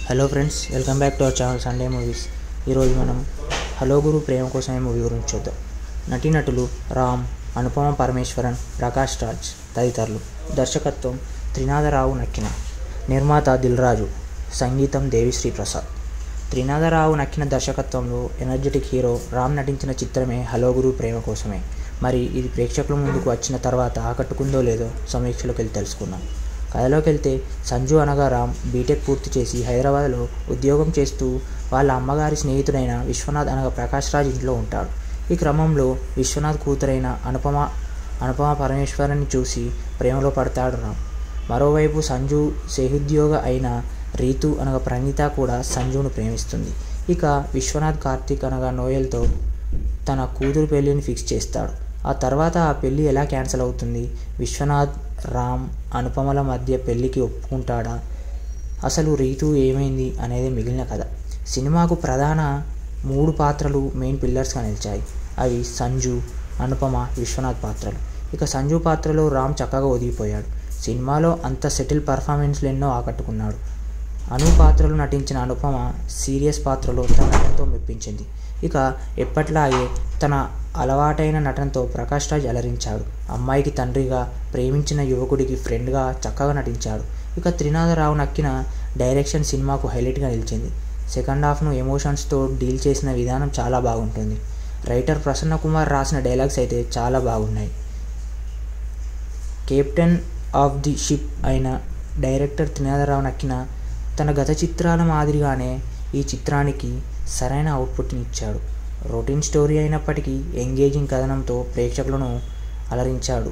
hello friends welcome back to our channel Sunday movies ఈరోజు మనం hello గురు ప్రేమ కోసమే movie గురించి చూద్దాం నటీనటులు రామ్ అనుపమ పరమేశ్వరన్ ప్రకాష్ రాజ్ తదితరులు దర్శకత్వం త్రినాథరావు నక్కిన నిర్మాత దిల్రాజు సంగీతం దేవిశ్రీ ప్రసాద్ త్రినాథరావు నక్కిన దర్శకత్వంలో ఎనర్జెటిక్ హీరో రామ్ నటించిన చిత్రమే హలో గురు ప్రేమ కోసమే మరి ఇది ప్రేక్షకుల ముందుకు వచ్చిన తర్వాత ఆకట్టుకుందో లేదో సమీక్షలోకి వెళ్ళి తెలుసుకుందాం కథలోకి వెళ్తే సంజు అనగా రామ్ బీటెక్ పూర్తి చేసి హైదరాబాద్లో ఉద్యోగం చేస్తూ వాళ్ళ అమ్మగారి స్నేహితుడైన విశ్వనాథ్ అనగా ప్రకాష్ రాజ్ ఇంట్లో ఉంటాడు ఈ క్రమంలో విశ్వనాథ్ కూతురైన అనుపమ అనుపమ పరమేశ్వరాన్ని చూసి ప్రేమలో పడతాడు రామ్ మరోవైపు సంజు సేహుద్యోగ అయిన రీతు అనగా ప్రణీత కూడా సంజును ప్రేమిస్తుంది ఇక విశ్వనాథ్ కార్తీక్ అనగా నోయల్తో తన కూతురు పెళ్ళిని ఫిక్స్ చేస్తాడు ఆ తర్వాత ఆ పెళ్ళి ఎలా క్యాన్సిల్ అవుతుంది విశ్వనాథ్ రామ్ అనుపమల మధ్య పెళ్ళికి ఒప్పుకుంటాడా అసలు రీతు ఏమైంది అనేది మిగిలిన కథ సినిమాకు ప్రధాన మూడు పాత్రలు మెయిన్ పిల్లర్స్గా నిలిచాయి అవి సంజు అనుపమ విశ్వనాథ్ పాత్రలు ఇక సంజు పాత్రలో రామ్ చక్కగా ఒదిగిపోయాడు సినిమాలో అంత సెటిల్ పర్ఫార్మెన్స్లు ఎన్నో ఆకట్టుకున్నాడు అను పాత్రలు నటించిన అనుపమ సీరియస్ పాత్రలో తన నటనతో మెప్పించింది ఇక ఎప్పట్లాగే తన అలవాటైన నటనతో ప్రకాష్ రాజ్ అలరించాడు అమ్మాయికి తండ్రిగా ప్రేమించిన యువకుడికి ఫ్రెండ్గా చక్కగా నటించాడు ఇక త్రినాథరావు నక్కిన డైరెక్షన్ సినిమాకు హైలైట్గా నిలిచింది సెకండ్ హాఫ్ను ఎమోషన్స్తో డీల్ చేసిన విధానం చాలా బాగుంటుంది రైటర్ ప్రసన్న కుమార్ రాసిన డైలాగ్స్ అయితే చాలా బాగున్నాయి కెప్టెన్ ఆఫ్ ది షిప్ అయిన డైరెక్టర్ త్రినాథరావు నక్కిన తన గత చిత్రాల మాదిరిగానే ఈ చిత్రానికి సరైన అవుట్పుట్ని ఇచ్చాడు రొటీన్ స్టోరీ అయినప్పటికీ ఎంగేజింగ్ కథనంతో ప్రేక్షకులను అలరించాడు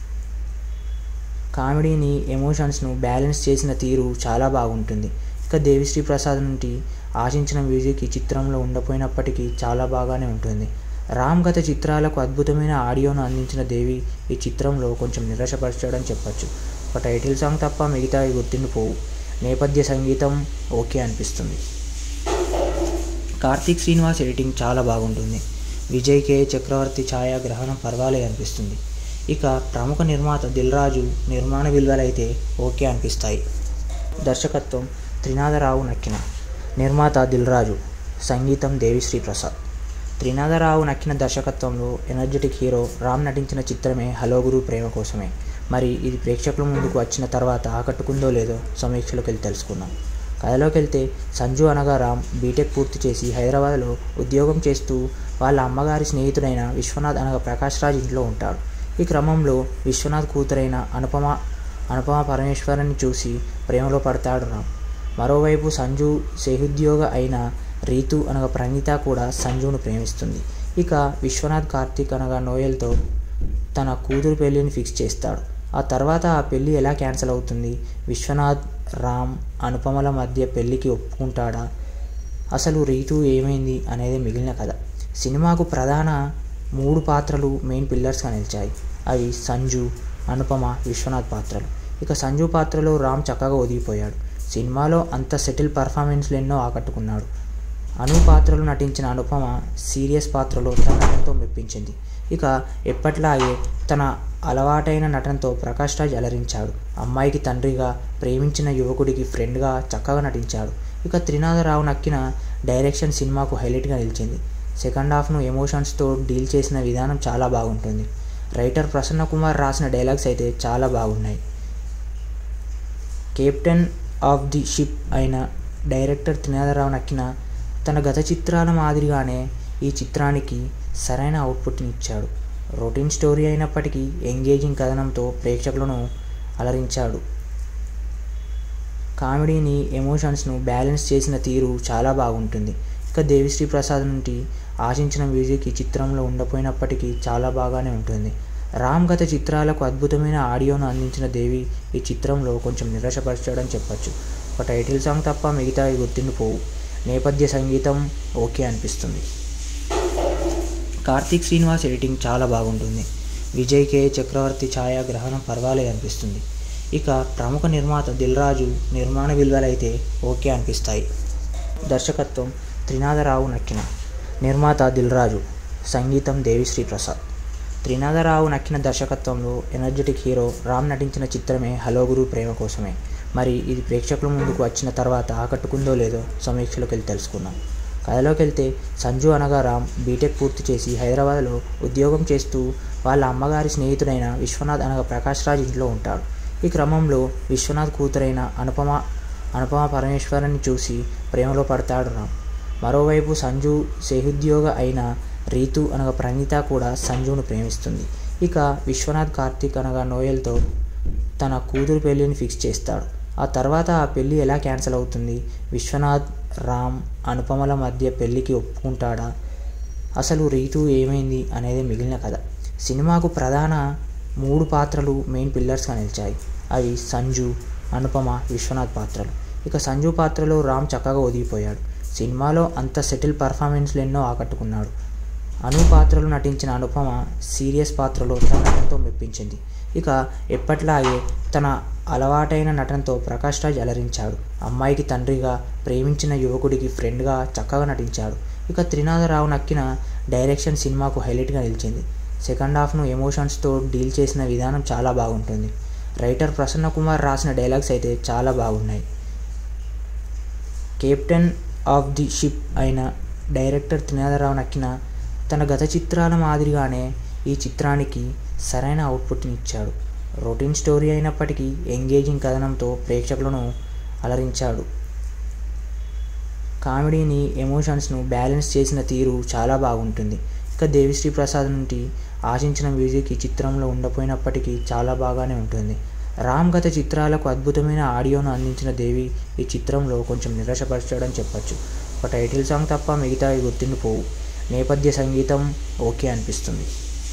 కామెడీని ఎమోషన్స్ను బ్యాలెన్స్ చేసిన తీరు చాలా బాగుంటుంది ఇక దేవిశ్రీ ప్రసాద్ నుండి ఆశించిన మ్యూజిక్ ఈ చిత్రంలో ఉండపోయినప్పటికీ చాలా బాగానే ఉంటుంది రామ్ గత చిత్రాలకు అద్భుతమైన ఆడియోను అందించిన దేవి ఈ చిత్రంలో కొంచెం నిరాశపరచడం చెప్పచ్చు ఒక టైటిల్ సాంగ్ తప్ప మిగతావి గుర్తుండిపోవు నేపథ్య సంగీతం ఓకే అనిపిస్తుంది కార్తీక్ శ్రీనివాస్ ఎడిటింగ్ చాలా బాగుంటుంది విజయ్ కే చక్రవర్తి ఛాయాగ్రహణం పర్వాలేదు అనిపిస్తుంది ఇక ప్రముఖ నిర్మాత దిల్రాజు నిర్మాణ విలువలైతే ఓకే అనిపిస్తాయి దర్శకత్వం త్రినాథరావు నక్కిన నిర్మాత దిల్రాజు సంగీతం దేవిశ్రీ ప్రసాద్ త్రినాథరావు నక్కిన దర్శకత్వంలో ఎనర్జెటిక్ హీరో రామ్ నటించిన చిత్రమే హలో గురు ప్రేమ కోసమే మరి ఇది ప్రేక్షకుల ముందుకు వచ్చిన తర్వాత ఆకట్టుకుందో లేదో సమీక్షలోకి వెళ్ళి తెలుసుకుందాం కథలోకి వెళ్తే సంజు అనగా రామ్ బీటెక్ పూర్తి చేసి హైదరాబాద్లో ఉద్యోగం చేస్తూ వాళ్ళ అమ్మగారి స్నేహితుడైన విశ్వనాథ్ అనగా ప్రకాష్ రాజ్ ఇంట్లో ఉంటాడు ఈ క్రమంలో విశ్వనాథ్ కూతురైన అనుపమ అనుపమ పరమేశ్వరాన్ని చూసి ప్రేమలో పడతాడు రామ్ మరోవైపు సంజు సేహుద్యోగ అయిన రీతు అనగా ప్రణీత కూడా సంజును ప్రేమిస్తుంది ఇక విశ్వనాథ్ కార్తీక్ అనగా నోయల్తో తన కూతురు పెళ్ళిని ఫిక్స్ చేస్తాడు ఆ తర్వాత ఆ పెళ్ళి ఎలా క్యాన్సిల్ అవుతుంది విశ్వనాథ్ రామ్ అనుపమల మధ్య పెళ్ళికి ఒప్పుకుంటాడా అసలు రీతు ఏమైంది అనేది మిగిలిన కథ సినిమాకు ప్రధాన మూడు పాత్రలు మెయిన్ పిల్లర్స్గా నిలిచాయి అవి సంజు అనుపమ విశ్వనాథ్ పాత్రలు ఇక సంజు పాత్రలో రామ్ చక్కగా ఒదిగిపోయాడు సినిమాలో అంత సెటిల్ పర్ఫార్మెన్స్లు ఎన్నో ఆకట్టుకున్నాడు అను పాత్రలు నటించిన అనుపమ సీరియస్ పాత్రలో తన నటనతో మెప్పించింది ఇక ఎప్పట్లాగే తన అలవాటైన నటనతో ప్రకాష్ రాజ్ అలరించాడు అమ్మాయికి తండ్రిగా ప్రేమించిన యువకుడికి ఫ్రెండ్గా చక్కగా నటించాడు ఇక త్రినాథరావు నక్కిన డైరెక్షన్ సినిమాకు హైలైట్గా నిలిచింది సెకండ్ హాఫ్ను ఎమోషన్స్తో డీల్ చేసిన విధానం చాలా బాగుంటుంది రైటర్ ప్రసన్న కుమార్ రాసిన డైలాగ్స్ అయితే చాలా బాగున్నాయి కెప్టెన్ ఆఫ్ ది షిప్ అయిన డైరెక్టర్ త్రినాథరావు నక్కిన తన గత చిత్రాల మాదిరిగానే ఈ చిత్రానికి సరైన అవుట్పుట్ని ఇచ్చాడు రొటీన్ స్టోరీ అయినప్పటికీ ఎంగేజింగ్ కథనంతో ప్రేక్షకులను అలరించాడు కామెడీని ఎమోషన్స్ను బ్యాలెన్స్ చేసిన తీరు చాలా బాగుంటుంది ఇక దేవిశ్రీ ప్రసాద్ నుండి ఆశించిన మ్యూజిక్ ఈ చిత్రంలో ఉండపోయినప్పటికీ చాలా బాగానే ఉంటుంది రామ్ గత చిత్రాలకు అద్భుతమైన ఆడియోను అందించిన దేవి ఈ చిత్రంలో కొంచెం నిరాశపరచడం చెప్పచ్చు ఒక టైటిల్ సాంగ్ తప్ప మిగతావి గుర్తుండిపోవు నేపథ్య సంగీతం ఓకే అనిపిస్తుంది కార్తీక్ శ్రీనివాస్ ఎడిటింగ్ చాలా బాగుంటుంది విజయ్ కే చక్రవర్తి ఛాయాగ్రహణం పర్వాలేదు అనిపిస్తుంది ఇక ప్రముఖ నిర్మాత దిల్రాజు నిర్మాణ విలువలైతే ఓకే అనిపిస్తాయి దర్శకత్వం త్రినాథరావు నక్కిన నిర్మాత దిల్రాజు సంగీతం దేవిశ్రీ ప్రసాద్ త్రినాథరావు నక్కిన దర్శకత్వంలో ఎనర్జెటిక్ హీరో రామ్ నటించిన చిత్రమే హలో గురు ప్రేమ కోసమే మరి ఇది ప్రేక్షకుల ముందుకు వచ్చిన తర్వాత ఆకట్టుకుందో లేదో సమీక్షలోకి వెళ్ళి తెలుసుకుందాం కథలోకి వెళ్తే సంజు అనగా రామ్ బీటెక్ పూర్తి చేసి హైదరాబాద్లో ఉద్యోగం చేస్తూ వాళ్ళ అమ్మగారి స్నేహితుడైన విశ్వనాథ్ అనగా ప్రకాష్ రాజ్ ఇంట్లో ఉంటాడు ఈ క్రమంలో విశ్వనాథ్ కూతురైన అనుపమ అనుపమ పరమేశ్వరుని చూసి ప్రేమలో పడతాడు రామ్ మరోవైపు సంజు సేహుద్యోగ అయిన రీతు అనగా ప్రణీత కూడా సంజును ప్రేమిస్తుంది ఇక విశ్వనాథ్ కార్తీక్ అనగా నోయల్తో తన కూతురు పెళ్ళిని ఫిక్స్ చేస్తాడు ఆ తర్వాత ఆ పెళ్ళి ఎలా క్యాన్సిల్ అవుతుంది విశ్వనాథ్ రామ్ అనుపమల మధ్య పెళ్ళికి ఒప్పుకుంటాడా అసలు రీతు ఏమైంది అనేది మిగిలిన కథ సినిమాకు ప్రధాన మూడు పాత్రలు మెయిన్ పిల్లర్స్గా నిలిచాయి అవి సంజు అనుపమ విశ్వనాథ్ పాత్రలు ఇక సంజు పాత్రలో రామ్ చక్కగా ఒదిగిపోయాడు సినిమాలో అంత సెటిల్ పర్ఫార్మెన్స్లు ఎన్నో ఆకట్టుకున్నాడు అను పాత్రలు నటించిన అనుపమ సీరియస్ పాత్రలో తన నటనతో మెప్పించింది ఇక ఎప్పట్లాగే తన అలవాటైన నటనతో ప్రకాష్ రాజ్ అలరించాడు అమ్మాయికి తండ్రిగా ప్రేమించిన యువకుడికి ఫ్రెండ్గా చక్కగా నటించాడు ఇక త్రినాథరావు నక్కిన డైరెక్షన్ సినిమాకు హైలైట్గా నిలిచింది సెకండ్ హాఫ్ను ఎమోషన్స్తో డీల్ చేసిన విధానం చాలా బాగుంటుంది రైటర్ ప్రసన్న కుమార్ రాసిన డైలాగ్స్ అయితే చాలా బాగున్నాయి కెప్టెన్ ఆఫ్ ది షిప్ అయిన డైరెక్టర్ త్రినాథరావు నక్కిన తన గత చిత్రాల మాదిరిగానే ఈ చిత్రానికి సరైన అవుట్పుట్ని ఇచ్చాడు రొటీన్ స్టోరీ అయినప్పటికీ ఎంగేజింగ్ కథనంతో ప్రేక్షకులను అలరించాడు కామెడీని ఎమోషన్స్ను బ్యాలెన్స్ చేసిన తీరు చాలా బాగుంటుంది ఇక దేవిశ్రీ ప్రసాద్ నుండి ఆశించిన మ్యూజిక్ ఈ చిత్రంలో ఉండపోయినప్పటికీ చాలా బాగానే ఉంటుంది రామ్ గత చిత్రాలకు అద్భుతమైన ఆడియోను అందించిన దేవి ఈ చిత్రంలో కొంచెం నిరాశపరచడం చెప్పచ్చు ఒక టైటిల్ సాంగ్ తప్ప మిగతా గుర్తుండిపోవు నేపథ్య సంగీతం ఓకే అనిపిస్తుంది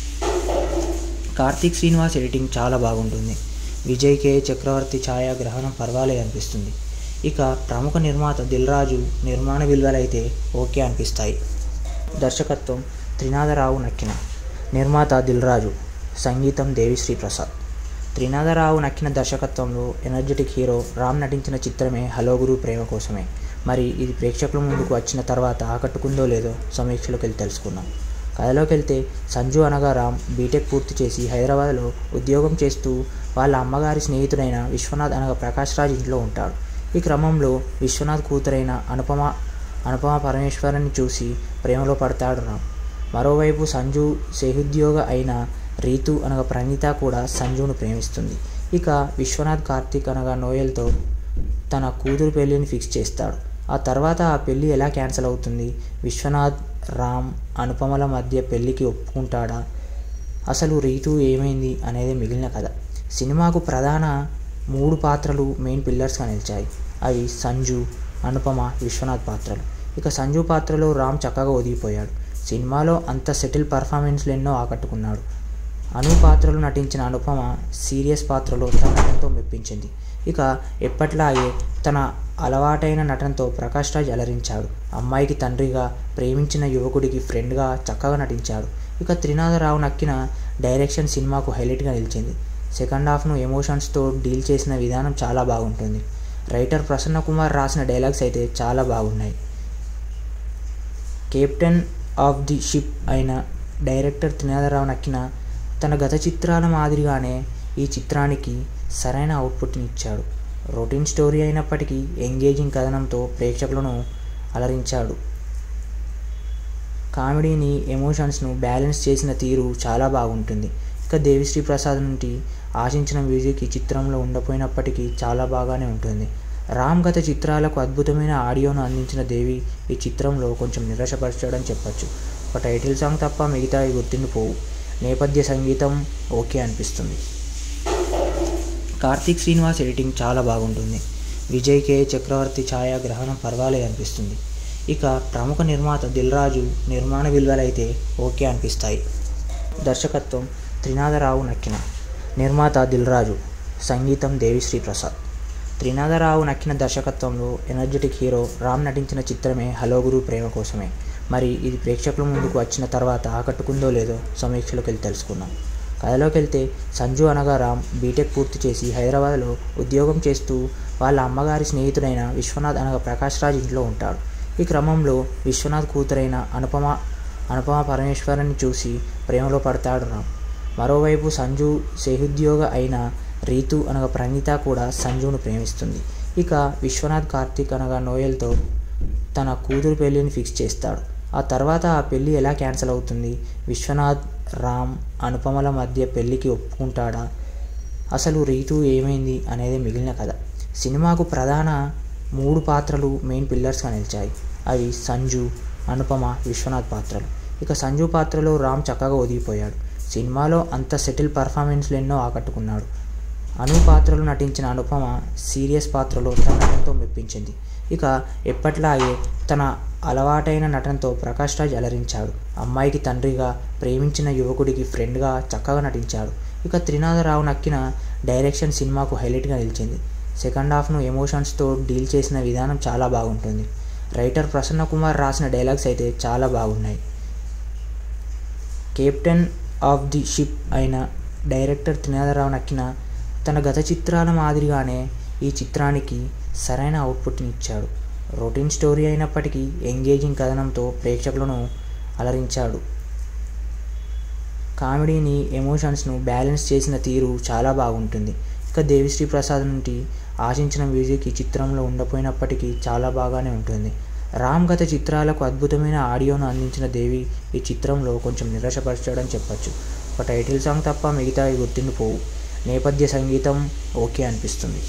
కార్తీక్ శ్రీనివాస్ ఎడిటింగ్ చాలా బాగుంటుంది విజయ్ కే చక్రవర్తి ఛాయాగ్రహణం పర్వాలే అనిపిస్తుంది ఇక ప్రముఖ నిర్మాత దిల్రాజు నిర్మాణ విలువలైతే ఓకే అనిపిస్తాయి దర్శకత్వం త్రినాథరావు నక్కిన నిర్మాత దిల్రాజు సంగీతం దేవిశ్రీ ప్రసాద్ త్రినాథరావు నక్కిన దర్శకత్వంలో ఎనర్జెటిక్ హీరో రామ్ నటించిన చిత్రమే హలో గురు ప్రేమ కోసమే మరి ఇది ప్రేక్షకుల ముందుకు వచ్చిన తర్వాత ఆకట్టుకుందో లేదో సమీక్షలోకి వెళ్ళి తెలుసుకుందాం కథలోకి వెళ్తే సంజు అనగా రామ్ బీటెక్ పూర్తి చేసి హైదరాబాద్లో ఉద్యోగం చేస్తూ వాళ్ళ అమ్మగారి స్నేహితుడైన విశ్వనాథ్ అనగా ప్రకాష్ రాజ్ ఇంట్లో ఉంటాడు ఈ క్రమంలో విశ్వనాథ్ కూతురైన అనుపమ అనుపమ పరమేశ్వరుని చూసి ప్రేమలో పడతాడు రామ్ మరోవైపు సంజు సేహుద్యోగ అయిన రీతు అనగా ప్రణీత కూడా సంజును ప్రేమిస్తుంది ఇక విశ్వనాథ్ కార్తీక్ అనగా నోయల్తో తన కూతురు పెళ్ళిని ఫిక్స్ చేస్తాడు ఆ తర్వాత ఆ పెళ్ళి ఎలా క్యాన్సిల్ అవుతుంది విశ్వనాథ్ రామ్ అనుపమల మధ్య పెళ్ళికి ఒప్పుకుంటాడా అసలు రీతు ఏమైంది అనేది మిగిలిన కథ సినిమాకు ప్రధాన మూడు పాత్రలు మెయిన్ పిల్లర్స్గా నిలిచాయి అవి సంజు అనుపమ విశ్వనాథ్ పాత్రలు ఇక సంజు పాత్రలో రామ్ చక్కగా ఒదిగిపోయాడు సినిమాలో అంత సెటిల్ పర్ఫార్మెన్స్లు ఎన్నో ఆకట్టుకున్నాడు అను పాత్రలు నటించిన అనుపమ సీరియస్ పాత్రలో తన నటనతో మెప్పించింది ఇక ఎప్పట్లాగే తన అలవాటైన నటనతో ప్రకాష్ రాజ్ అలరించాడు అమ్మాయికి తండ్రిగా ప్రేమించిన యువకుడికి ఫ్రెండ్గా చక్కగా నటించాడు ఇక త్రినాథరావు నక్కిన డైరెక్షన్ సినిమాకు హైలైట్గా నిలిచింది సెకండ్ హాఫ్ను ఎమోషన్స్తో డీల్ చేసిన విధానం చాలా బాగుంటుంది రైటర్ ప్రసన్న కుమార్ రాసిన డైలాగ్స్ అయితే చాలా బాగున్నాయి కెప్టెన్ ఆఫ్ ది షిప్ అయిన డైరెక్టర్ త్రినాథరావు నక్కిన తన గత చిత్రాల మాదిరిగానే ఈ చిత్రానికి సరైన అవుట్పుట్ని ఇచ్చాడు రొటీన్ స్టోరీ అయినప్పటికీ ఎంగేజింగ్ కథనంతో ప్రేక్షకులను అలరించాడు కామెడీని ఎమోషన్స్ను బ్యాలెన్స్ చేసిన తీరు చాలా బాగుంటుంది ఇక దేవిశ్రీ ప్రసాద్ నుండి ఆశించిన మ్యూజిక్ ఈ చిత్రంలో ఉండపోయినప్పటికీ చాలా బాగానే ఉంటుంది రామ్ గత చిత్రాలకు అద్భుతమైన ఆడియోను అందించిన దేవి ఈ చిత్రంలో కొంచెం నిరాశపరచడం చెప్పచ్చు ఒక టైటిల్ సాంగ్ తప్ప మిగతా గుర్తుండిపోవు నేపథ్య సంగీతం ఓకే అనిపిస్తుంది కార్తీక్ శ్రీనివాస్ ఎడిటింగ్ చాలా బాగుంటుంది విజయ్ కే చక్రవర్తి ఛాయాగ్రహణం పర్వాలే అనిపిస్తుంది ఇక ప్రముఖ నిర్మాత దిల్రాజు నిర్మాణ విలువలైతే ఓకే అనిపిస్తాయి దర్శకత్వం త్రినాథరావు నక్కిన నిర్మాత దిల్రాజు సంగీతం దేవిశ్రీ ప్రసాద్ త్రినాథరావు నక్కిన దర్శకత్వంలో ఎనర్జెటిక్ హీరో రామ్ నటించిన చిత్రమే హలో గురు ప్రేమ కోసమే మరి ఇది ప్రేక్షకుల ముందుకు వచ్చిన తర్వాత ఆకట్టుకుందో లేదో సమీక్షలోకి వెళ్ళి తెలుసుకుందాం కథలోకి వెళ్తే సంజు అనగా రామ్ బీటెక్ పూర్తి చేసి హైదరాబాద్లో ఉద్యోగం చేస్తూ వాళ్ళ అమ్మగారి స్నేహితుడైన విశ్వనాథ్ అనగా ప్రకాష్ రాజ్ ఇంట్లో ఉంటాడు ఈ క్రమంలో విశ్వనాథ్ కూతురైన అనుపమ అనుపమ పరమేశ్వరుని చూసి ప్రేమలో పడతాడు రామ్ మరోవైపు సంజు సేహుద్యోగ అయిన రీతు అనగా ప్రణీత కూడా సంజును ప్రేమిస్తుంది ఇక విశ్వనాథ్ కార్తీక్ అనగా నోయల్తో తన కూతురు పెళ్ళిని ఫిక్స్ చేస్తాడు ఆ తర్వాత ఆ పెళ్ళి ఎలా క్యాన్సిల్ అవుతుంది విశ్వనాథ్ రామ్ అనుపమల మధ్య పెళ్ళికి ఒప్పుకుంటాడా అసలు రీతు ఏమైంది అనేది మిగిలిన కథ సినిమాకు ప్రధాన మూడు పాత్రలు మెయిన్ పిల్లర్స్గా నిలిచాయి అవి సంజు అనుపమ విశ్వనాథ్ పాత్రలు ఇక సంజు పాత్రలో రామ్ చక్కగా ఒదిగిపోయాడు సినిమాలో అంత సెటిల్ పర్ఫార్మెన్స్లు ఎన్నో ఆకట్టుకున్నాడు అను పాత్రలో నటించిన అనుపమ సీరియస్ పాత్రలో తన నటనతో మెప్పించింది ఇక ఎప్పట్లాగే తన అలవాటైన నటనతో ప్రకాష్ రాజ్ అలరించాడు అమ్మాయికి తండ్రిగా ప్రేమించిన యువకుడికి ఫ్రెండ్గా చక్కగా నటించాడు ఇక త్రినాథరావు నక్కిన డైరెక్షన్ సినిమాకు హైలైట్గా నిలిచింది సెకండ్ హాఫ్ను ఎమోషన్స్తో డీల్ చేసిన విధానం చాలా బాగుంటుంది రైటర్ ప్రసన్న కుమార్ రాసిన డైలాగ్స్ అయితే చాలా బాగున్నాయి కెప్టెన్ ఆఫ్ ది షిప్ అయిన డైరెక్టర్ త్రినాథరావు నక్కిన తన గత చిత్రాల మాదిరిగానే ఈ చిత్రానికి సరైన అవుట్పుట్ని ఇచ్చాడు రొటీన్ స్టోరీ అయినప్పటికీ ఎంగేజింగ్ కథనంతో ప్రేక్షకులను అలరించాడు కామెడీని ఎమోషన్స్ను బ్యాలెన్స్ చేసిన తీరు చాలా బాగుంటుంది ఇక దేవిశ్రీ ప్రసాద్ నుండి ఆశించిన మ్యూజిక్ ఈ చిత్రంలో ఉండపోయినప్పటికీ చాలా బాగానే ఉంటుంది రామ్ గత చిత్రాలకు అద్భుతమైన ఆడియోను అందించిన దేవి ఈ చిత్రంలో కొంచెం నిరాశపరచడం చెప్పచ్చు ఒక టైటిల్ సాంగ్ తప్ప మిగతా గుర్తుండిపోవు నేపథ్య సంగీతం ఓకే అనిపిస్తుంది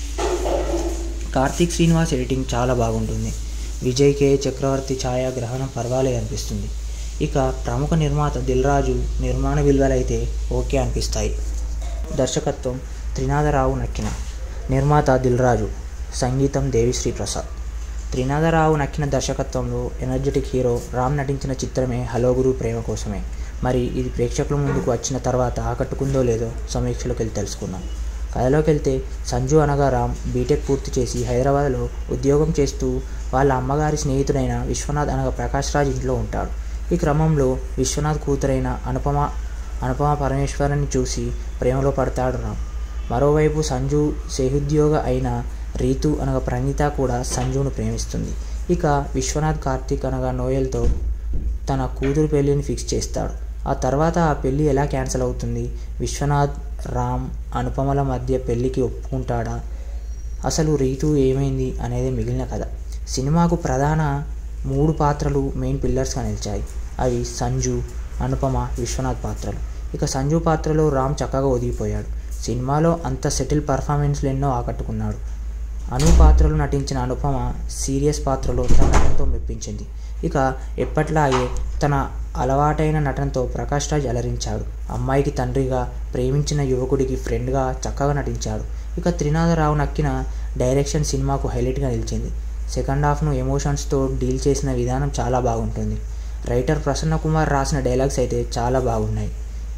కార్తీక్ శ్రీనివాస్ ఎడిటింగ్ చాలా బాగుంటుంది విజయ్ కే చక్రవర్తి ఛాయాగ్రహణం పర్వాలే అనిపిస్తుంది ఇక ప్రముఖ నిర్మాత దిల్రాజు నిర్మాణ విలువలైతే ఓకే అనిపిస్తాయి దర్శకత్వం త్రినాథరావు నక్కిన నిర్మాత దిల్రాజు సంగీతం దేవిశ్రీ ప్రసాద్ త్రినాథరావు నక్కిన దర్శకత్వంలో ఎనర్జెటిక్ హీరో రామ్ నటించిన చిత్రమే హలో గురు ప్రేమ కోసమే మరి ఇది ప్రేక్షకుల ముందుకు వచ్చిన తర్వాత ఆకట్టుకుందో లేదో సమీక్షలోకి వెళ్ళి తెలుసుకుందాం కథలోకి వెళ్తే సంజు అనగా రామ్ బీటెక్ పూర్తి చేసి హైదరాబాద్లో ఉద్యోగం చేస్తూ వాళ్ళ అమ్మగారి స్నేహితుడైన విశ్వనాథ్ అనగా ప్రకాష్ రాజ్ ఇంట్లో ఉంటాడు ఈ క్రమంలో విశ్వనాథ్ కూతురైన అనుపమ అనుపమ పరమేశ్వరుని చూసి ప్రేమలో పడతాడు రామ్ మరోవైపు సంజు సేహుద్యోగ అయిన రీతు అనగా ప్రణీత కూడా సంజును ప్రేమిస్తుంది ఇక విశ్వనాథ్ కార్తీక్ అనగా నోయల్తో తన కూతురు పెళ్ళిని ఫిక్స్ చేస్తాడు ఆ తర్వాత ఆ పెళ్ళి ఎలా క్యాన్సిల్ అవుతుంది విశ్వనాథ్ రామ్ అనుపమల మధ్య పెళ్ళికి ఒప్పుకుంటాడా అసలు రీతు ఏమైంది అనేది మిగిలిన కథ సినిమాకు ప్రధాన మూడు పాత్రలు మెయిన్ పిల్లర్స్గా నిలిచాయి అవి సంజు అనుపమ విశ్వనాథ్ పాత్రలు ఇక సంజు పాత్రలో రామ్ చక్కగా ఒదిగిపోయాడు సినిమాలో అంత సెటిల్ పర్ఫార్మెన్స్లు ఎన్నో ఆకట్టుకున్నాడు అను పాత్రలో నటించిన అనుపమ సీరియస్ పాత్రలో తన నటనతో మెప్పించింది ఇక ఎప్పట్లాగే తన అలవాటైన నటనతో ప్రకాష్ రాజ్ అలరించాడు అమ్మాయికి తండ్రిగా ప్రేమించిన యువకుడికి ఫ్రెండ్గా చక్కగా నటించాడు ఇక త్రినాథరావు నక్కిన డైరెక్షన్ సినిమాకు హైలైట్గా నిలిచింది సెకండ్ హాఫ్ను ఎమోషన్స్తో డీల్ చేసిన విధానం చాలా బాగుంటుంది రైటర్ ప్రసన్న కుమార్ రాసిన డైలాగ్స్ అయితే చాలా బాగున్నాయి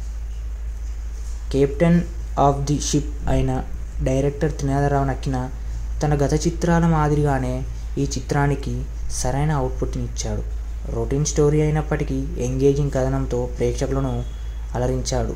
కెప్టెన్ ఆఫ్ ది షిప్ అయిన డైరెక్టర్ త్రినాథరావు నక్కిన తన గత చిత్రాల మాదిరిగానే ఈ చిత్రానికి సరైన అవుట్పుట్ని ఇచ్చాడు రొటీన్ స్టోరీ అయినప్పటికీ ఎంగేజింగ్ కథనంతో ప్రేక్షకులను అలరించాడు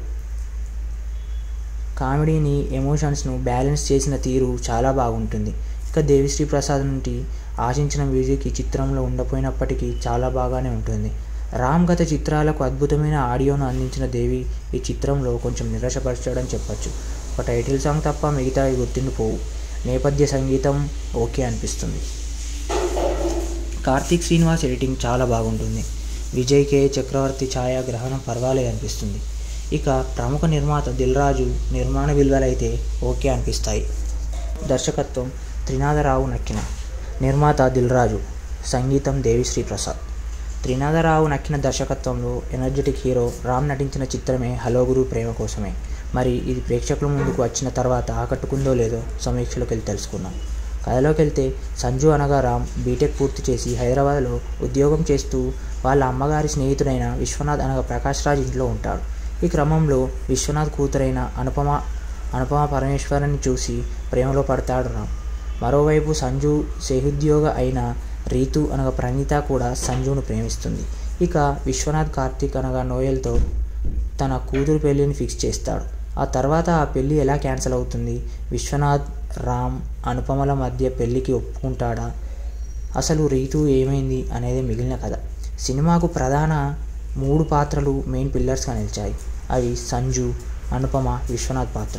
కామెడీని ఎమోషన్స్ను బ్యాలెన్స్ చేసిన తీరు చాలా బాగుంటుంది ఇక దేవిశ్రీ ప్రసాద్ నుండి ఆశించిన మ్యూజిక్ ఈ చిత్రంలో ఉండపోయినప్పటికీ చాలా బాగానే ఉంటుంది రామ్ గత చిత్రాలకు అద్భుతమైన ఆడియోను అందించిన దేవి ఈ చిత్రంలో కొంచెం నిరాశపరచడం చెప్పచ్చు ఒక టైటిల్ సాంగ్ తప్ప మిగతా గుర్తుండిపోవు నేపథ్య సంగీతం ఓకే అనిపిస్తుంది కార్తీక్ శ్రీనివాస్ ఎడిటింగ్ చాలా బాగుంటుంది విజయ్ కే చక్రవర్తి ఛాయాగ్రహణం పర్వాలే అనిపిస్తుంది ఇక ప్రముఖ నిర్మాత దిల్రాజు నిర్మాణ విలువలైతే ఓకే అనిపిస్తాయి దర్శకత్వం త్రినాథరావు నక్కిన నిర్మాత దిల్రాజు సంగీతం దేవిశ్రీ ప్రసాద్ త్రినాథరావు నక్కిన దర్శకత్వంలో ఎనర్జెటిక్ హీరో రామ్ నటించిన చిత్రమే హలో గురు ప్రేమ కోసమే మరి ఇది ప్రేక్షకుల ముందుకు వచ్చిన తర్వాత ఆకట్టుకుందో లేదో సమీక్షలోకి వెళ్ళి తెలుసుకుందాం కథలోకి వెళ్తే సంజు అనగా రామ్ బీటెక్ పూర్తి చేసి హైదరాబాద్లో ఉద్యోగం చేస్తూ వాళ్ళ అమ్మగారి స్నేహితుడైన విశ్వనాథ్ అనగా ప్రకాష్ రాజ్ ఇంట్లో ఉంటాడు ఈ క్రమంలో విశ్వనాథ్ కూతురైన అనుపమ అనుపమ పరమేశ్వరుని చూసి ప్రేమలో పడతాడు రామ్ మరోవైపు సంజు సేహుద్యోగ అయిన రీతు అనగా ప్రణీత కూడా సంజును ప్రేమిస్తుంది ఇక విశ్వనాథ్ కార్తీక్ అనగా నోయల్తో తన కూతురు పెళ్ళిని ఫిక్స్ చేస్తాడు ఆ తర్వాత ఆ పెళ్ళి ఎలా క్యాన్సిల్ అవుతుంది విశ్వనాథ్ రామ్ అనుపమల మధ్య పెళ్ళికి ఒప్పుకుంటాడా అసలు రీతు ఏమైంది అనేది మిగిలిన కథ సినిమాకు ప్రధాన మూడు పాత్రలు మెయిన్ పిల్లర్స్గా నిలిచాయి అవి సంజు అనుపమ విశ్వనాథ్ పాత్రలు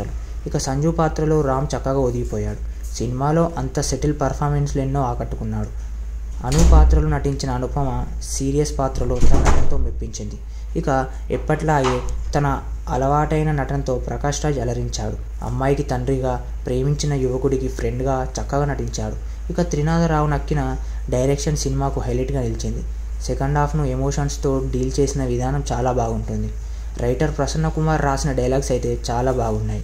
ఇక సంజు పాత్రలో రామ్ చక్కగా ఒదిగిపోయాడు సినిమాలో అంత సెటిల్ పర్ఫార్మెన్స్లు ఎన్నో ఆకట్టుకున్నాడు అను పాత్రలు నటించిన అనుపమ సీరియస్ పాత్రలో తన నటనతో మెప్పించింది ఇక ఎప్పట్లాగే తన అలవాటైన నటనతో ప్రకాష్ రాజ్ అలరించాడు అమ్మాయికి తండ్రిగా ప్రేమించిన యువకుడికి ఫ్రెండ్గా చక్కగా నటించాడు ఇక త్రినాథరావు నక్కిన డైరెక్షన్ సినిమాకు హైలైట్గా నిలిచింది సెకండ్ హాఫ్ను ఎమోషన్స్తో డీల్ చేసిన విధానం చాలా బాగుంటుంది రైటర్ ప్రసన్న కుమార్ రాసిన డైలాగ్స్ అయితే చాలా బాగున్నాయి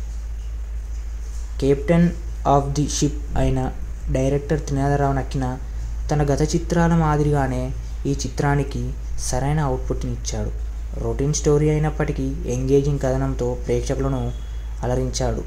కెప్టెన్ ఆఫ్ ది షిప్ అయిన డైరెక్టర్ త్రినాథరావు నక్కిన తన గత చిత్రాల మాదిరిగానే ఈ చిత్రానికి సరైన అవుట్పుట్ని ఇచ్చాడు రొటీన్ స్టోరీ అయినప్పటికీ ఎంగేజింగ్ కథనంతో ప్రేక్షకులను అలరించాడు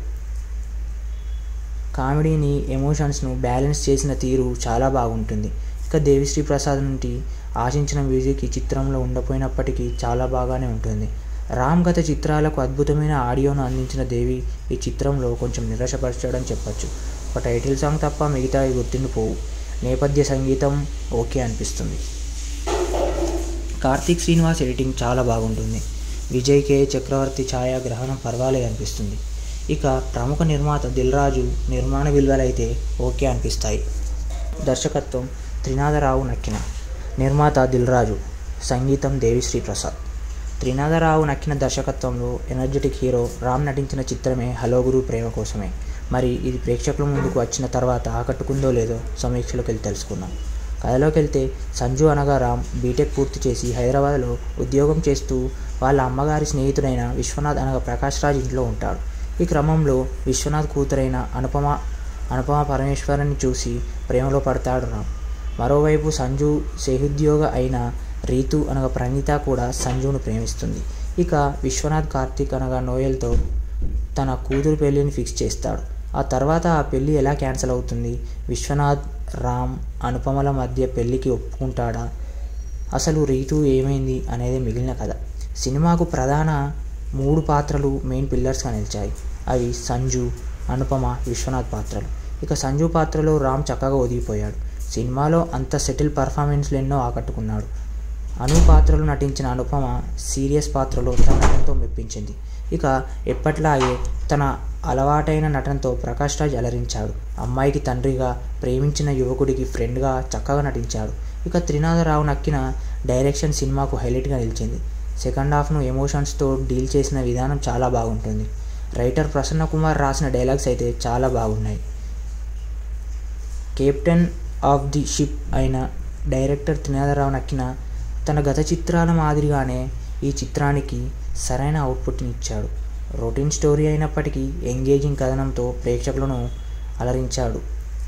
కామెడీని ఎమోషన్స్ను బ్యాలెన్స్ చేసిన తీరు చాలా బాగుంటుంది ఇక దేవిశ్రీ ప్రసాద్ నుండి ఆశించిన మ్యూజిక్ ఈ చిత్రంలో ఉండపోయినప్పటికీ చాలా బాగానే ఉంటుంది రామ్ గత చిత్రాలకు అద్భుతమైన ఆడియోను అందించిన దేవి ఈ చిత్రంలో కొంచెం నిరాశపరచడం చెప్పచ్చు ఒక టైటిల్ సాంగ్ తప్ప మిగతావి గుర్తుండిపోవు నేపథ్య సంగీతం ఓకే అనిపిస్తుంది కార్తీక్ శ్రీనివాస్ ఎడిటింగ్ చాలా బాగుంటుంది విజయ్ కే చక్రవర్తి ఛాయాగ్రహణం పర్వాలేదు అనిపిస్తుంది ఇక ప్రముఖ నిర్మాత దిల్రాజు నిర్మాణ విలువలైతే ఓకే అనిపిస్తాయి దర్శకత్వం త్రినాథరావు నక్కిన నిర్మాత దిల్రాజు సంగీతం దేవిశ్రీ ప్రసాద్ త్రినాథరావు నక్కిన దర్శకత్వంలో ఎనర్జెటిక్ హీరో రామ్ నటించిన చిత్రమే హలో గురు ప్రేమ కోసమే మరి ఇది ప్రేక్షకుల ముందుకు వచ్చిన తర్వాత ఆకట్టుకుందో లేదో సమీక్షలోకి వెళ్ళి తెలుసుకుందాం కథలోకి వెళ్తే సంజు అనగా రామ్ బీటెక్ పూర్తి చేసి హైదరాబాద్లో ఉద్యోగం చేస్తూ వాళ్ళ అమ్మగారి స్నేహితుడైన విశ్వనాథ్ అనగా ప్రకాష్ రాజ్ ఇంట్లో ఉంటాడు ఈ క్రమంలో విశ్వనాథ్ కూతురైన అనుపమ అనుపమ పరమేశ్వరుని చూసి ప్రేమలో పడతాడు రామ్ మరోవైపు సంజు సేహుద్యోగ అయిన రీతు అనగా ప్రణీత కూడా సంజును ప్రేమిస్తుంది ఇక విశ్వనాథ్ కార్తీక్ అనగా నోయల్తో తన కూతురు పెళ్ళిని ఫిక్స్ చేస్తాడు ఆ తర్వాత ఆ పెళ్ళి ఎలా క్యాన్సిల్ అవుతుంది విశ్వనాథ్ రామ్ అనుపమల మధ్య పెళ్ళికి ఒప్పుకుంటాడా అసలు రీతు ఏమైంది అనేది మిగిలిన కథ సినిమాకు ప్రధాన మూడు పాత్రలు మెయిన్ పిల్లర్స్గా నిలిచాయి అవి సంజు అనుపమ విశ్వనాథ్ పాత్రలు ఇక సంజు పాత్రలో రామ్ చక్కగా ఒదిగిపోయాడు సినిమాలో అంత సెటిల్ పర్ఫార్మెన్స్లు ఎన్నో ఆకట్టుకున్నాడు అను పాత్రలు నటించిన అనుపమ సీరియస్ పాత్రలో తన నటనతో మెప్పించింది ఇక ఎప్పట్లాగే తన అలవాటైన నటనతో ప్రకాష్ రాజ్ అలరించాడు అమ్మాయికి తండ్రిగా ప్రేమించిన యువకుడికి ఫ్రెండ్గా చక్కగా నటించాడు ఇక త్రినాథరావు నక్కిన డైరెక్షన్ సినిమాకు హైలైట్గా నిలిచింది సెకండ్ హాఫ్ను ఎమోషన్స్తో డీల్ చేసిన విధానం చాలా బాగుంటుంది రైటర్ ప్రసన్న కుమార్ రాసిన డైలాగ్స్ అయితే చాలా బాగున్నాయి కెప్టెన్ ఆఫ్ ది షిప్ అయిన డైరెక్టర్ త్రినాథరావు నక్కిన తన గత చిత్రాల మాదిరిగానే ఈ చిత్రానికి సరైన అవుట్పుట్ని ఇచ్చాడు రొటీన్ స్టోరీ అయినప్పటికీ ఎంగేజింగ్ కథనంతో ప్రేక్షకులను అలరించాడు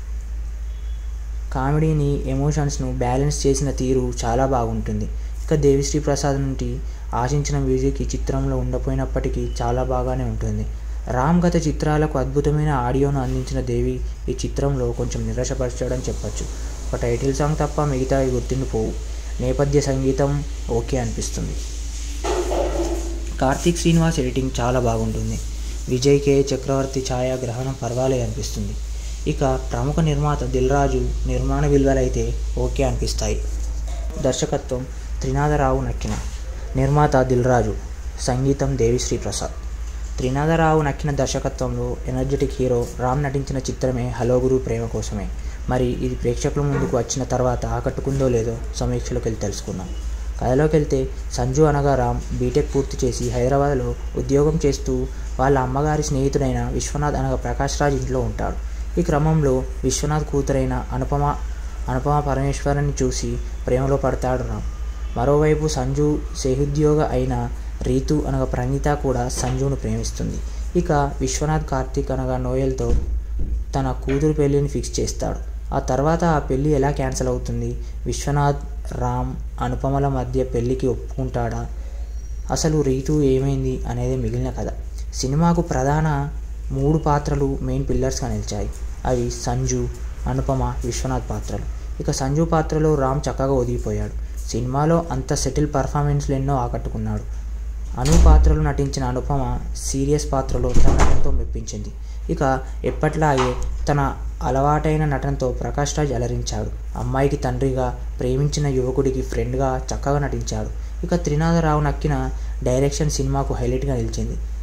కామెడీని ఎమోషన్స్ను బ్యాలెన్స్ చేసిన తీరు చాలా బాగుంటుంది ఇక దేవిశ్రీ ప్రసాద్ నుండి ఆశించిన మ్యూజిక్ ఈ చిత్రంలో ఉండపోయినప్పటికీ చాలా బాగానే ఉంటుంది రామ్ గత చిత్రాలకు అద్భుతమైన ఆడియోను అందించిన దేవి ఈ చిత్రంలో కొంచెం నిరాశపరచడం చెప్పచ్చు ఒక టైటిల్ సాంగ్ తప్ప మిగతావి గుర్తుండిపోవు నేపథ్య సంగీతం ఓకే అనిపిస్తుంది కార్తీక్ శ్రీనివాస్ ఎడిటింగ్ చాలా బాగుంటుంది విజయ్ కే చక్రవర్తి ఛాయాగ్రహణం పర్వాలేదు అనిపిస్తుంది ఇక ప్రముఖ నిర్మాత దిల్రాజు నిర్మాణ విలువలైతే ఓకే అనిపిస్తాయి దర్శకత్వం త్రినాథరావు నక్కిన నిర్మాత దిల్రాజు సంగీతం దేవిశ్రీ ప్రసాద్ త్రినాథరావు నక్కిన దర్శకత్వంలో ఎనర్జెటిక్ హీరో రామ్ నటించిన చిత్రమే హలో గురు ప్రేమ కోసమే మరి ఇది ప్రేక్షకుల ముందుకు వచ్చిన తర్వాత ఆకట్టుకుందో లేదో సమీక్షలోకి వెళ్ళి తెలుసుకుందాం కథలోకి వెళ్తే సంజు అనగా రామ్ బీటెక్ పూర్తి చేసి హైదరాబాద్లో ఉద్యోగం చేస్తూ వాళ్ళ అమ్మగారి స్నేహితుడైన విశ్వనాథ్ అనగా ప్రకాష్ రాజ్ ఇంట్లో ఉంటాడు ఈ క్రమంలో విశ్వనాథ్ కూతురైన అనుపమ అనుపమ పరమేశ్వరుని చూసి ప్రేమలో పడతాడు రామ్ మరోవైపు సంజు సేహుద్యోగ అయిన రీతు అనగా ప్రణీత కూడా సంజును ప్రేమిస్తుంది ఇక విశ్వనాథ్ కార్తీక్ అనగా నోయల్తో తన కూతురు పెళ్ళిని ఫిక్స్ చేస్తాడు ఆ తర్వాత ఆ పెళ్ళి ఎలా క్యాన్సిల్ అవుతుంది విశ్వనాథ్ రామ్ అనుపమల మధ్య పెళ్ళికి ఒప్పుకుంటాడా అసలు రీతు ఏమైంది అనేది మిగిలిన కథ సినిమాకు ప్రధాన మూడు పాత్రలు మెయిన్ పిల్లర్స్గా నిలిచాయి అవి సంజు అనుపమ విశ్వనాథ్ పాత్రలు ఇక సంజు పాత్రలో రామ్ చక్కగా ఒదిగిపోయాడు సినిమాలో అంత సెటిల్ పర్ఫార్మెన్స్లు ఎన్నో ఆకట్టుకున్నాడు అను పాత్రలు నటించిన అనుపమ సీరియస్ పాత్రలో తన నటనతో మెప్పించింది ఇక ఎప్పట్లాగే తన అలవాటైన నటనతో ప్రకాష్ రాజ్ అలరించాడు అమ్మాయికి తండ్రిగా ప్రేమించిన యువకుడికి ఫ్రెండ్గా చక్కగా నటించాడు ఇక త్రినాథరావు నక్కిన డైరెక్షన్ సినిమాకు హైలైట్గా నిలిచింది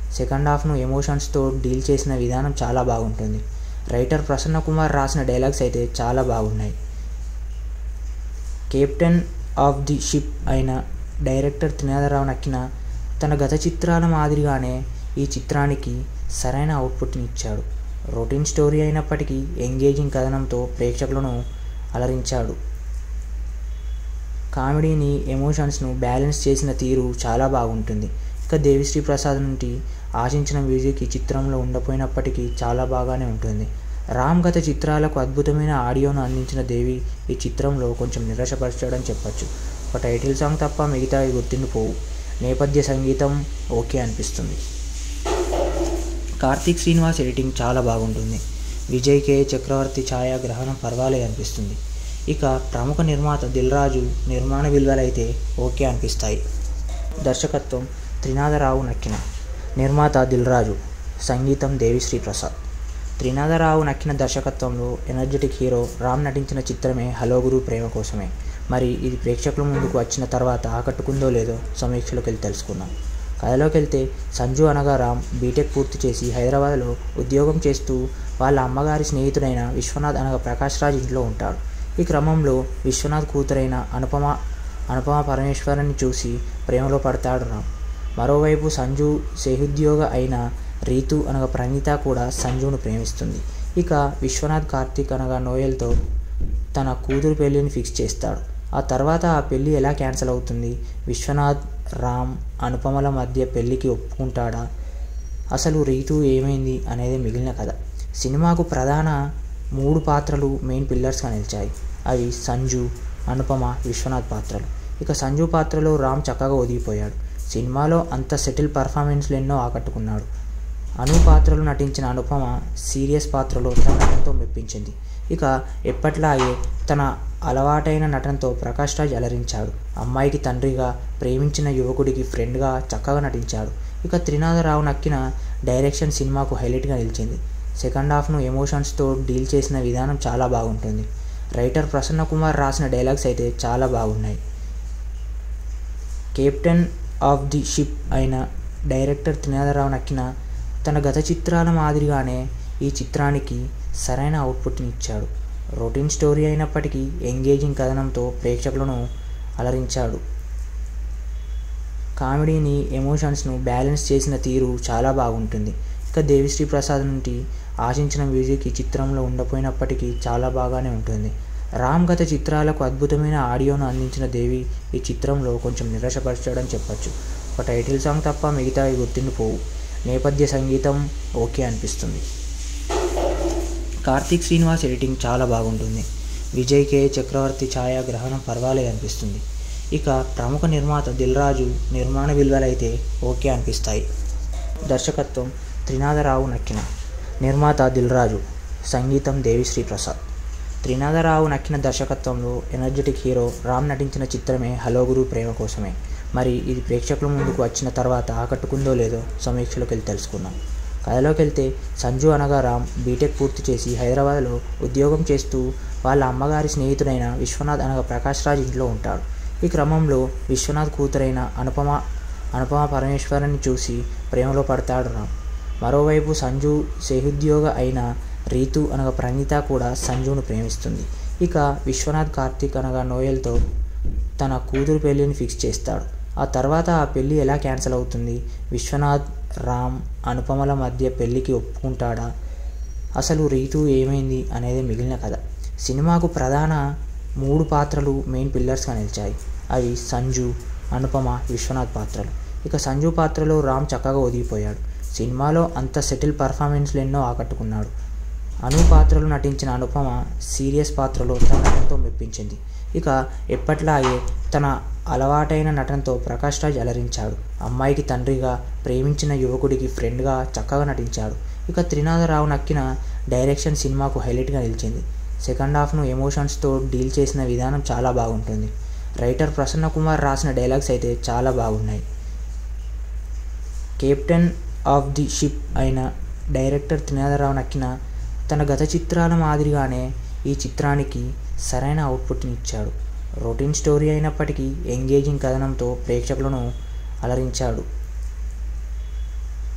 సెకండ్ హాఫ్ను ఎమోషన్స్తో డీల్ చేసిన విధానం చాలా బాగుంటుంది రైటర్ ప్రసన్న కుమార్ రాసిన డైలాగ్స్ అయితే చాలా బాగున్నాయి కెప్టెన్ ఆఫ్ ది షిప్ అయిన డైరెక్టర్ త్రినాథరావు నక్కిన తన గత చిత్రాల మాదిరిగానే ఈ చిత్రానికి సరైన అవుట్పుట్ని ఇచ్చాడు రొటీన్ స్టోరీ అయినప్పటికీ ఎంగేజింగ్ కథనంతో ప్రేక్షకులను అలరించాడు కామెడీని ఎమోషన్స్ను బ్యాలెన్స్ చేసిన తీరు చాలా బాగుంటుంది ఇక దేవిశ్రీ ప్రసాద్ నుండి ఆశించిన మ్యూజిక్ ఈ చిత్రంలో ఉండపోయినప్పటికీ చాలా బాగానే ఉంటుంది రామ్ గత చిత్రాలకు అద్భుతమైన ఆడియోను అందించిన దేవి ఈ చిత్రంలో కొంచెం నిరాశపరచాడని చెప్పచ్చు ఒక టైటిల్ సాంగ్ తప్ప మిగతావి గుర్తుండిపోవు నేపథ్య సంగీతం ఓకే అనిపిస్తుంది కార్తీక్ శ్రీనివాస్ ఎడిటింగ్ చాలా బాగుంటుంది విజయ్ కే చక్రవర్తి ఛాయాగ్రహణం పర్వాలే అనిపిస్తుంది ఇక ప్రముఖ నిర్మాత దిల్రాజు నిర్మాణ విలువలైతే ఓకే అనిపిస్తాయి దర్శకత్వం త్రినాథరావు నక్కిన నిర్మాత దిల్రాజు సంగీతం దేవిశ్రీ ప్రసాద్ త్రినాథరావు నక్కిన దర్శకత్వంలో ఎనర్జెటిక్ హీరో రామ్ నటించిన చిత్రమే హలో గురు ప్రేమ కోసమే మరి ఇది ప్రేక్షకుల ముందుకు వచ్చిన తర్వాత ఆకట్టుకుందో లేదో సమీక్షలోకి వెళ్ళి తెలుసుకుందాం కథలోకి వెళ్తే సంజు అనగా రామ్ బీటెక్ పూర్తి చేసి హైదరాబాద్లో ఉద్యోగం చేస్తూ వాళ్ళ అమ్మగారి స్నేహితుడైన విశ్వనాథ్ అనగా ప్రకాష్ రాజ్ ఇంట్లో ఉంటాడు ఈ క్రమంలో విశ్వనాథ్ కూతురైన అనుపమ అనుపమ పరమేశ్వరుని చూసి ప్రేమలో పడతాడు రామ్ మరోవైపు సంజు సేహుద్యోగ అయిన రీతు అనగా ప్రణీత కూడా సంజును ప్రేమిస్తుంది ఇక విశ్వనాథ్ కార్తీక్ అనగా నోయల్తో తన కూతురు పెళ్ళిని ఫిక్స్ చేస్తాడు ఆ తర్వాత ఆ పెళ్ళి ఎలా క్యాన్సిల్ అవుతుంది విశ్వనాథ్ రామ్ అనుపమల మధ్య పెళ్ళికి ఒప్పుకుంటాడా అసలు రీతు ఏమైంది అనేది మిగిలిన కథ సినిమాకు ప్రధాన మూడు పాత్రలు మెయిన్ పిల్లర్స్గా నిలిచాయి అవి సంజు అనుపమ విశ్వనాథ్ పాత్రలు ఇక సంజు పాత్రలో రామ్ చక్కగా ఒదిగిపోయాడు సినిమాలో అంత సెటిల్ పర్ఫార్మెన్స్లు ఎన్నో ఆకట్టుకున్నాడు అను పాత్రలు నటించిన అనుపమ సీరియస్ పాత్రలో తన నటనతో మెప్పించింది ఇక ఎప్పట్లాగే తన అలవాటైన నటనతో ప్రకాష్ రాజ్ అలరించాడు అమ్మాయికి తండ్రిగా ప్రేమించిన యువకుడికి ఫ్రెండ్గా చక్కగా నటించాడు ఇక త్రినాథరావు నక్కిన డైరెక్షన్ సినిమాకు హైలైట్గా నిలిచింది సెకండ్ హాఫ్ను ఎమోషన్స్తో డీల్ చేసిన విధానం చాలా బాగుంటుంది రైటర్ ప్రసన్న కుమార్ రాసిన డైలాగ్స్ అయితే చాలా బాగున్నాయి కెప్టెన్ ఆఫ్ ది షిప్ అయిన డైరెక్టర్ త్రినాథరావు నక్కిన తన గత చిత్రాల మాదిరిగానే ఈ చిత్రానికి సరైన అవుట్పుట్ని ఇచ్చాడు రొటీన్ స్టోరీ అయినప్పటికీ ఎంగేజింగ్ కథనంతో ప్రేక్షకులను అలరించాడు కామెడీని ఎమోషన్స్ను బ్యాలెన్స్ చేసిన తీరు చాలా బాగుంటుంది ఇక దేవిశ్రీ ప్రసాద్ నుండి ఆశించిన మ్యూజిక్ ఈ చిత్రంలో ఉండపోయినప్పటికీ చాలా బాగానే ఉంటుంది రామ్ గత చిత్రాలకు అద్భుతమైన ఆడియోను అందించిన దేవి ఈ చిత్రంలో కొంచెం నిరాశపరచాడని చెప్పచ్చు ఒక టైటిల్ సాంగ్ తప్ప మిగతావి గుర్తుండిపోవు నేపథ్య సంగీతం ఓకే అనిపిస్తుంది కార్తీక్ శ్రీనివాస్ ఎడిటింగ్ చాలా బాగుంటుంది విజయ్ కే చక్రవర్తి ఛాయాగ్రహణం పర్వాలే అనిపిస్తుంది ఇక ప్రముఖ నిర్మాత దిల్రాజు నిర్మాణ విలువలైతే ఓకే అనిపిస్తాయి దర్శకత్వం త్రినాథరావు నక్కిన నిర్మాత దిల్రాజు సంగీతం దేవిశ్రీ ప్రసాద్ త్రినాథరావు నక్కిన దర్శకత్వంలో ఎనర్జెటిక్ హీరో రామ్ నటించిన చిత్రమే హలో గురు ప్రేమ కోసమే మరి ఇది ప్రేక్షకుల ముందుకు వచ్చిన తర్వాత ఆకట్టుకుందో లేదో సమీక్షలోకి వెళ్ళి తెలుసుకుందాం కథలోకి వెళ్తే సంజు అనగా రామ్ బీటెక్ పూర్తి చేసి హైదరాబాద్లో ఉద్యోగం చేస్తూ వాళ్ళ అమ్మగారి స్నేహితుడైన విశ్వనాథ్ అనగా ప్రకాష్ రాజ్ ఇంట్లో ఉంటాడు ఈ క్రమంలో విశ్వనాథ్ కూతురైన అనుపమ అనుపమ పరమేశ్వరుని చూసి ప్రేమలో పడతాడు రామ్ మరోవైపు సంజు సేహుద్యోగ అయిన రీతు అనగా ప్రణీత కూడా సంజును ప్రేమిస్తుంది ఇక విశ్వనాథ్ కార్తీక్ అనగా నోయల్తో తన కూతురు పెళ్ళిని ఫిక్స్ చేస్తాడు ఆ తర్వాత ఆ పెళ్ళి ఎలా క్యాన్సిల్ అవుతుంది విశ్వనాథ్ రామ్ అనుపమల మధ్య పెళ్ళికి ఒప్పుకుంటాడా అసలు రీతు ఏమైంది అనేది మిగిలిన కథ సినిమాకు ప్రధాన మూడు పాత్రలు మెయిన్ పిల్లర్స్గా నిలిచాయి అవి సంజు అనుపమ విశ్వనాథ్ పాత్రలు ఇక సంజు పాత్రలో రామ్ చక్కగా ఒదిగిపోయాడు సినిమాలో అంత సెటిల్ పర్ఫార్మెన్స్లు ఎన్నో ఆకట్టుకున్నాడు అను పాత్రలు నటించిన అనుపమ సీరియస్ పాత్రలో తన నటనతో మెప్పించింది ఇక ఎప్పట్లాగే తన అలవాటైన నటనతో ప్రకాష్ రాజ్ అలరించాడు అమ్మాయికి తండ్రిగా ప్రేమించిన యువకుడికి ఫ్రెండ్గా చక్కగా నటించాడు ఇక త్రినాథరావు నక్కిన డైరెక్షన్ సినిమాకు హైలైట్గా నిలిచింది సెకండ్ హాఫ్ను ఎమోషన్స్తో డీల్ చేసిన విధానం చాలా బాగుంటుంది రైటర్ ప్రసన్న కుమార్ రాసిన డైలాగ్స్ అయితే చాలా బాగున్నాయి కెప్టెన్ ఆఫ్ ది షిప్ అయిన డైరెక్టర్ త్రినాథరావు నక్కిన తన గత చిత్రాల మాదిరిగానే ఈ చిత్రానికి సరైన అవుట్పుట్ని ఇచ్చాడు రొటీన్ స్టోరీ అయినప్పటికీ ఎంగేజింగ్ కథనంతో ప్రేక్షకులను అలరించాడు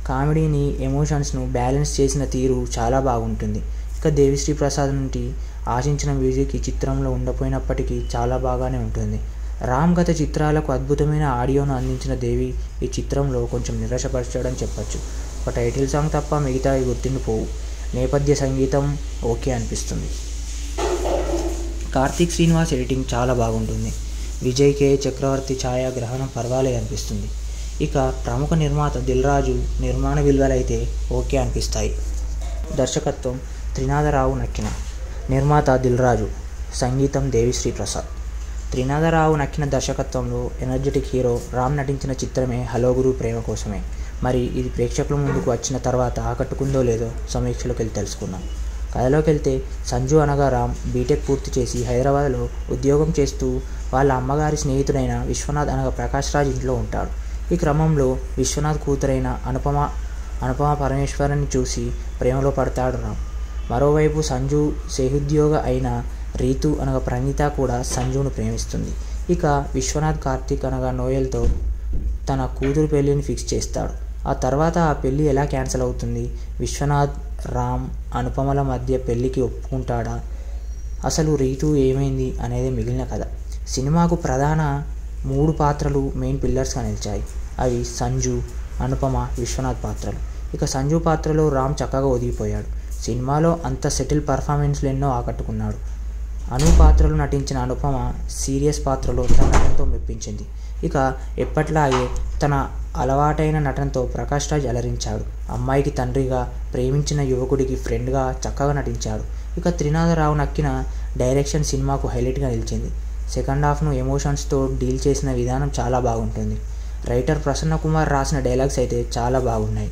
కామెడీని ఎమోషన్స్ను బ్యాలెన్స్ చేసిన తీరు చాలా బాగుంటుంది ఇక దేవిశ్రీ ప్రసాద్ నుండి ఆశించిన మ్యూజిక్ ఈ చిత్రంలో ఉండపోయినప్పటికీ చాలా బాగానే ఉంటుంది రామ్ గత చిత్రాలకు అద్భుతమైన ఆడియోను అందించిన దేవి ఈ చిత్రంలో కొంచెం నిరాశపరచడం చెప్పొచ్చు ఒక టైటిల్ సాంగ్ తప్ప మిగతా గుర్తుండిపోవు నేపథ్య సంగీతం ఓకే అనిపిస్తుంది కార్తీక్ శ్రీనివాస్ ఎడిటింగ్ చాలా బాగుంటుంది విజయ్ కే చక్రవర్తి ఛాయాగ్రహణం పర్వాలే అనిపిస్తుంది ఇక ప్రముఖ నిర్మాత దిల్రాజు నిర్మాణ విలువలైతే ఓకే అనిపిస్తాయి దర్శకత్వం త్రినాథరావు నక్కిన నిర్మాత దిల్రాజు సంగీతం దేవిశ్రీ ప్రసాద్ త్రినాథరావు నక్కిన దర్శకత్వంలో ఎనర్జెటిక్ హీరో రామ్ నటించిన చిత్రమే హలో గురు ప్రేమ కోసమే మరి ఇది ప్రేక్షకుల ముందుకు వచ్చిన తర్వాత ఆకట్టుకుందో లేదో సమీక్షలోకి వెళ్ళి తెలుసుకుందాం కథలోకి వెళ్తే సంజు అనగా రామ్ బీటెక్ పూర్తి చేసి హైదరాబాద్లో ఉద్యోగం చేస్తూ వాళ్ళ అమ్మగారి స్నేహితుడైన విశ్వనాథ్ అనగా ప్రకాష్ రాజ్ ఇంట్లో ఉంటాడు ఈ క్రమంలో విశ్వనాథ్ కూతురైన అనుపమ అనుపమ పరమేశ్వరుని చూసి ప్రేమలో పడతాడు రామ్ మరోవైపు సంజు సేహుద్యోగ అయిన రీతు అనగా ప్రణీత కూడా సంజును ప్రేమిస్తుంది ఇక విశ్వనాథ్ కార్తీక్ అనగా నోయల్తో తన కూతురు పెళ్ళిని ఫిక్స్ చేస్తాడు ఆ తర్వాత ఆ పెళ్ళి ఎలా క్యాన్సిల్ అవుతుంది విశ్వనాథ్ రామ్ అనుపమల మధ్య పెళ్ళికి ఒప్పుకుంటాడా అసలు రీతు ఏమైంది అనేది మిగిలిన కథ సినిమాకు ప్రధాన మూడు పాత్రలు మెయిన్ పిల్లర్స్గా నిలిచాయి అవి సంజు అనుపమ విశ్వనాథ్ పాత్రలు ఇక సంజు పాత్రలో రామ్ చక్కగా ఒదిగిపోయాడు సినిమాలో అంత సెటిల్ పర్ఫార్మెన్స్లు ఎన్నో ఆకట్టుకున్నాడు అను పాత్రలో నటించిన అనుపమ సీరియస్ పాత్రలో తన నటనతో మెప్పించింది ఇక ఎప్పట్లాగే తన అలవాటైన నటనతో ప్రకాష్ రాజ్ అలరించాడు అమ్మాయికి తండ్రిగా ప్రేమించిన యువకుడికి ఫ్రెండ్గా చక్కగా నటించాడు ఇక త్రినాథరావు నక్కిన డైరెక్షన్ సినిమాకు హైలైట్గా నిలిచింది సెకండ్ హాఫ్ను ఎమోషన్స్తో డీల్ చేసిన విధానం చాలా బాగుంటుంది రైటర్ ప్రసన్న కుమార్ రాసిన డైలాగ్స్ అయితే చాలా బాగున్నాయి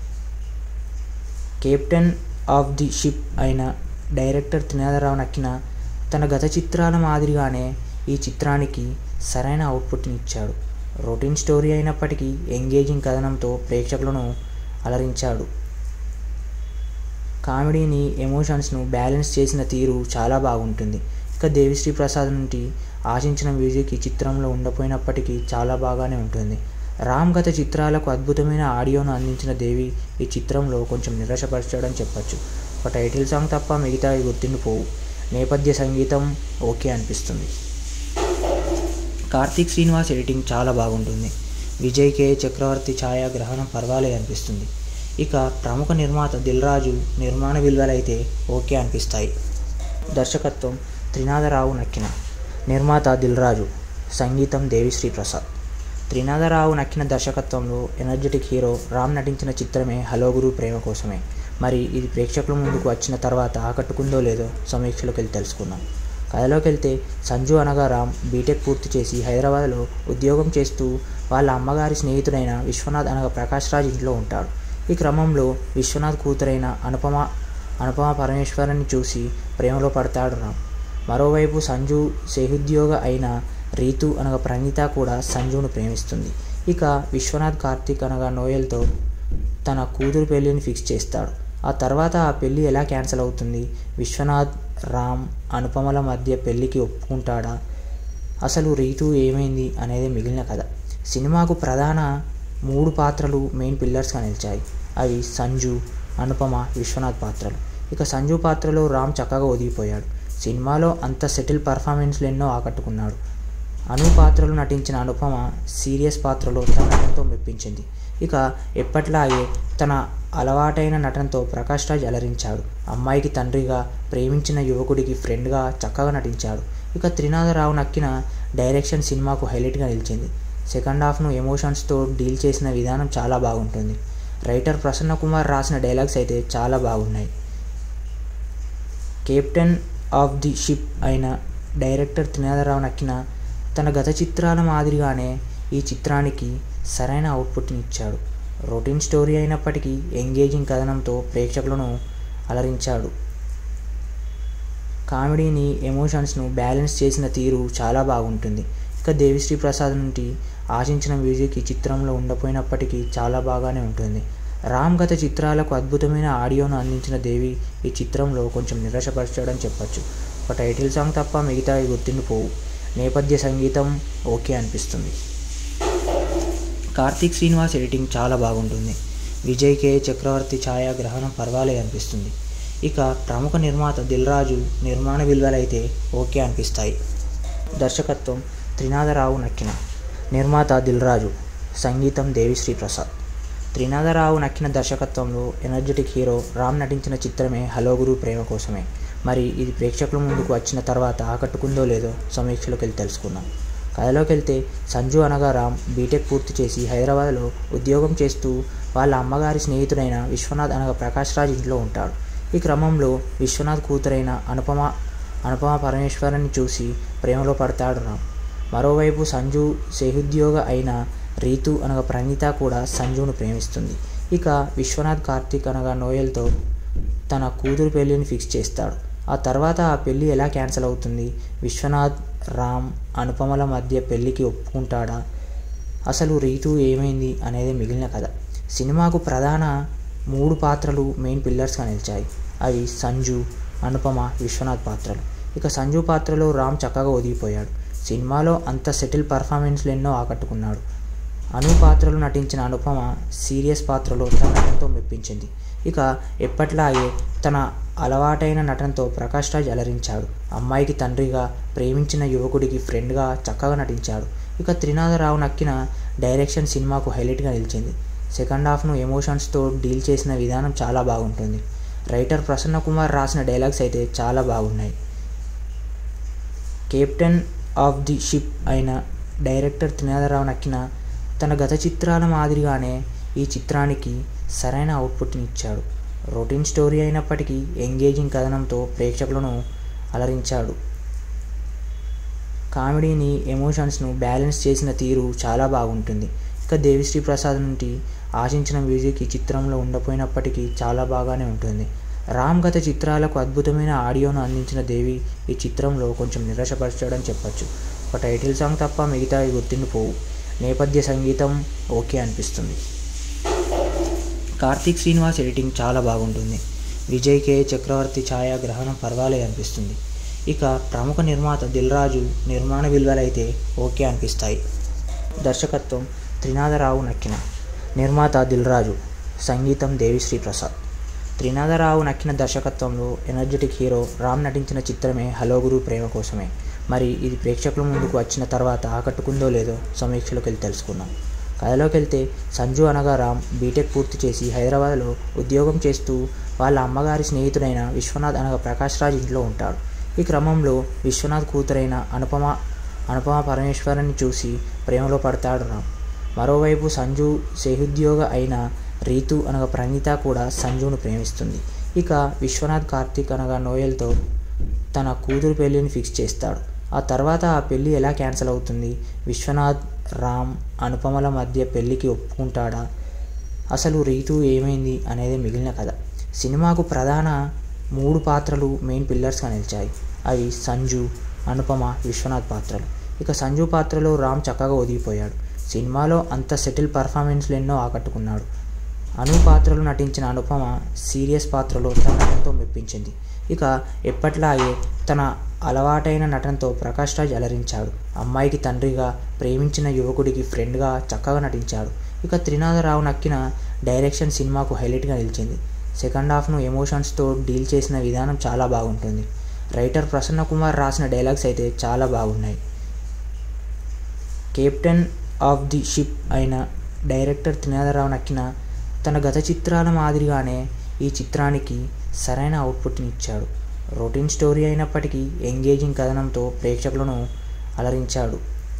కెప్టెన్ ఆఫ్ ది షిప్ అయిన డైరెక్టర్ త్రినాథరావు నక్కిన తన గత చిత్రాల మాదిరిగానే ఈ చిత్రానికి సరైన అవుట్పుట్ని ఇచ్చాడు రొటీన్ స్టోరీ అయినప్పటికీ ఎంగేజింగ్ కథనంతో ప్రేక్షకులను అలరించాడు కామెడీని ఎమోషన్స్ను బ్యాలెన్స్ చేసిన తీరు చాలా బాగుంటుంది ఇక దేవిశ్రీ ప్రసాద్ నుండి ఆశించిన మ్యూజిక్ ఈ చిత్రంలో ఉండపోయినప్పటికీ చాలా బాగానే ఉంటుంది రామ్ గత చిత్రాలకు అద్భుతమైన ఆడియోను అందించిన దేవి ఈ చిత్రంలో కొంచెం నిరాశపరచడం చెప్పొచ్చు ఒక టైటిల్ సాంగ్ తప్ప మిగతా గుర్తుండిపోవు నేపథ్య సంగీతం ఓకే అనిపిస్తుంది కార్తీక్ శ్రీనివాస్ ఎడిటింగ్ చాలా బాగుంటుంది విజయ్ కే చక్రవర్తి ఛాయాగ్రహణం పర్వాలే అనిపిస్తుంది ఇక ప్రముఖ నిర్మాత దిల్రాజు నిర్మాణ విలువలైతే ఓకే అనిపిస్తాయి దర్శకత్వం త్రినాథరావు నక్కిన నిర్మాత దిల్రాజు సంగీతం దేవిశ్రీ ప్రసాద్ త్రినాథరావు నక్కిన దర్శకత్వంలో ఎనర్జెటిక్ హీరో రామ్ నటించిన చిత్రమే హలో గురు ప్రేమ కోసమే మరి ఇది ప్రేక్షకుల ముందుకు వచ్చిన తర్వాత ఆకట్టుకుందో లేదో సమీక్షలోకి వెళ్ళి తెలుసుకుందాం కథలోకి వెళ్తే సంజు అనగా రామ్ బీటెక్ పూర్తి చేసి హైదరాబాద్లో ఉద్యోగం చేస్తూ వాళ్ళ అమ్మగారి స్నేహితుడైన విశ్వనాథ్ అనగా ప్రకాష్ రాజ్ ఇంట్లో ఉంటాడు ఈ క్రమంలో విశ్వనాథ్ కూతురైన అనుపమ అనుపమ పరమేశ్వరుని చూసి ప్రేమలో పడతాడు రామ్ మరోవైపు సంజు సేహుద్యోగ అయిన రీతు అనగా ప్రణీత కూడా సంజును ప్రేమిస్తుంది ఇక విశ్వనాథ్ కార్తీక్ అనగా నోయల్తో తన కూతురు పెళ్ళిని ఫిక్స్ చేస్తాడు ఆ తర్వాత ఆ పెళ్ళి ఎలా క్యాన్సిల్ అవుతుంది విశ్వనాథ్ రామ్ అనుపమల మధ్య పెళ్ళికి ఒప్పుకుంటాడా అసలు రీతు ఏమైంది అనేది మిగిలిన కథ సినిమాకు ప్రధాన మూడు పాత్రలు మెయిన్ పిల్లర్స్గా నిలిచాయి అవి సంజు అనుపమ విశ్వనాథ్ పాత్రలు ఇక సంజు పాత్రలో రామ్ చక్కగా ఒదిగిపోయాడు సినిమాలో అంత సెటిల్ పర్ఫార్మెన్స్లు ఎన్నో ఆకట్టుకున్నాడు అను పాత్రలు నటించిన అనుపమ సీరియస్ పాత్రలో తన నటనతో మెప్పించింది ఇక ఎప్పట్లాగే తన అలవాటైన నటనతో ప్రకాష్ రాజ్ అలరించాడు అమ్మాయికి తండ్రిగా ప్రేమించిన యువకుడికి ఫ్రెండ్గా చక్కగా నటించాడు ఇక త్రినాథరావు నక్కిన డైరెక్షన్ సినిమాకు హైలైట్గా నిలిచింది సెకండ్ హాఫ్ను ఎమోషన్స్తో డీల్ చేసిన విధానం చాలా బాగుంటుంది రైటర్ ప్రసన్న కుమార్ రాసిన డైలాగ్స్ అయితే చాలా బాగున్నాయి కెప్టెన్ ఆఫ్ ది షిప్ అయిన డైరెక్టర్ త్రినాథరావు నక్కిన తన గత చిత్రాల మాదిరిగానే ఈ చిత్రానికి సరైన అవుట్పుట్ని ఇచ్చాడు రొటీన్ స్టోరీ అయినప్పటికీ ఎంగేజింగ్ కథనంతో ప్రేక్షకులను అలరించాడు కామెడీని ఎమోషన్స్ను బ్యాలెన్స్ చేసిన తీరు చాలా బాగుంటుంది ఇక దేవిశ్రీ ప్రసాద్ నుండి ఆశించిన మ్యూజిక్ ఈ చిత్రంలో ఉండపోయినప్పటికీ చాలా బాగానే ఉంటుంది రామ్ గత చిత్రాలకు అద్భుతమైన ఆడియోను అందించిన దేవి ఈ చిత్రంలో కొంచెం నిరాశపరచడం చెప్పొచ్చు ఒక టైటిల్ సాంగ్ తప్ప మిగతా గుర్తుండిపోవు నేపథ్య సంగీతం ఓకే అనిపిస్తుంది కార్తీక్ శ్రీనివాస్ ఎడిటింగ్ చాలా బాగుంటుంది విజయ్ కే చక్రవర్తి ఛాయాగ్రహణం పర్వాలే అనిపిస్తుంది ఇక ప్రముఖ నిర్మాత దిల్ రాజు నిర్మాణ విలువలైతే ఓకే అనిపిస్తాయి దర్శకత్వం త్రినాథరావు నక్కిన నిర్మాత దిల్ రాజు సంగీతం దేవిశ్రీ ప్రసాద్ త్రినాథరావు నక్కిన దర్శకత్వంలో ఎనర్జెటిక్ హీరో రామ్ నటించిన చిత్రమే హలో గురు ప్రేమ కోసమే మరి ఇది ప్రేక్షకుల ముందుకు వచ్చిన తర్వాత ఆకట్టుకుందో లేదో సమీక్షలోకి వెళ్ళి తెలుసుకుందాం కథలోకి వెళ్తే సంజు అనగా రామ్ బీటెక్ పూర్తి చేసి హైదరాబాద్లో ఉద్యోగం చేస్తూ వాళ్ళ అమ్మగారి స్నేహితుడైన విశ్వనాథ్ అనగా ప్రకాష్ రాజ్ ఇంట్లో ఉంటాడు ఈ క్రమంలో విశ్వనాథ్ కూతురైన అనుపమ అనుపమ పరమేశ్వరుని చూసి ప్రేమలో పడతాడు రామ్ మరోవైపు సంజు సేహుద్యోగ అయిన రీతు అనగా ప్రణీత కూడా సంజును ప్రేమిస్తుంది ఇక విశ్వనాథ్ కార్తీక్ అనగా నోయల్తో తన కూతురు పెళ్ళిని ఫిక్స్ చేస్తాడు ఆ తర్వాత ఆ పెళ్ళి ఎలా క్యాన్సిల్ అవుతుంది విశ్వనాథ్ రామ్ అనుపమల మధ్య పెళ్ళికి ఒప్పుకుంటాడా అసలు రీతు ఏమైంది అనేది మిగిలిన కథ సినిమాకు ప్రధాన మూడు పాత్రలు మెయిన్ పిల్లర్స్గా నిలిచాయి అవి సంజు అనుపమ విశ్వనాథ్ పాత్రలు ఇక సంజు పాత్రలో రామ్ చక్కగా ఒదిగిపోయాడు సినిమాలో అంత సెటిల్ పర్ఫార్మెన్స్లు ఎన్నో ఆకట్టుకున్నాడు అను పాత్రలు నటించిన అనుపమ సీరియస్ పాత్రలో తన నటనతో మెప్పించింది ఇక ఎప్పట్లాగే తన అలవాటైన నటనతో ప్రకాష్ రాజ్ అలరించాడు అమ్మాయికి తండ్రిగా ప్రేమించిన యువకుడికి ఫ్రెండ్గా చక్కగా నటించాడు ఇక త్రినాథరావు నక్కిన డైరెక్షన్ సినిమాకు హైలైట్గా నిలిచింది సెకండ్ హాఫ్ను ఎమోషన్స్తో డీల్ చేసిన విధానం చాలా బాగుంటుంది రైటర్ ప్రసన్న కుమార్ రాసిన డైలాగ్స్ అయితే చాలా బాగున్నాయి కెప్టెన్ ఆఫ్ ది షిప్ అయిన డైరెక్టర్ త్రినాథరావు నక్కిన తన గత చిత్రాల మాదిరిగానే ఈ చిత్రానికి సరైన అవుట్పుట్ని ఇచ్చాడు రొటీన్ స్టోరీ అయినప్పటికీ ఎంగేజింగ్ కథనంతో ప్రేక్షకులను అలరించాడు కామెడీని ఎమోషన్స్ను బ్యాలెన్స్ చేసిన తీరు చాలా బాగుంటుంది ఇక దేవిశ్రీ ప్రసాద్ నుండి ఆశించిన మ్యూజిక్ ఈ చిత్రంలో ఉండపోయినప్పటికీ చాలా బాగానే ఉంటుంది రామ్ గత చిత్రాలకు అద్భుతమైన ఆడియోను అందించిన దేవి ఈ చిత్రంలో కొంచెం నిరాశపరచడం చెప్పచ్చు ఒక టైటిల్ సాంగ్ తప్ప మిగతావి గుర్తుండిపోవు నేపథ్య సంగీతం ఓకే అనిపిస్తుంది కార్తీక్ శ్రీనివాస్ ఎడిటింగ్ చాలా బాగుంటుంది విజయ్ కే చక్రవర్తి ఛాయాగ్రహణం పర్వాలే అనిపిస్తుంది ఇక ప్రముఖ నిర్మాత దిల్ రాజు నిర్మాణ విలువలైతే ఓకే అనిపిస్తాయి దర్శకత్వం త్రినాథరావు నక్కిన నిర్మాత దిల్ రాజు సంగీతం దేవిశ్రీ ప్రసాద్ త్రినాథరావు నక్కిన దర్శకత్వంలో ఎనర్జెటిక్ హీరో రామ్ నటించిన చిత్రమే హలో గురు ప్రేమ కోసమే మరి ఇది ప్రేక్షకుల ముందుకు వచ్చిన తర్వాత ఆకట్టుకుందో లేదో సమీక్షలోకి వెళ్ళి తెలుసుకుందాం కథలోకి వెళ్తే సంజు అనగా రామ్ బీటెక్ పూర్తి చేసి హైదరాబాద్లో ఉద్యోగం చేస్తూ వాళ్ళ అమ్మగారి స్నేహితుడైన విశ్వనాథ్ అనగా ప్రకాష్ రాజ్ ఇంట్లో ఉంటాడు ఈ క్రమంలో విశ్వనాథ్ కూతురైన అనుపమ అనుపమ పరమేశ్వరుని చూసి ప్రేమలో పడతాడు రామ్ మరోవైపు సంజు సేహుద్యోగ అయిన రీతు అనగా ప్రణీత కూడా సంజును ప్రేమిస్తుంది ఇక విశ్వనాథ్ కార్తీక్ అనగా నోయల్తో తన కూతురు పెళ్ళిని ఫిక్స్ చేస్తాడు ఆ తర్వాత ఆ పెళ్ళి ఎలా క్యాన్సిల్ అవుతుంది విశ్వనాథ్ రామ్ అనుపమల మధ్య పెళ్ళికి ఒప్పుకుంటాడా అసలు రీతు ఏమైంది అనేది మిగిలిన కథ సినిమాకు ప్రధాన మూడు పాత్రలు మెయిన్ పిల్లర్స్గా నిలిచాయి అవి సంజు అనుపమ విశ్వనాథ్ పాత్రలు ఇక సంజు పాత్రలో రామ్ చక్కగా ఒదిగిపోయాడు సినిమాలో అంత సెటిల్ పర్ఫార్మెన్స్లు ఎన్నో ఆకట్టుకున్నాడు అను పాత్రలు నటించిన అనుపమ సీరియస్ పాత్రలో తన నటనతో మెప్పించింది ఇక ఎప్పట్లాగే తన అలవాటైన నటనతో ప్రకాష్ రాజ్ అలరించాడు అమ్మాయికి తండ్రిగా ప్రేమించిన యువకుడికి ఫ్రెండ్గా చక్కగా నటించాడు ఇక త్రినాథరావు నక్కిన డైరెక్షన్ సినిమాకు హైలైట్గా నిలిచింది సెకండ్ హాఫ్ను ఎమోషన్స్తో డీల్ చేసిన విధానం చాలా బాగుంటుంది రైటర్ ప్రసన్న కుమార్ రాసిన డైలాగ్స్ అయితే చాలా బాగున్నాయి కెప్టెన్ ఆఫ్ ది షిప్ అయిన డైరెక్టర్ త్రినాథరావు నక్కిన తన గత చిత్రాల మాదిరిగానే ఈ చిత్రానికి సరైన అవుట్పుట్ని ఇచ్చాడు రొటీన్ స్టోరీ అయినప్పటికీ ఎంగేజింగ్ కథనంతో ప్రేక్షకులను అలరించాడు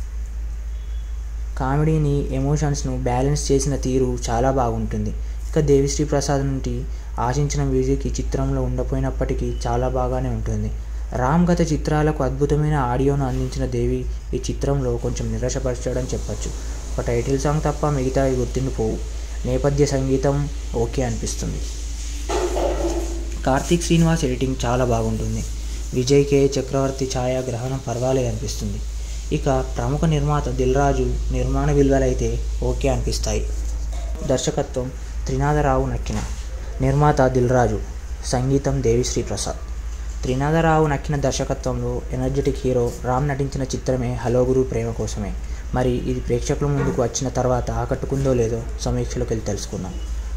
కామెడీని ఎమోషన్స్ను బ్యాలెన్స్ చేసిన తీరు చాలా బాగుంటుంది ఇక దేవిశ్రీ ప్రసాద్ నుండి ఆశించిన మ్యూజిక్ ఈ చిత్రంలో ఉండపోయినప్పటికీ చాలా బాగానే ఉంటుంది రామ్ గత చిత్రాలకు అద్భుతమైన ఆడియోను అందించిన దేవి ఈ చిత్రంలో కొంచెం నిరాశపరచడం చెప్పచ్చు ఒక టైటిల్ సాంగ్ తప్ప మిగతావి గుర్తుండిపోవు నేపథ్య సంగీతం ఓకే అనిపిస్తుంది కార్తీక్ శ్రీనివాస్ ఎడిటింగ్ చాలా బాగుంటుంది విజయ్ కే చక్రవర్తి ఛాయాగ్రహణం పర్వాలే అనిపిస్తుంది ఇక ప్రముఖ నిర్మాత దిల్ రాజు నిర్మాణ విలువలైతే ఓకే అనిపిస్తాయి దర్శకత్వం త్రినాథరావు నక్కిన నిర్మాత దిల్ రాజు సంగీతం దేవిశ్రీ ప్రసాద్ త్రినాథరావు నక్కిన దర్శకత్వంలో ఎనర్జెటిక్ హీరో రామ్ నటించిన చిత్రమే హలో గురు ప్రేమ కోసమే మరి ఇది ప్రేక్షకుల ముందుకు వచ్చిన తర్వాత ఆకట్టుకుందో లేదో సమీక్షలోకి వెళ్ళి తెలుసుకుందాం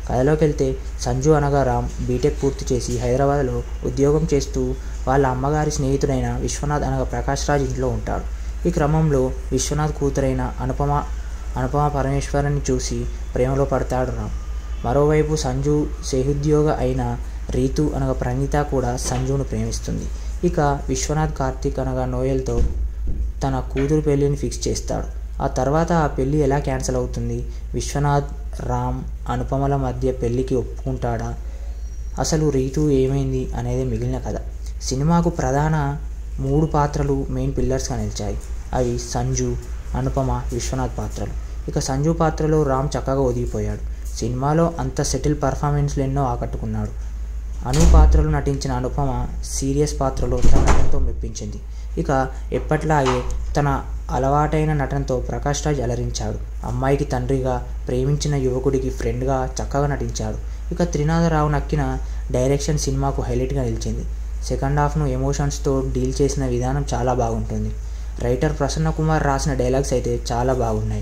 కథలోకి వెళ్తే సంజు అనగా రామ్ బీటెక్ పూర్తి చేసి హైదరాబాద్లో ఉద్యోగం చేస్తూ వాళ్ళ అమ్మగారి స్నేహితుడైన విశ్వనాథ్ అనగా ప్రకాష్ రాజ్ ఇంట్లో ఉంటాడు ఈ క్రమంలో విశ్వనాథ్ కూతురైన అనుపమ అనుపమ పరమేశ్వరుని చూసి ప్రేమలో పడతాడు రామ్ మరోవైపు సంజు సేహుద్యోగ అయిన రీతు అనగా ప్రణీత కూడా సంజును ప్రేమిస్తుంది ఇక విశ్వనాథ్ కార్తీక్ అనగా నోయల్తో తన కూతురు పెళ్ళిని ఫిక్స్ చేస్తాడు ఆ తర్వాత ఆ పెళ్ళి ఎలా క్యాన్సిల్ అవుతుంది విశ్వనాథ్ రామ్ అనుపమల మధ్య పెళ్ళికి ఒప్పుకుంటాడా అసలు రీతు ఏమైంది అనేది మిగిలిన కథ సినిమాకు ప్రధాన మూడు పాత్రలు మెయిన్ పిల్లర్స్గా నిలిచాయి అవి సంజు అనుపమ విశ్వనాథ్ పాత్రలు ఇక సంజు పాత్రలో రామ్ చక్కగా ఒదిగిపోయాడు సినిమాలో అంత సెటిల్ పర్ఫార్మెన్స్లు ఎన్నో ఆకట్టుకున్నాడు అను పాత్రలు నటించిన అనుపమ సీరియస్ పాత్రలో తన నటనతో మెప్పించింది ఇక ఎప్పట్లాగే తన అలవాటైన నటనతో ప్రకాష్ రాజ్ అలరించాడు అమ్మాయికి తండ్రిగా ప్రేమించిన యువకుడికి ఫ్రెండ్గా చక్కగా నటించాడు ఇక త్రినాథరావు నక్కిన డైరెక్షన్ సినిమాకు హైలైట్గా నిలిచింది సెకండ్ హాఫ్ను ఎమోషన్స్తో డీల్ చేసిన విధానం చాలా బాగుంటుంది రైటర్ ప్రసన్న కుమార్ రాసిన డైలాగ్స్ అయితే చాలా బాగున్నాయి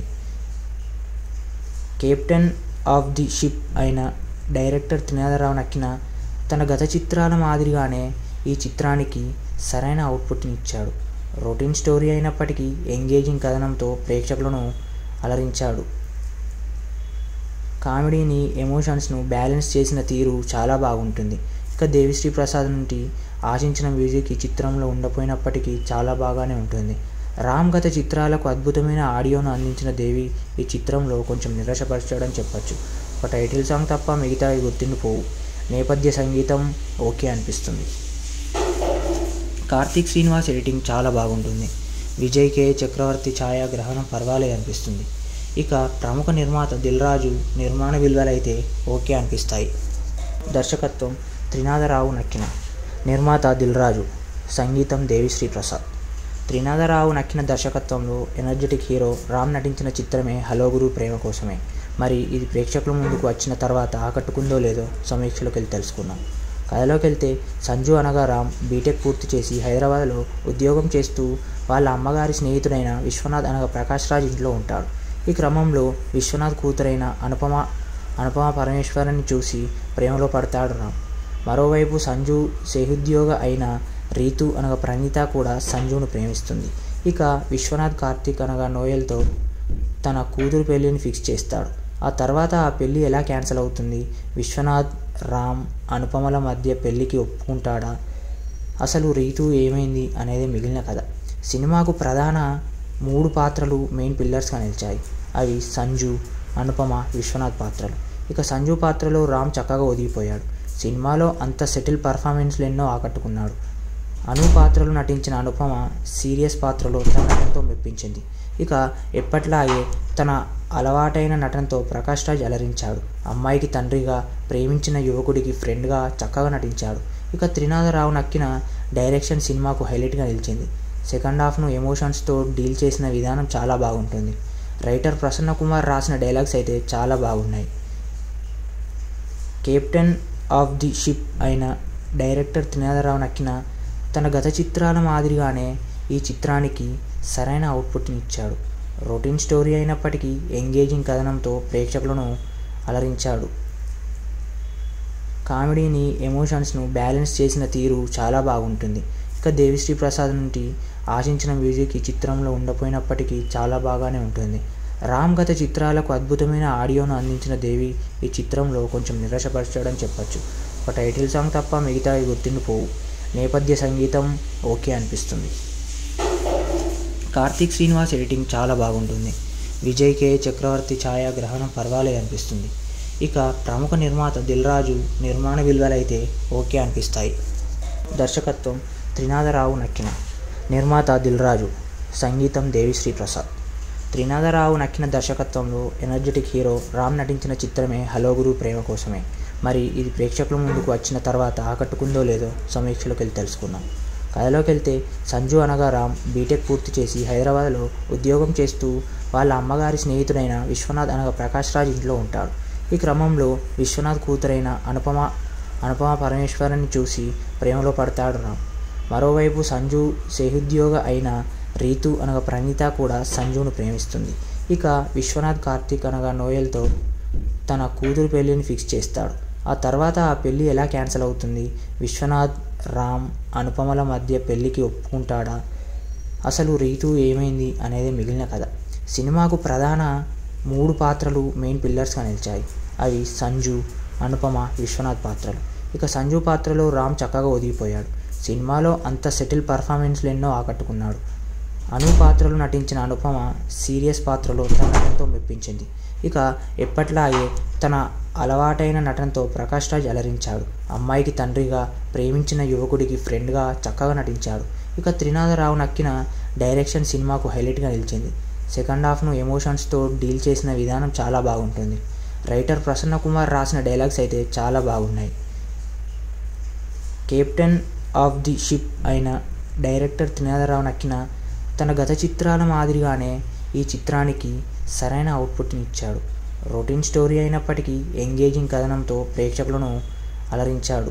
కెప్టెన్ ఆఫ్ ది షిప్ అయిన డైరెక్టర్ త్రినాథరావు నక్కిన తన గత చిత్రాల మాదిరిగానే ఈ చిత్రానికి సరైన అవుట్పుట్ని ఇచ్చాడు రొటీన్ స్టోరీ అయినప్పటికీ ఎంగేజింగ్ కథనంతో ప్రేక్షకులను అలరించాడు కామెడీని ఎమోషన్స్ను బ్యాలెన్స్ చేసిన తీరు చాలా బాగుంటుంది ఇక దేవిశ్రీ ప్రసాద్ నుండి ఆశించిన మ్యూజిక్ ఈ చిత్రంలో ఉండపోయినప్పటికీ చాలా బాగానే ఉంటుంది రామ్ గత చిత్రాలకు అద్భుతమైన ఆడియోను అందించిన దేవి ఈ చిత్రంలో కొంచెం నిరాశపరచాడని చెప్పొచ్చు ఒక టైటిల్ సాంగ్ తప్ప మిగతావి గుర్తుండిపోవు నేపథ్య సంగీతం ఓకే అనిపిస్తుంది కార్తీక్ శ్రీనివాస్ ఎడిటింగ్ చాలా బాగుంటుంది విజయ్ కే చక్రవర్తి ఛాయాగ్రహణం పర్వాలే అనిపిస్తుంది ఇక ప్రముఖ నిర్మాత దిల్రాజు నిర్మాణ విలువలైతే ఓకే అనిపిస్తాయి దర్శకత్వం త్రినాథరావు నక్కిన నిర్మాత దిల్రాజు సంగీతం దేవిశ్రీ ప్రసాద్ త్రినాథరావు నక్కిన దర్శకత్వంలో ఎనర్జెటిక్ హీరో రామ్ నటించిన చిత్రమే హలో గురు ప్రేమ కోసమే మరి ఇది ప్రేక్షకుల ముందుకు వచ్చిన తర్వాత ఆకట్టుకుందో లేదో సమీక్షలోకి వెళ్ళి తెలుసుకుందాం కథలోకి వెళ్తే సంజు అనగా రామ్ బీటెక్ పూర్తి చేసి హైదరాబాద్లో ఉద్యోగం చేస్తూ వాళ్ళ అమ్మగారి స్నేహితుడైన విశ్వనాథ్ అనగా ప్రకాష్ రాజ్ ఇంట్లో ఉంటాడు ఈ క్రమంలో విశ్వనాథ్ కూతురైన అనుపమ అనుపమ పరమేశ్వరుని చూసి ప్రేమలో పడతాడు రామ్ మరోవైపు సంజు సేహుద్యోగ అయిన రీతు అనగా ప్రణీత కూడా సంజును ప్రేమిస్తుంది ఇక విశ్వనాథ్ కార్తీక్ అనగా నోయల్తో తన కూతురు పెళ్ళిని ఫిక్స్ చేస్తాడు ఆ తర్వాత ఆ పెళ్ళి ఎలా క్యాన్సిల్ అవుతుంది విశ్వనాథ్ రామ్ అనుపమల మధ్య పెళ్ళికి ఒప్పుకుంటాడా అసలు రీతు ఏమైంది అనేది మిగిలిన కథ సినిమాకు ప్రధాన మూడు పాత్రలు మెయిన్ పిల్లర్స్గా నిలిచాయి అవి సంజు అనుపమ విశ్వనాథ్ పాత్రలు ఇక సంజు పాత్రలో రామ్ చక్కగా ఒదిగిపోయాడు సినిమాలో అంత సెటిల్ పర్ఫార్మెన్స్లు ఎన్నో ఆకట్టుకున్నాడు అను పాత్రలు నటించిన అనుపమ సీరియస్ పాత్రలో తన నటనతో మెప్పించింది ఇక ఎప్పట్లాగే తన అలవాటైన నటనతో ప్రకాష్ రాజ్ అలరించాడు అమ్మాయికి తండ్రిగా ప్రేమించిన యువకుడికి ఫ్రెండ్గా చక్కగా నటించాడు ఇక త్రినాథరావు నక్కిన డైరెక్షన్ సినిమాకు హైలైట్గా నిలిచింది సెకండ్ హాఫ్ను ఎమోషన్స్తో డీల్ చేసిన విధానం చాలా బాగుంటుంది రైటర్ ప్రసన్న కుమార్ రాసిన డైలాగ్స్ అయితే చాలా బాగున్నాయి కెప్టెన్ ఆఫ్ ది షిప్ అయిన డైరెక్టర్ త్రినాథరావు నక్కిన తన గత చిత్రాల మాదిరిగానే ఈ చిత్రానికి సరైన అవుట్పుట్ని ఇచ్చాడు రొటీన్ స్టోరీ అయినప్పటికీ ఎంగేజింగ్ కథనంతో ప్రేక్షకులను అలరించాడు కామెడీని ఎమోషన్స్ను బ్యాలెన్స్ చేసిన తీరు చాలా బాగుంటుంది ఇక దేవిశ్రీ ప్రసాద్ నుండి ఆశించిన మ్యూజిక్ ఈ చిత్రంలో ఉండపోయినప్పటికీ చాలా బాగానే ఉంటుంది రామ్ గత చిత్రాలకు అద్భుతమైన ఆడియోను అందించిన దేవి ఈ చిత్రంలో కొంచెం నిరాశపరచాడని చెప్పొచ్చు ఒక టైటిల్ సాంగ్ తప్ప మిగతావి గుర్తుండిపోవు నేపథ్య సంగీతం ఓకే అనిపిస్తుంది కార్తీక్ శ్రీనివాస్ ఎడిటింగ్ చాలా బాగుంటుంది విజయ్ కే చక్రవర్తి ఛాయాగ్రహణం పర్వాలే అనిపిస్తుంది ఇక ప్రముఖ నిర్మాత దిల్రాజు నిర్మాణ విలువలైతే ఓకే అనిపిస్తాయి దర్శకత్వం త్రినాథరావు నక్కిన నిర్మాత దిల్రాజు సంగీతం దేవిశ్రీ ప్రసాద్ త్రినాథరావు నక్కిన దర్శకత్వంలో ఎనర్జెటిక్ హీరో రామ్ నటించిన చిత్రమే హలో గురు ప్రేమ కోసమే మరి ఇది ప్రేక్షకుల ముందుకు వచ్చిన తర్వాత ఆకట్టుకుందో లేదో సమీక్షలోకి వెళ్ళి తెలుసుకుందాం కథలోకి వెళ్తే సంజు అనగా రామ్ బీటెక్ పూర్తి చేసి హైదరాబాద్లో ఉద్యోగం చేస్తూ వాళ్ళ అమ్మగారి స్నేహితుడైన విశ్వనాథ్ అనగా ప్రకాష్ రాజ్ ఇంట్లో ఉంటాడు ఈ క్రమంలో విశ్వనాథ్ కూతురైన అనుపమ అనుపమ పరమేశ్వరుని చూసి ప్రేమలో పడతాడు రామ్ మరోవైపు సంజు సేహుద్యోగ అయిన రీతు అనగా ప్రణీత కూడా సంజును ప్రేమిస్తుంది ఇక విశ్వనాథ్ కార్తీక్ అనగా నోయల్తో తన కూతురు పెళ్ళిని ఫిక్స్ చేస్తాడు ఆ తర్వాత ఆ పెళ్ళి ఎలా క్యాన్సిల్ అవుతుంది విశ్వనాథ్ రామ్ అనుపమల మధ్య పెళ్ళికి ఒప్పుకుంటాడా అసలు రీతు ఏమైంది అనేది మిగిలిన కథ సినిమాకు ప్రధాన మూడు పాత్రలు మెయిన్ పిల్లర్స్గా నిలిచాయి అవి సంజు అనుపమ విశ్వనాథ్ పాత్రలు ఇక సంజు పాత్రలో రామ్ చక్కగా ఒదిగిపోయాడు సినిమాలో అంత సెటిల్ పర్ఫార్మెన్స్లు ఎన్నో ఆకట్టుకున్నాడు అను పాత్రలు నటించిన అనుపమ సీరియస్ పాత్రలో తన నటనతో మెప్పించింది ఇక ఎప్పట్లాగే తన అలవాటైన నటనతో ప్రకాష్ రాజ్ అలరించాడు అమ్మాయికి తండ్రిగా ప్రేమించిన యువకుడికి ఫ్రెండ్గా చక్కగా నటించాడు ఇక త్రినాథరావు నక్కిన డైరెక్షన్ సినిమాకు హైలైట్గా నిలిచింది సెకండ్ హాఫ్ను ఎమోషన్స్తో డీల్ చేసిన విధానం చాలా బాగుంటుంది రైటర్ ప్రసన్న కుమార్ రాసిన డైలాగ్స్ అయితే చాలా బాగున్నాయి కెప్టెన్ ఆఫ్ ది షిప్ అయిన డైరెక్టర్ త్రినాథరావు నక్కిన తన గత చిత్రాల మాదిరిగానే ఈ చిత్రానికి సరైన అవుట్పుట్ని ఇచ్చాడు రొటీన్ స్టోరీ అయినప్పటికీ ఎంగేజింగ్ కథనంతో ప్రేక్షకులను అలరించాడు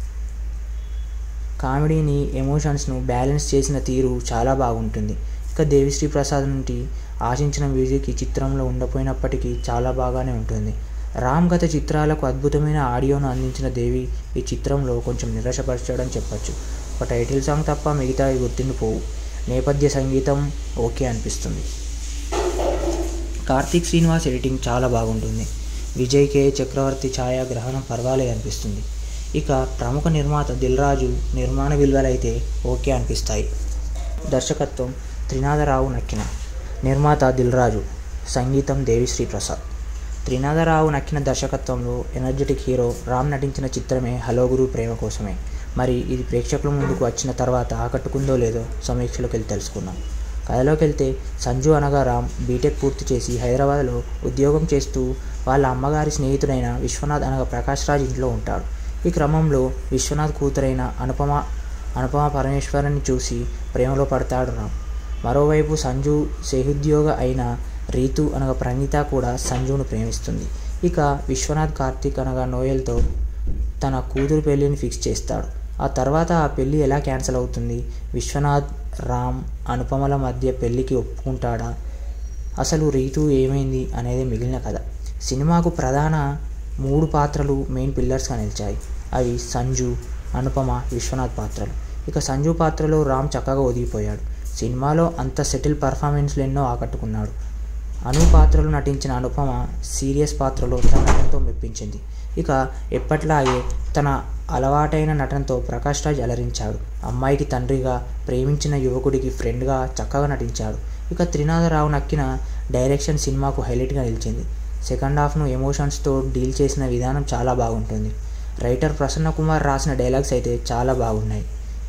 కామెడీని ఎమోషన్స్ను బ్యాలెన్స్ చేసిన తీరు చాలా బాగుంటుంది ఇక దేవిశ్రీ ప్రసాద్ నుండి ఆశించిన మ్యూజిక్ ఈ చిత్రంలో ఉండపోయినప్పటికీ చాలా బాగానే ఉంటుంది రామ్ గత చిత్రాలకు అద్భుతమైన ఆడియోను అందించిన దేవి ఈ చిత్రంలో కొంచెం నిరాశపరచడం చెప్పచ్చు ఒక టైటిల్ సాంగ్ తప్ప మిగతా గుర్తుండిపోవు నేపథ్య సంగీతం ఓకే అనిపిస్తుంది కార్తీక్ శ్రీనివాస్ ఎడిటింగ్ చాలా బాగుంటుంది విజయ్ కే చక్రవర్తి ఛాయాగ్రహణం పర్వాలే అనిపిస్తుంది ఇక ప్రముఖ నిర్మాత దిల్రాజు నిర్మాణ విలువలైతే ఓకే అనిపిస్తాయి దర్శకత్వం త్రినాథరావు నక్కిన నిర్మాత దిల్రాజు సంగీతం దేవిశ్రీ ప్రసాద్ త్రినాథరావు నక్కిన దర్శకత్వంలో ఎనర్జెటిక్ హీరో రామ్ నటించిన చిత్రమే హలో గురు ప్రేమ కోసమే మరి ఇది ప్రేక్షకుల ముందుకు వచ్చిన తర్వాత ఆకట్టుకుందో లేదో సమీక్షలోకి వెళ్ళి తెలుసుకుందాం కథలోకి వెళ్తే సంజు అనగా రామ్ బీటెక్ పూర్తి చేసి హైదరాబాద్లో ఉద్యోగం చేస్తూ వాళ్ళ అమ్మగారి స్నేహితుడైన విశ్వనాథ్ అనగా ప్రకాష్ రాజ్ ఇంట్లో ఉంటాడు ఈ క్రమంలో విశ్వనాథ్ కూతురైన అనుపమ అనుపమ పరమేశ్వరుని చూసి ప్రేమలో పడతాడు రామ్ మరోవైపు సంజు సేహుద్యోగ అయిన రీతు అనగా ప్రణీత కూడా సంజును ప్రేమిస్తుంది ఇక విశ్వనాథ్ కార్తీక్ అనగా నోయల్తో తన కూతురు పెళ్ళిని ఫిక్స్ చేస్తాడు ఆ తర్వాత ఆ పెళ్ళి ఎలా క్యాన్సిల్ అవుతుంది విశ్వనాథ్ రామ్ అనుపమల మధ్య పెళ్ళికి ఒప్పుకుంటాడా అసలు రీతు ఏమైంది అనేది మిగిలిన కథ సినిమాకు ప్రధాన మూడు పాత్రలు మెయిన్ పిల్లర్స్గా నిలిచాయి అవి సంజు అనుపమ విశ్వనాథ్ పాత్రలు ఇక సంజు పాత్రలో రామ్ చక్కగా ఒదిగిపోయాడు సినిమాలో అంత సెటిల్ పర్ఫార్మెన్స్లు ఎన్నో ఆకట్టుకున్నాడు అను పాత్రలు నటించిన అనుపమ సీరియస్ పాత్రలో తన నటనతో మెప్పించింది ఇక ఎప్పట్లాగే తన అలవాటైన నటనతో ప్రకాష్ రాజ్ అలరించాడు అమ్మాయికి తండ్రిగా ప్రేమించిన యువకుడికి ఫ్రెండ్గా చక్కగా నటించాడు ఇక త్రినాథరావు నక్కిన డైరెక్షన్ సినిమాకు హైలైట్గా నిలిచింది సెకండ్ హాఫ్ను ఎమోషన్స్తో డీల్ చేసిన విధానం చాలా బాగుంటుంది రైటర్ ప్రసన్న కుమార్ రాసిన డైలాగ్స్ అయితే చాలా బాగున్నాయి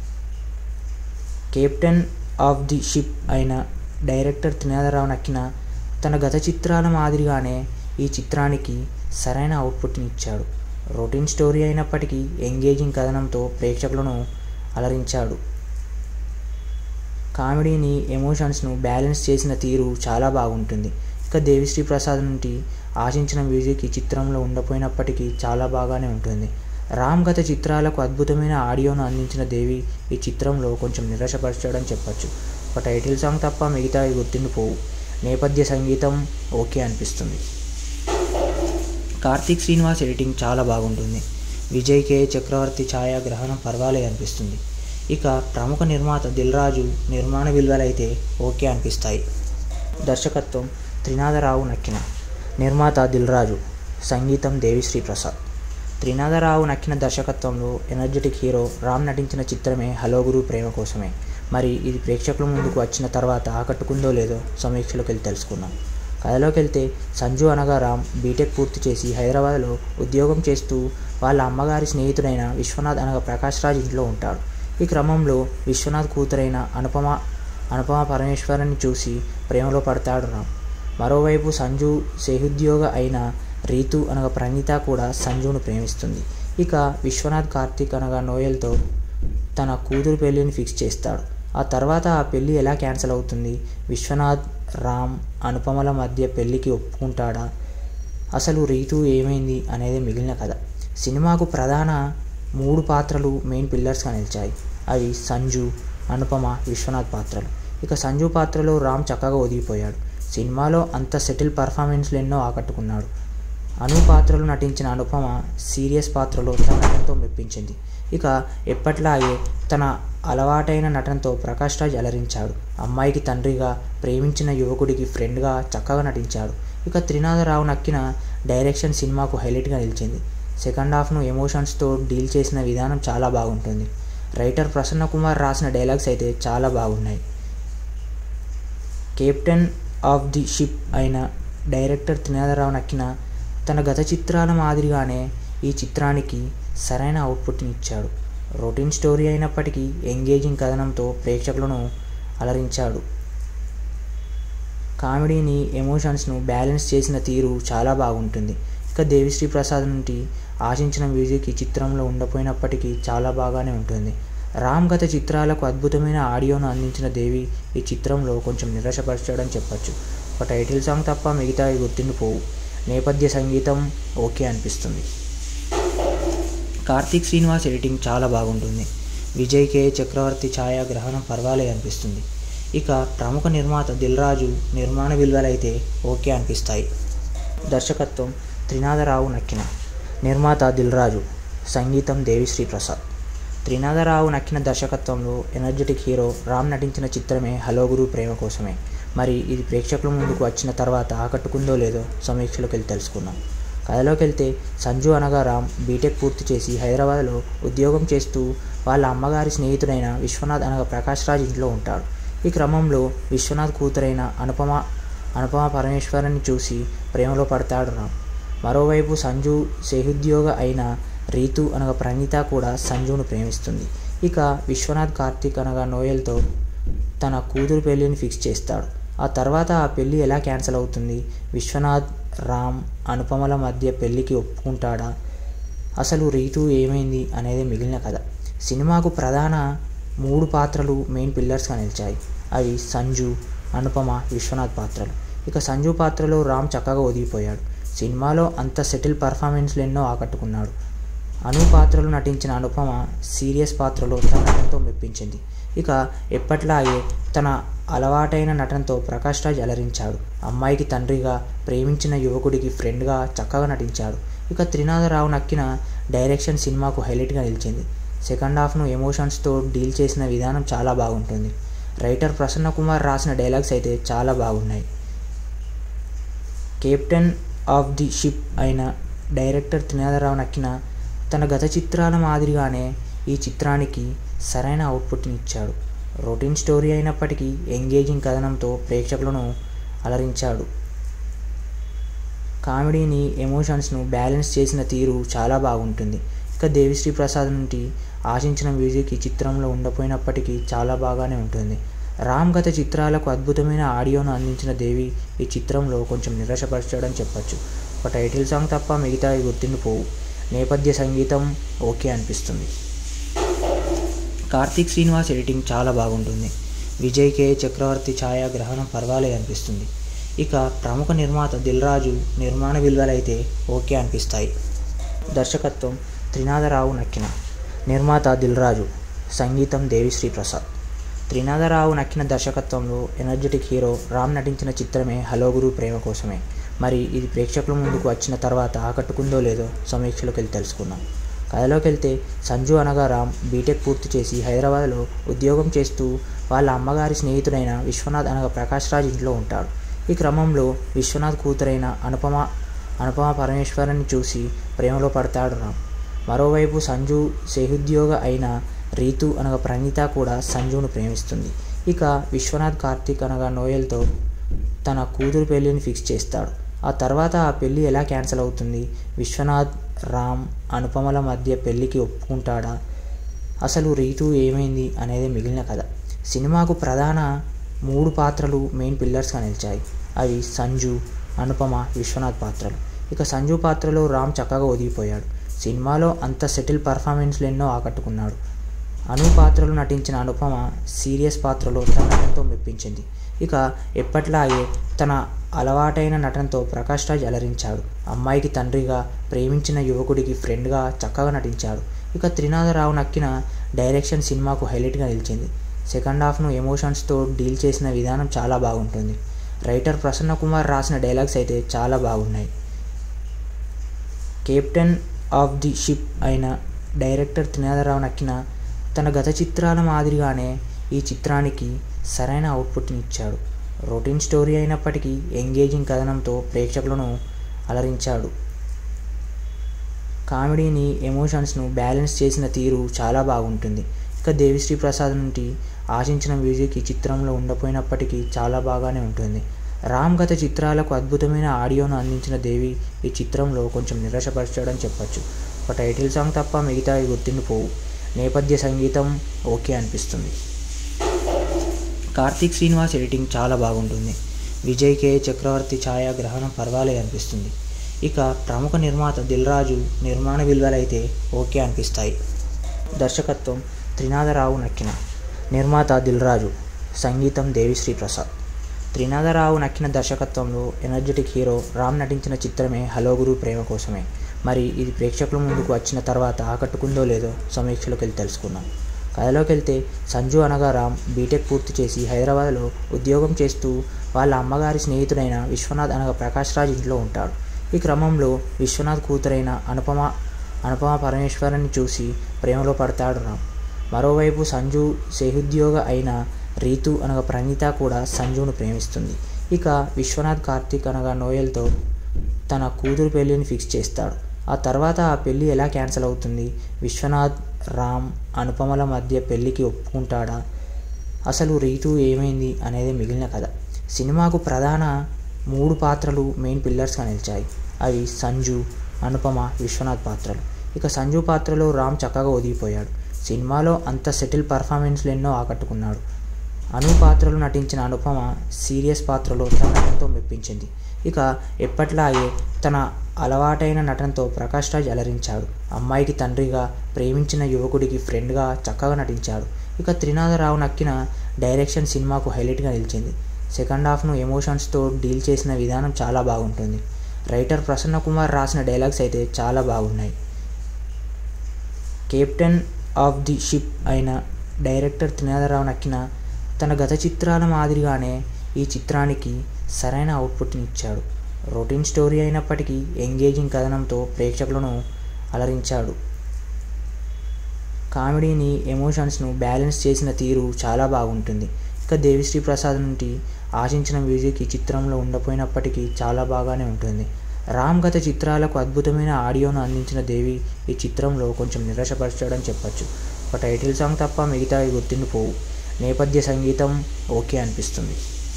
కెప్టెన్ ఆఫ్ ది షిప్ అయిన డైరెక్టర్ త్రినాథరావు నక్కిన తన గత చిత్రాల మాదిరిగానే ఈ చిత్రానికి సరైన అవుట్పుట్ని ఇచ్చాడు రొటీన్ స్టోరీ అయినప్పటికీ ఎంగేజింగ్ కథనంతో ప్రేక్షకులను అలరించాడు కామెడీని ఎమోషన్స్ను బ్యాలెన్స్ చేసిన తీరు చాలా బాగుంటుంది ఇక దేవిశ్రీ ప్రసాద్ నుండి ఆశించిన మ్యూజిక్ ఈ చిత్రంలో ఉండపోయినప్పటికీ చాలా బాగానే ఉంటుంది రామ్ గత చిత్రాలకు అద్భుతమైన ఆడియోను అందించిన దేవి ఈ చిత్రంలో కొంచెం నిరాశపరచడం చెప్పచ్చు ఒక టైటిల్ సాంగ్ తప్ప మిగతా గుర్తుండిపోవు నేపథ్య సంగీతం ఓకే అనిపిస్తుంది కార్తీక్ శ్రీనివాస్ ఎడిటింగ్ చాలా బాగుంటుంది విజయ్ కే చక్రవర్తి ఛాయాగ్రహణం పర్వాలే అనిపిస్తుంది ఇక ప్రముఖ నిర్మాత దిల్రాజు నిర్మాణ విలువలైతే ఓకే అనిపిస్తాయి దర్శకత్వం త్రినాథరావు నక్కిన నిర్మాత దిల్రాజు సంగీతం దేవిశ్రీ ప్రసాద్ త్రినాథరావు నక్కిన దర్శకత్వంలో ఎనర్జెటిక్ హీరో రామ్ నటించిన చిత్రమే హలో గురు ప్రేమ కోసమే మరి ఇది ప్రేక్షకుల ముందుకు వచ్చిన తర్వాత ఆకట్టుకుందో లేదో సమీక్షలోకి వెళ్ళి తెలుసుకుందాం కథలోకి వెళ్తే సంజు అనగా రామ్ బీటెక్ పూర్తి చేసి హైదరాబాద్లో ఉద్యోగం చేస్తూ వాళ్ళ అమ్మగారి స్నేహితుడైన విశ్వనాథ్ అనగా ప్రకాష్ రాజ్ ఇంట్లో ఉంటాడు ఈ క్రమంలో విశ్వనాథ్ కూతురైన అనుపమ అనుపమ పరమేశ్వరుని చూసి ప్రేమలో పడతాడు రామ్ మరోవైపు సంజు సేహుద్యోగ అయిన రీతు అనగా ప్రణీత కూడా సంజును ప్రేమిస్తుంది ఇక విశ్వనాథ్ కార్తీక్ అనగా నోయల్తో తన కూతురు పెళ్ళిని ఫిక్స్ చేస్తాడు ఆ తర్వాత ఆ పెళ్ళి ఎలా క్యాన్సిల్ అవుతుంది విశ్వనాథ్ రామ్ అనుపమల మధ్య పెళ్ళికి ఒప్పుకుంటాడా అసలు రీతు ఏమైంది అనేది మిగిలిన కథ సినిమాకు ప్రధాన మూడు పాత్రలు మెయిన్ పిల్లర్స్గా నిలిచాయి అవి సంజు అనుపమ విశ్వనాథ్ పాత్రలు ఇక సంజు పాత్రలో రామ్ చక్కగా ఒదిగిపోయాడు సినిమాలో అంత సెటిల్ పర్ఫార్మెన్స్లు ఎన్నో ఆకట్టుకున్నాడు అను పాత్రలు నటించిన అనుపమ సీరియస్ పాత్రలో తన నటనతో మెప్పించింది ఇక ఎప్పట్లాగే తన అలవాటైన నటనతో ప్రకాష్ రాజ్ అలరించాడు అమ్మాయికి తండ్రిగా ప్రేమించిన యువకుడికి ఫ్రెండ్గా చక్కగా నటించాడు ఇక త్రినాథరావు నక్కిన డైరెక్షన్ సినిమాకు హైలైట్గా నిలిచింది సెకండ్ హాఫ్ను ఎమోషన్స్తో డీల్ చేసిన విధానం చాలా బాగుంటుంది రైటర్ ప్రసన్న కుమార్ రాసిన డైలాగ్స్ అయితే చాలా బాగున్నాయి కెప్టెన్ ఆఫ్ ది షిప్ అయిన డైరెక్టర్ త్రినాథరావు నక్కిన తన గత చిత్రాల మాదిరిగానే ఈ చిత్రానికి సరైన అవుట్పుట్ని ఇచ్చాడు రొటీన్ స్టోరీ అయినప్పటికీ ఎంగేజింగ్ కథనంతో ప్రేక్షకులను అలరించాడు కామెడీని ఎమోషన్స్ను బ్యాలెన్స్ చేసిన తీరు చాలా బాగుంటుంది ఇక దేవిశ్రీ ప్రసాద్ నుండి ఆశించిన మ్యూజిక్ ఈ చిత్రంలో ఉండపోయినప్పటికీ చాలా బాగానే ఉంటుంది రామ్ గత చిత్రాలకు అద్భుతమైన ఆడియోను అందించిన దేవి ఈ చిత్రంలో కొంచెం నిరాశపరచడం చెప్పచ్చు ఒక టైటిల్ సాంగ్ తప్ప మిగతావి గుర్తుండిపోవు నేపథ్య సంగీతం ఓకే అనిపిస్తుంది కార్తీక్ శ్రీనివాస్ ఎడిటింగ్ చాలా బాగుంటుంది విజయ్ కే చక్రవర్తి ఛాయాగ్రహణం పర్వాలే అనిపిస్తుంది ఇక ప్రముఖ నిర్మాత దిల్రాజు నిర్మాణ విలువలైతే ఓకే అనిపిస్తాయి దర్శకత్వం త్రినాథరావు నక్కిన నిర్మాత దిల్రాజు సంగీతం దేవిశ్రీ ప్రసాద్ త్రినాథరావు నక్కిన దర్శకత్వంలో ఎనర్జెటిక్ హీరో రామ్ నటించిన చిత్రమే హలో గురు ప్రేమ కోసమే మరి ఇది ప్రేక్షకుల ముందుకు వచ్చిన తర్వాత ఆకట్టుకుందో లేదో సమీక్షలోకి వెళ్ళి తెలుసుకుందాం కథలోకి వెళ్తే సంజు అనగా రామ్ బీటెక్ పూర్తి చేసి హైదరాబాద్లో ఉద్యోగం చేస్తూ వాళ్ళ అమ్మగారి స్నేహితుడైన విశ్వనాథ్ అనగా ప్రకాష్ రాజ్ ఇంట్లో ఉంటాడు ఈ క్రమంలో విశ్వనాథ్ కూతురైన అనుపమ అనుపమ పరమేశ్వరుని చూసి ప్రేమలో పడతాడు రామ్ మరోవైపు సంజు సేహుద్యోగ అయిన రీతు అనగా ప్రణీత కూడా సంజును ప్రేమిస్తుంది ఇక విశ్వనాథ్ కార్తీక్ అనగా నోయల్తో తన కూతురు పెళ్ళిని ఫిక్స్ చేస్తాడు ఆ తర్వాత ఆ పెళ్ళి ఎలా క్యాన్సిల్ అవుతుంది విశ్వనాథ్ రామ్ అనుపమల మధ్య పెళ్ళికి ఒప్పుకుంటాడా అసలు రీతు ఏమైంది అనేది మిగిలిన కథ సినిమాకు ప్రధాన మూడు పాత్రలు మెయిన్ పిల్లర్స్గా నిలిచాయి అవి సంజు అనుపమ విశ్వనాథ్ పాత్రలు ఇక సంజు పాత్రలో రామ్ చక్కగా ఒదిగిపోయాడు సినిమాలో అంత సెటిల్ పర్ఫార్మెన్స్లు ఎన్నో ఆకట్టుకున్నాడు అను పాత్రలు నటించిన అనుపమ సీరియస్ పాత్రలో తన నటనతో మెప్పించింది ఇక ఎప్పట్లాగే తన అలవాటైన నటనతో ప్రకాష్ రాజ్ అలరించాడు అమ్మాయికి తండ్రిగా ప్రేమించిన యువకుడికి ఫ్రెండ్గా చక్కగా నటించాడు ఇక త్రినాథరావు నక్కిన డైరెక్షన్ సినిమాకు హైలైట్గా నిలిచింది సెకండ్ హాఫ్ను ఎమోషన్స్తో డీల్ చేసిన విధానం చాలా బాగుంటుంది రైటర్ ప్రసన్న కుమార్ రాసిన డైలాగ్స్ అయితే చాలా బాగున్నాయి కెప్టెన్ ఆఫ్ ది షిప్ అయిన డైరెక్టర్ త్రినాథరావు నక్కిన తన గత చిత్రాల మాదిరిగానే ఈ చిత్రానికి సరైన అవుట్పుట్ని ఇచ్చాడు రొటీన్ స్టోరీ అయినప్పటికీ ఎంగేజింగ్ కథనంతో ప్రేక్షకులను అలరించాడు కామెడీని ఎమోషన్స్ను బ్యాలెన్స్ చేసిన తీరు చాలా బాగుంటుంది ఇక దేవిశ్రీ ప్రసాద్ నుండి ఆశించిన మ్యూజిక్ ఈ చిత్రంలో ఉండపోయినప్పటికీ చాలా బాగానే ఉంటుంది రామ్ గత చిత్రాలకు అద్భుతమైన ఆడియోను అందించిన దేవి ఈ చిత్రంలో కొంచెం నిరాశపరచడం చెప్పచ్చు ఒక టైటిల్ సాంగ్ తప్ప మిగతావి గుర్తుండిపోవు నేపథ్య సంగీతం ఓకే అనిపిస్తుంది కార్తీక్ శ్రీనివాస్ ఎడిటింగ్ చాలా బాగుంటుంది విజయ్ కే చక్రవర్తి ఛాయాగ్రహణం పర్వాలే అనిపిస్తుంది ఇక ప్రముఖ నిర్మాత దిల్రాజు నిర్మాణ విలువలైతే ఓకే అనిపిస్తాయి దర్శకత్వం త్రినాథరావు నక్కిన నిర్మాత దిల్రాజు సంగీతం దేవిశ్రీ ప్రసాద్ త్రినాథరావు నక్కిన దర్శకత్వంలో ఎనర్జెటిక్ హీరో రామ్ నటించిన చిత్రమే హలో గురు ప్రేమ కోసమే మరి ఇది ప్రేక్షకుల ముందుకు వచ్చిన తర్వాత ఆకట్టుకుందో లేదో సమీక్షలోకి వెళ్ళి తెలుసుకుందాం కథలోకి వెళ్తే సంజు అనగా రామ్ బీటెక్ పూర్తి చేసి హైదరాబాద్లో ఉద్యోగం చేస్తూ వాళ్ళ అమ్మగారి స్నేహితుడైన విశ్వనాథ్ అనగా ప్రకాష్ రాజ్ ఇంట్లో ఉంటాడు ఈ క్రమంలో విశ్వనాథ్ కూతురైన అనుపమ అనుపమ పరమేశ్వరుని చూసి ప్రేమలో పడతాడు రామ్ మరోవైపు సంజు సేహుద్యోగ అయిన రీతు అనగా ప్రణీత కూడా సంజును ప్రేమిస్తుంది ఇక విశ్వనాథ్ కార్తీక్ అనగా నోయల్తో తన కూతురు పెళ్ళిని ఫిక్స్ చేస్తాడు ఆ తర్వాత ఆ పెళ్ళి ఎలా క్యాన్సిల్ అవుతుంది విశ్వనాథ్ రామ్ అనుపమల మధ్య పెళ్ళికి ఒప్పుకుంటాడా అసలు రీతు ఏమైంది అనేది మిగిలిన కథ సినిమాకు ప్రధాన మూడు పాత్రలు మెయిన్ పిల్లర్స్గా నిలిచాయి అవి సంజు అనుపమ విశ్వనాథ్ పాత్రలు ఇక సంజు పాత్రలో రామ్ చక్కగా ఒదిగిపోయాడు సినిమాలో అంత సెటిల్ పర్ఫార్మెన్స్లు ఎన్నో ఆకట్టుకున్నాడు అను పాత్రలు నటించిన అనుపమ సీరియస్ పాత్రలో తన నటనతో మెప్పించింది ఇక ఎప్పట్లాగే తన అలవాటైన నటనతో ప్రకాష్ రాజ్ అలరించాడు అమ్మాయికి తండ్రిగా ప్రేమించిన యువకుడికి ఫ్రెండ్గా చక్కగా నటించాడు ఇక త్రినాథరావు నక్కిన డైరెక్షన్ సినిమాకు హైలైట్గా నిలిచింది సెకండ్ హాఫ్ను ఎమోషన్స్తో డీల్ చేసిన విధానం చాలా బాగుంటుంది రైటర్ ప్రసన్న కుమార్ రాసిన డైలాగ్స్ అయితే చాలా బాగున్నాయి కెప్టెన్ ఆఫ్ ది షిప్ అయిన డైరెక్టర్ త్రినాథరావు నక్కిన తన గత చిత్రాల మాదిరిగానే ఈ చిత్రానికి సరైన అవుట్పుట్ని ఇచ్చాడు రొటీన్ స్టోరీ అయినప్పటికీ ఎంగేజింగ్ కథనంతో ప్రేక్షకులను అలరించాడు కామెడీని ఎమోషన్స్ను బ్యాలెన్స్ చేసిన తీరు చాలా బాగుంటుంది ఇక దేవిశ్రీ ప్రసాద్ నుండి ఆశించిన మ్యూజిక్ ఈ చిత్రంలో ఉండపోయినప్పటికీ చాలా బాగానే ఉంటుంది రామ్ గత చిత్రాలకు అద్భుతమైన ఆడియోను అందించిన దేవి ఈ చిత్రంలో కొంచెం నిరాశపరచడం చెప్పచ్చు ఒక టైటిల్ సాంగ్ తప్ప మిగతావి గుర్తుండిపోవు నేపథ్య సంగీతం ఓకే అనిపిస్తుంది కార్తీక్ శ్రీనివాస్ ఎడిటింగ్ చాలా బాగుంటుంది విజయ్ కే చక్రవర్తి ఛాయాగ్రహణం పర్వాలే అనిపిస్తుంది ఇక ప్రముఖ నిర్మాత దిల్రాజు నిర్మాణ విలువలైతే ఓకే అనిపిస్తాయి దర్శకత్వం త్రినాథరావు నక్కిన నిర్మాత దిల్రాజు సంగీతం దేవిశ్రీ ప్రసాద్ త్రినాథరావు నక్కిన దర్శకత్వంలో ఎనర్జెటిక్ హీరో రామ్ నటించిన చిత్రమే హలో గురు ప్రేమ కోసమే మరి ఇది ప్రేక్షకుల ముందుకు వచ్చిన తర్వాత ఆకట్టుకుందో లేదో సమీక్షలోకి వెళ్ళి తెలుసుకుందాం కథలోకి వెళ్తే సంజు అనగా రామ్ బీటెక్ పూర్తి చేసి హైదరాబాద్లో ఉద్యోగం చేస్తూ వాళ్ళ అమ్మగారి స్నేహితుడైన విశ్వనాథ్ అనగా ప్రకాష్ రాజ్ ఇంట్లో ఉంటాడు ఈ క్రమంలో విశ్వనాథ్ కూతురైన అనుపమ అనుపమ పరమేశ్వరుని చూసి ప్రేమలో పడతాడు రామ్ మరోవైపు సంజు సేహుద్యోగ అయిన రీతు అనగా ప్రణీత కూడా సంజును ప్రేమిస్తుంది ఇక విశ్వనాథ్ కార్తీక్ అనగా నోయల్తో తన కూతురు పెళ్ళిని ఫిక్స్ చేస్తాడు ఆ తర్వాత ఆ పెళ్ళి ఎలా క్యాన్సిల్ అవుతుంది విశ్వనాథ్ రామ్ అనుపమల మధ్య పెళ్ళికి ఒప్పుకుంటాడా అసలు రీతు ఏమైంది అనేది మిగిలిన కథ సినిమాకు ప్రధాన మూడు పాత్రలు మెయిన్ పిల్లర్స్గా నిలిచాయి అవి సంజు అనుపమ విశ్వనాథ్ పాత్రలు ఇక సంజు పాత్రలో రామ్ చక్కగా ఒదిగిపోయాడు సినిమాలో అంత సెటిల్ పర్ఫార్మెన్స్లు ఎన్నో ఆకట్టుకున్నాడు అను పాత్రలు నటించిన అనుపమ సీరియస్ పాత్రలో తన నటనతో మెప్పించింది ఇక ఎప్పట్లాగే తన అలవాటైన నటనతో ప్రకాష్ రాజ్ అలరించాడు అమ్మాయికి తండ్రిగా ప్రేమించిన యువకుడికి ఫ్రెండ్గా చక్కగా నటించాడు ఇక త్రినాథరావు నక్కిన డైరెక్షన్ సినిమాకు హైలైట్గా నిలిచింది సెకండ్ హాఫ్ను ఎమోషన్స్తో డీల్ చేసిన విధానం చాలా బాగుంటుంది రైటర్ ప్రసన్న కుమార్ రాసిన డైలాగ్స్ అయితే చాలా బాగున్నాయి కెప్టెన్ ఆఫ్ ది షిప్ అయిన డైరెక్టర్ త్రినాథరావు నక్కిన తన గత చిత్రాల మాదిరిగానే ఈ చిత్రానికి సరైన అవుట్పుట్ని ఇచ్చాడు రొటీన్ స్టోరీ అయినప్పటికీ ఎంగేజింగ్ కథనంతో ప్రేక్షకులను అలరించాడు కామెడీని ఎమోషన్స్ను బ్యాలెన్స్ చేసిన తీరు చాలా బాగుంటుంది ఇక దేవిశ్రీ ప్రసాద్ నుండి ఆశించిన మ్యూజిక్ ఈ చిత్రంలో ఉండపోయినప్పటికీ చాలా బాగానే ఉంటుంది రామ్ గత చిత్రాలకు అద్భుతమైన ఆడియోను అందించిన దేవి ఈ చిత్రంలో కొంచెం నిరాశపరచడం చెప్పచ్చు ఒక టైటిల్ సాంగ్ తప్ప మిగతావి గుర్తుండిపోవు నేపథ్య సంగీతం ఓకే అనిపిస్తుంది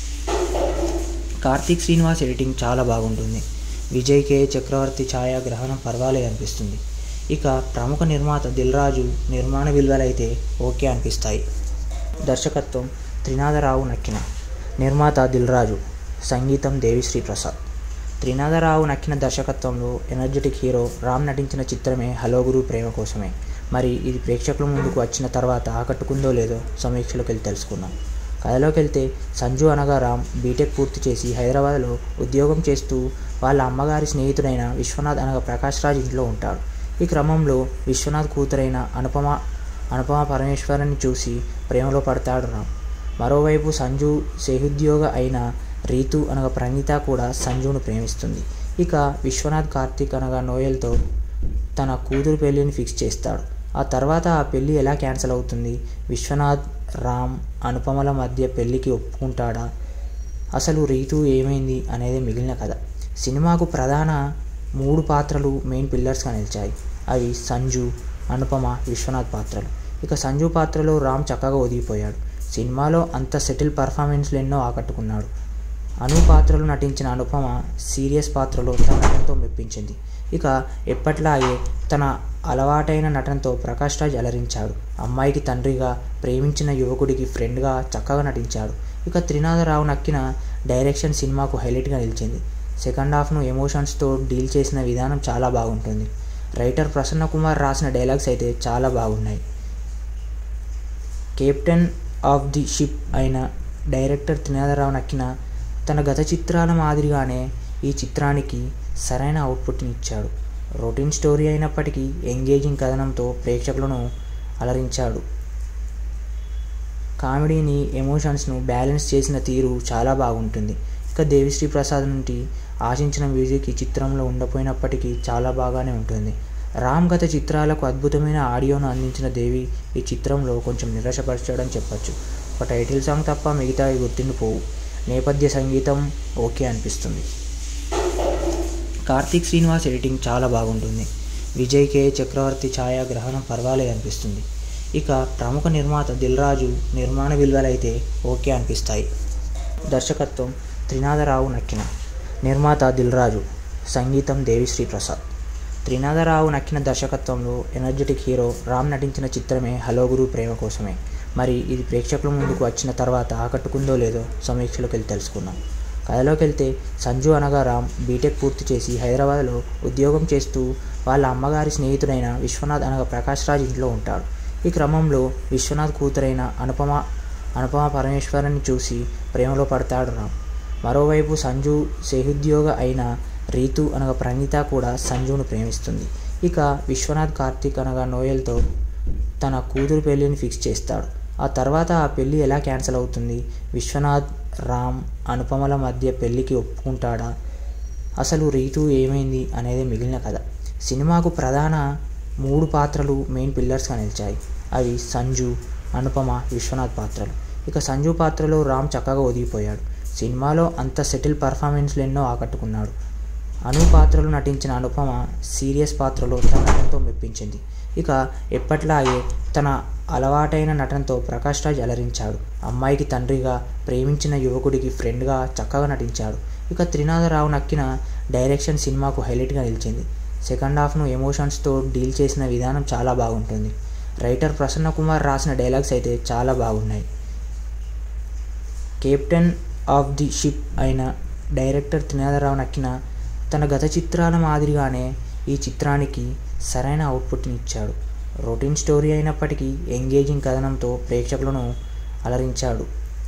కార్తీక్ శ్రీనివాస్ ఎడిటింగ్ చాలా బాగుంటుంది విజయ్ కే చక్రవర్తి ఛాయాగ్రహణం పర్వాలే అనిపిస్తుంది ఇక ప్రముఖ నిర్మాత దిల్రాజు నిర్మాణ విలువలైతే ఓకే అనిపిస్తాయి దర్శకత్వం త్రినాథరావు నక్కిన నిర్మాత దిల్రాజు సంగీతం దేవిశ్రీ ప్రసాద్ త్రినాథరావు నక్కిన దర్శకత్వంలో ఎనర్జెటిక్ హీరో రామ్ నటించిన చిత్రమే హలో గురు ప్రేమ కోసమే మరి ఇది ప్రేక్షకుల ముందుకు వచ్చిన తర్వాత ఆకట్టుకుందో లేదో సమీక్షలోకి వెళ్ళి తెలుసుకుందాం కథలోకి వెళ్తే సంజు అనగా రామ్ బీటెక్ పూర్తి చేసి హైదరాబాద్లో ఉద్యోగం చేస్తూ వాళ్ళ అమ్మగారి స్నేహితుడైన విశ్వనాథ్ అనగా ప్రకాష్ రాజ్ ఇంట్లో ఉంటాడు ఈ క్రమంలో విశ్వనాథ్ కూతురైన అనుపమ అనుపమ పరమేశ్వరుని చూసి ప్రేమలో పడతాడు రామ్ మరోవైపు సంజు సేహుద్యోగ అయిన రీతు అనగా ప్రణీత కూడా సంజును ప్రేమిస్తుంది ఇక విశ్వనాథ్ కార్తీక్ అనగా నోయల్తో తన కూతురు పెళ్ళిని ఫిక్స్ చేస్తాడు ఆ తర్వాత ఆ పెళ్ళి ఎలా క్యాన్సిల్ అవుతుంది విశ్వనాథ్ రామ్ అనుపమల మధ్య పెళ్ళికి ఒప్పుకుంటాడా అసలు రీతు ఏమైంది అనేది మిగిలిన కథ సినిమాకు ప్రధాన మూడు పాత్రలు మెయిన్ పిల్లర్స్గా నిలిచాయి అవి సంజు అనుపమ విశ్వనాథ్ పాత్రలు ఇక సంజు పాత్రలో రామ్ చక్కగా ఒదిగిపోయాడు సినిమాలో అంత సెటిల్ పర్ఫార్మెన్స్లు ఎన్నో ఆకట్టుకున్నాడు అను పాత్రలు నటించిన అనుపమ సీరియస్ పాత్రలో తన నటనతో మెప్పించింది ఇక ఎప్పట్లాగే తన అలవాటైన నటనతో ప్రకాష్ రాజ్ అలరించాడు అమ్మాయికి తండ్రిగా ప్రేమించిన యువకుడికి ఫ్రెండ్గా చక్కగా నటించాడు ఇక త్రినాథరావు నక్కిన డైరెక్షన్ సినిమాకు హైలైట్గా నిలిచింది సెకండ్ హాఫ్ను ఎమోషన్స్తో డీల్ చేసిన విధానం చాలా బాగుంటుంది రైటర్ ప్రసన్న కుమార్ రాసిన డైలాగ్స్ అయితే చాలా బాగున్నాయి కెప్టెన్ ఆఫ్ ది షిప్ అయిన డైరెక్టర్ త్రినాథరావు నక్కిన తన గత చిత్రాల మాదిరిగానే ఈ చిత్రానికి సరైన అవుట్పుట్ని ఇచ్చాడు రొటీన్ స్టోరీ అయినప్పటికీ ఎంగేజింగ్ కథనంతో ప్రేక్షకులను అలరించాడు కామెడీని ఎమోషన్స్ను బ్యాలెన్స్ చేసిన తీరు చాలా బాగుంటుంది ఇక ఇక దేవిశ్రీ ప్రసాద్ నుండి ఆశించిన మ్యూజిక్ ఈ చిత్రంలో ఉండపోయినప్పటికీ చాలా బాగానే ఉంటుంది రామ్ గత చిత్రాలకు అద్భుతమైన ఆడియోను అందించిన దేవి ఈ చిత్రంలో కొంచెం నిరాశపరచడం చెప్పొచ్చు ఒక టైటిల్ సాంగ్ తప్ప మిగతావి గుర్తుండిపోవు నేపథ్య సంగీతం ఓకే అనిపిస్తుంది కార్తీక్ శ్రీనివాస్ ఎడిటింగ్ చాలా బాగుంటుంది విజయ్ కే చక్రవర్తి ఛాయాగ్రహణం పర్వాలేదు అనిపిస్తుంది ఇక ప్రముఖ నిర్మాత దిల్రాజు నిర్మాణ విలువలైతే ఓకే అనిపిస్తాయి దర్శకత్వం త్రినాథరావు నక్కిన నిర్మాత దిల్రాజు సంగీతం దేవిశ్రీ ప్రసాద్ త్రినాథరావు నక్కిన దర్శకత్వంలో ఎనర్జెటిక్ హీరో రామ్ నటించిన చిత్రమే హలో గురు ప్రేమ కోసమే మరి ఇది ప్రేక్షకుల ముందుకు వచ్చిన తర్వాత ఆకట్టుకుందో లేదో సమీక్షలోకి వెళ్ళి తెలుసుకుందాం కథలోకి వెళ్తే సంజు అనగా రామ్ బీటెక్ పూర్తి చేసి హైదరాబాద్లో ఉద్యోగం చేస్తూ వాళ్ళ అమ్మగారి స్నేహితుడైన విశ్వనాథ్ అనగా ప్రకాష్ రాజ్ ఇంట్లో ఉంటాడు ఈ క్రమంలో విశ్వనాథ్ కూతురైన అనుపమ అనుపమ పరమేశ్వరుని చూసి ప్రేమలో పడతాడు రామ్ మరోవైపు సంజు సేహుద్యోగ అయిన రీతు అనగా ప్రణీత కూడా సంజును ప్రేమిస్తుంది ఇక విశ్వనాథ్ కార్తీక్ అనగా నోయల్తో తన కూతురు పెళ్ళిని ఫిక్స్ చేస్తాడు ఆ తర్వాత ఆ పెళ్ళి ఎలా క్యాన్సిల్ అవుతుంది విశ్వనాథ్ రామ్ అనుపమల మధ్య పెళ్ళికి ఒప్పుకుంటాడా అసలు రీతు ఏమైంది అనేది మిగిలిన కథ సినిమాకు ప్రధాన మూడు పాత్రలు మెయిన్ పిల్లర్స్గా నిలిచాయి అవి సంజు అనుపమ విశ్వనాథ్ పాత్రలు ఇక సంజు పాత్రలో రామ్ చక్కగా ఒదిగిపోయాడు సినిమాలో అంత సెటిల్ పర్ఫార్మెన్స్లు ఎన్నో ఆకట్టుకున్నాడు అను పాత్రలు నటించిన అనుపమ సీరియస్ పాత్రలో తన నటనతో మెప్పించింది ఇక ఎప్పట్లాగే తన అలవాటైన నటనతో ప్రకాష్ రాజ్ అలరించాడు అమ్మాయికి తండ్రిగా ప్రేమించిన యువకుడికి ఫ్రెండ్గా చక్కగా నటించాడు ఇక త్రినాథరావు నక్కిన డైరెక్షన్ సినిమాకు హైలైట్గా నిలిచింది సెకండ్ హాఫ్ను ఎమోషన్స్తో డీల్ చేసిన విధానం చాలా బాగుంటుంది రైటర్ ప్రసన్న కుమార్ రాసిన డైలాగ్స్ అయితే చాలా బాగున్నాయి కెప్టెన్ ఆఫ్ ది షిప్ అయిన డైరెక్టర్ త్రినాథరావు నక్కిన తన గత చిత్రాల మాదిరిగానే ఈ చిత్రానికి సరైన అవుట్పుట్ని ఇచ్చాడు రొటీన్ స్టోరీ అయినప్పటికీ ఎంగేజింగ్ కథనంతో ప్రేక్షకులను అలరించాడు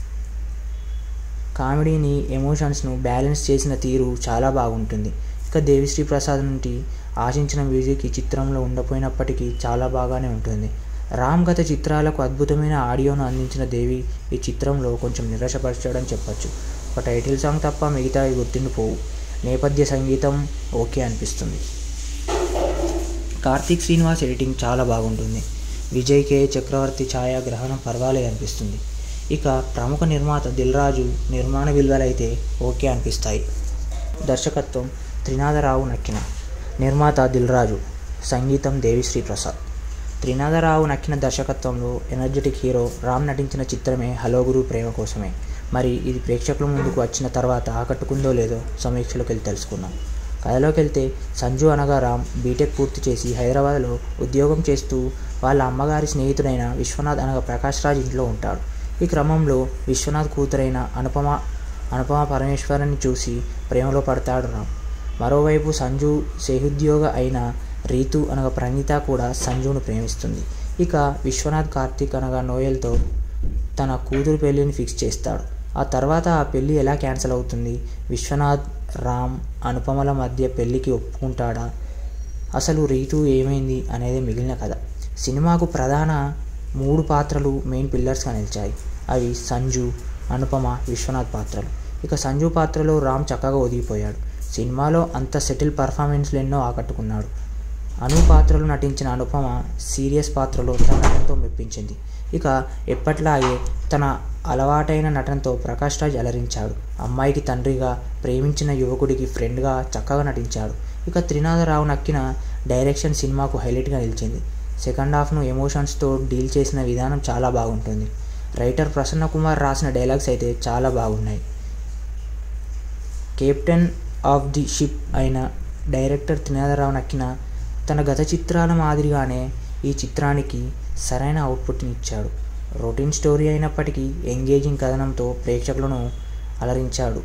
కామెడీని ఎమోషన్స్ను బ్యాలెన్స్ చేసిన తీరు చాలా బాగుంటుంది ఇక దేవిశ్రీ ప్రసాద్ నుండి ఆశించిన మ్యూజిక్ ఈ చిత్రంలో ఉండపోయినప్పటికీ చాలా బాగానే ఉంటుంది రామ్ గత చిత్రాలకు అద్భుతమైన ఆడియోను అందించిన దేవి ఈ చిత్రంలో కొంచెం నిరాశపరచడం చెప్పొచ్చు ఒక టైటిల్ సాంగ్ తప్ప మిగతావి గుర్తుండిపోవు నేపథ్య సంగీతం ఓకే అనిపిస్తుంది కార్తీక్ శ్రీనివాస్ ఎడిటింగ్ చాలా బాగుంటుంది విజయ్ కే చక్రవర్తి ఛాయాగ్రహణం పర్వాలేదు అనిపిస్తుంది ఇక ప్రముఖ నిర్మాత దిల్రాజు నిర్మాణ విలువలైతే ఓకే అనిపిస్తాయి దర్శకత్వం త్రినాథరావు నక్కిన నిర్మాత దిల్రాజు సంగీతం దేవిశ్రీ ప్రసాద్ త్రినాథరావు నక్కిన దర్శకత్వంలో ఎనర్జెటిక్ హీరో రామ్ నటించిన చిత్రమే హలో గురు ప్రేమ కోసమే మరి ఇది ప్రేక్షకుల ముందుకు వచ్చిన తర్వాత ఆకట్టుకుందో లేదో సమీక్షలోకి వెళ్ళి తెలుసుకుందాం కథలోకి వెళ్తే సంజు అనగా రామ్ బీటెక్ పూర్తి చేసి హైదరాబాద్లో ఉద్యోగం చేస్తూ వాళ్ళ అమ్మగారి స్నేహితుడైన విశ్వనాథ్ అనగా ప్రకాష్ రాజ్ ఇంట్లో ఉంటాడు ఈ క్రమంలో విశ్వనాథ్ కూతురైన అనుపమ అనుపమ పరమేశ్వరుని చూసి ప్రేమలో పడతాడు రామ్ మరోవైపు సంజు సేహుద్యోగ అయిన రీతు అనగా ప్రణీత కూడా సంజును ప్రేమిస్తుంది ఇక విశ్వనాథ్ కార్తీక్ అనగా నోయల్తో తన కూతురు పెళ్ళిని ఫిక్స్ చేస్తాడు ఆ తర్వాత ఆ పెళ్ళి ఎలా క్యాన్సిల్ అవుతుంది విశ్వనాథ్ రామ్ అనుపమల మధ్య పెళ్ళికి ఒప్పుకుంటాడా అసలు రీతు ఏమైంది అనేది మిగిలిన కథ సినిమాకు ప్రధాన మూడు పాత్రలు మెయిన్ పిల్లర్స్గా నిలిచాయి అవి సంజు అనుపమ విశ్వనాథ్ పాత్రలు ఇక సంజు పాత్రలో రామ్ చక్కగా ఒదిగిపోయాడు సినిమాలో అంత సెటిల్ పర్ఫార్మెన్స్లు ఎన్నో ఆకట్టుకున్నాడు అను పాత్రలు నటించిన అనుపమ సీరియస్ పాత్రలో తన నటనతో మెప్పించింది ఇక ఎప్పట్లాగే తన అలవాటైన నటనతో ప్రకాష్ రాజ్ అలరించాడు అమ్మాయికి తండ్రిగా ప్రేమించిన యువకుడికి ఫ్రెండ్గా చక్కగా నటించాడు ఇక త్రినాథరావు నక్కిన డైరెక్షన్ సినిమాకు హైలైట్గా నిలిచింది సెకండ్ హాఫ్ను ఎమోషన్స్తో డీల్ చేసిన విధానం చాలా బాగుంటుంది రైటర్ ప్రసన్న కుమార్ రాసిన డైలాగ్స్ అయితే చాలా బాగున్నాయి కెప్టెన్ ఆఫ్ ది షిప్ అయిన డైరెక్టర్ త్రినాథరావు నక్కిన తన గత చిత్రాల మాదిరిగానే ఈ చిత్రానికి సరైన అవుట్పుట్ని ఇచ్చాడు రొటీన్ స్టోరీ అయినప్పటికీ ఎంగేజింగ్ కథనంతో ప్రేక్షకులను అలరించాడు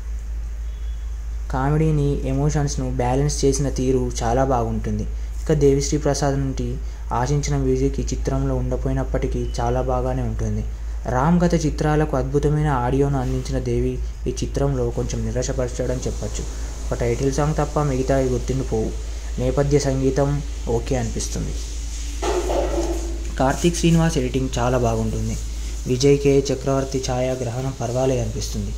కామెడీని ఎమోషన్స్ను బ్యాలెన్స్ చేసిన తీరు చాలా బాగుంటుంది ఇక దేవిశ్రీ ప్రసాద్ నుండి ఆశించిన మ్యూజిక్ ఈ చిత్రంలో ఉండపోయినప్పటికీ చాలా బాగానే ఉంటుంది రామ్ గత చిత్రాలకు అద్భుతమైన ఆడియోను అందించిన దేవి ఈ చిత్రంలో కొంచెం నిరాశపరచడం చెప్పొచ్చు ఒక టైటిల్ సాంగ్ తప్ప మిగతావి గుర్తుండిపోవు నేపథ్య సంగీతం ఓకే అనిపిస్తుంది కార్తీక్ శ్రీనివాస్ ఎడిటింగ్ చాలా బాగుంటుంది విజయ్ కే చక్రవర్తి ఛాయాగ్రహణం పర్వాలేదు అనిపిస్తుంది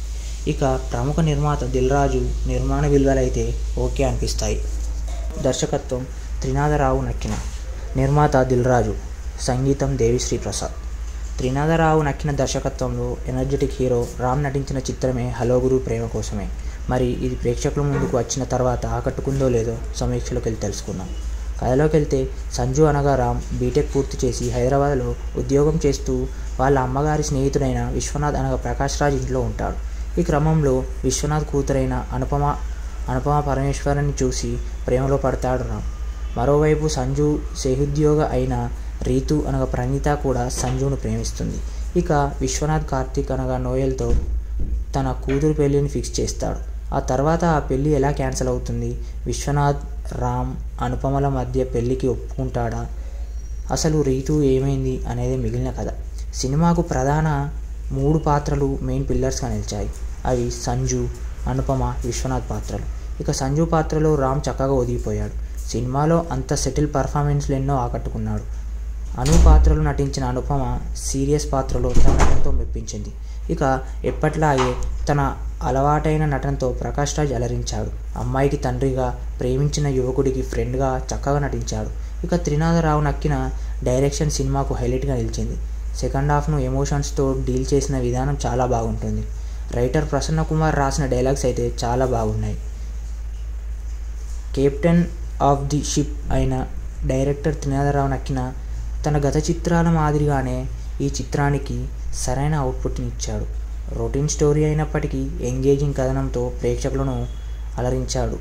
ఇక ప్రముఖ నిర్మాత దిల్ రాజు నిర్మాణ విలువలైతే ఓకే అనిపిస్తాయి దర్శకత్వం త్రినాథరావు నక్కిన నిర్మాత దిల్ రాజు సంగీతం దేవిశ్రీ ప్రసాద్ త్రినాథరావు నక్కిన దర్శకత్వంలో ఎనర్జెటిక్ హీరో రామ్ నటించిన చిత్రమే హలో గురు ప్రేమ కోసమే మరి ఇది ప్రేక్షకుల ముందుకు వచ్చిన తర్వాత ఆకట్టుకుందో లేదో సమీక్షలోకి వెళ్ళి తెలుసుకుందాం కథలోకి వెళ్తే సంజు అనగా రామ్ బీటెక్ పూర్తి చేసి హైదరాబాద్లో ఉద్యోగం చేస్తూ వాళ్ళ అమ్మగారి స్నేహితుడైన విశ్వనాథ్ అనగా ప్రకాష్ రాజ్ ఇంట్లో ఉంటాడు ఈ క్రమంలో విశ్వనాథ్ కూతురైన అనుపమ అనుపమ పరమేశ్వరుని చూసి ప్రేమలో పడతాడు రామ్ మరోవైపు సంజు సేహుద్యోగ అయిన రీతు అనగా ప్రణీత కూడా సంజును ప్రేమిస్తుంది ఇక విశ్వనాథ్ కార్తీక్ అనగా నోయల్తో తన కూతురు పెళ్ళిని ఫిక్స్ చేస్తాడు ఆ తర్వాత ఆ పెళ్ళి ఎలా క్యాన్సిల్ అవుతుంది విశ్వనాథ్ రామ్ అనుపమల మధ్య పెళ్ళికి ఒప్పుకుంటాడా అసలు రీతు ఏమైంది అనేది మిగిలిన కథ సినిమాకు ప్రధాన మూడు పాత్రలు మెయిన్ పిల్లర్స్గా నిలిచాయి అవి సంజు అనుపమ విశ్వనాథ్ పాత్రలు ఇక సంజు పాత్రలో రామ్ చక్కగా ఒదిగిపోయాడు సినిమాలో అంత సెటిల్ పర్ఫార్మెన్స్లు ఎన్నో ఆకట్టుకున్నాడు అను పాత్రలు నటించిన అనుపమ సీరియస్ పాత్రలో తన నటనతో మెప్పించింది ఇక ఎప్పట్లాగే తన అలవాటైన నటనతో ప్రకాష్ రాజ్ అలరించాడు అమ్మాయికి తండ్రిగా ప్రేమించిన యువకుడికి ఫ్రెండ్గా చక్కగా నటించాడు ఇక త్రినాథరావు నక్కిన డైరెక్షన్ సినిమాకు హైలైట్గా నిలిచింది సెకండ్ హాఫ్ను ఎమోషన్స్తో డీల్ చేసిన విధానం చాలా బాగుంటుంది రైటర్ ప్రసన్న కుమార్ రాసిన డైలాగ్స్ అయితే చాలా బాగున్నాయి కెప్టెన్ ఆఫ్ ది షిప్ అయిన డైరెక్టర్ త్రినాథరావు నక్కిన తన గత చిత్రాల మాదిరిగానే ఈ చిత్రానికి సరైన అవుట్పుట్ని ఇచ్చాడు రొటీన్ స్టోరీ అయినప్పటికీ ఎంగేజింగ్ కథనంతో ప్రేక్షకులను అలరించాడు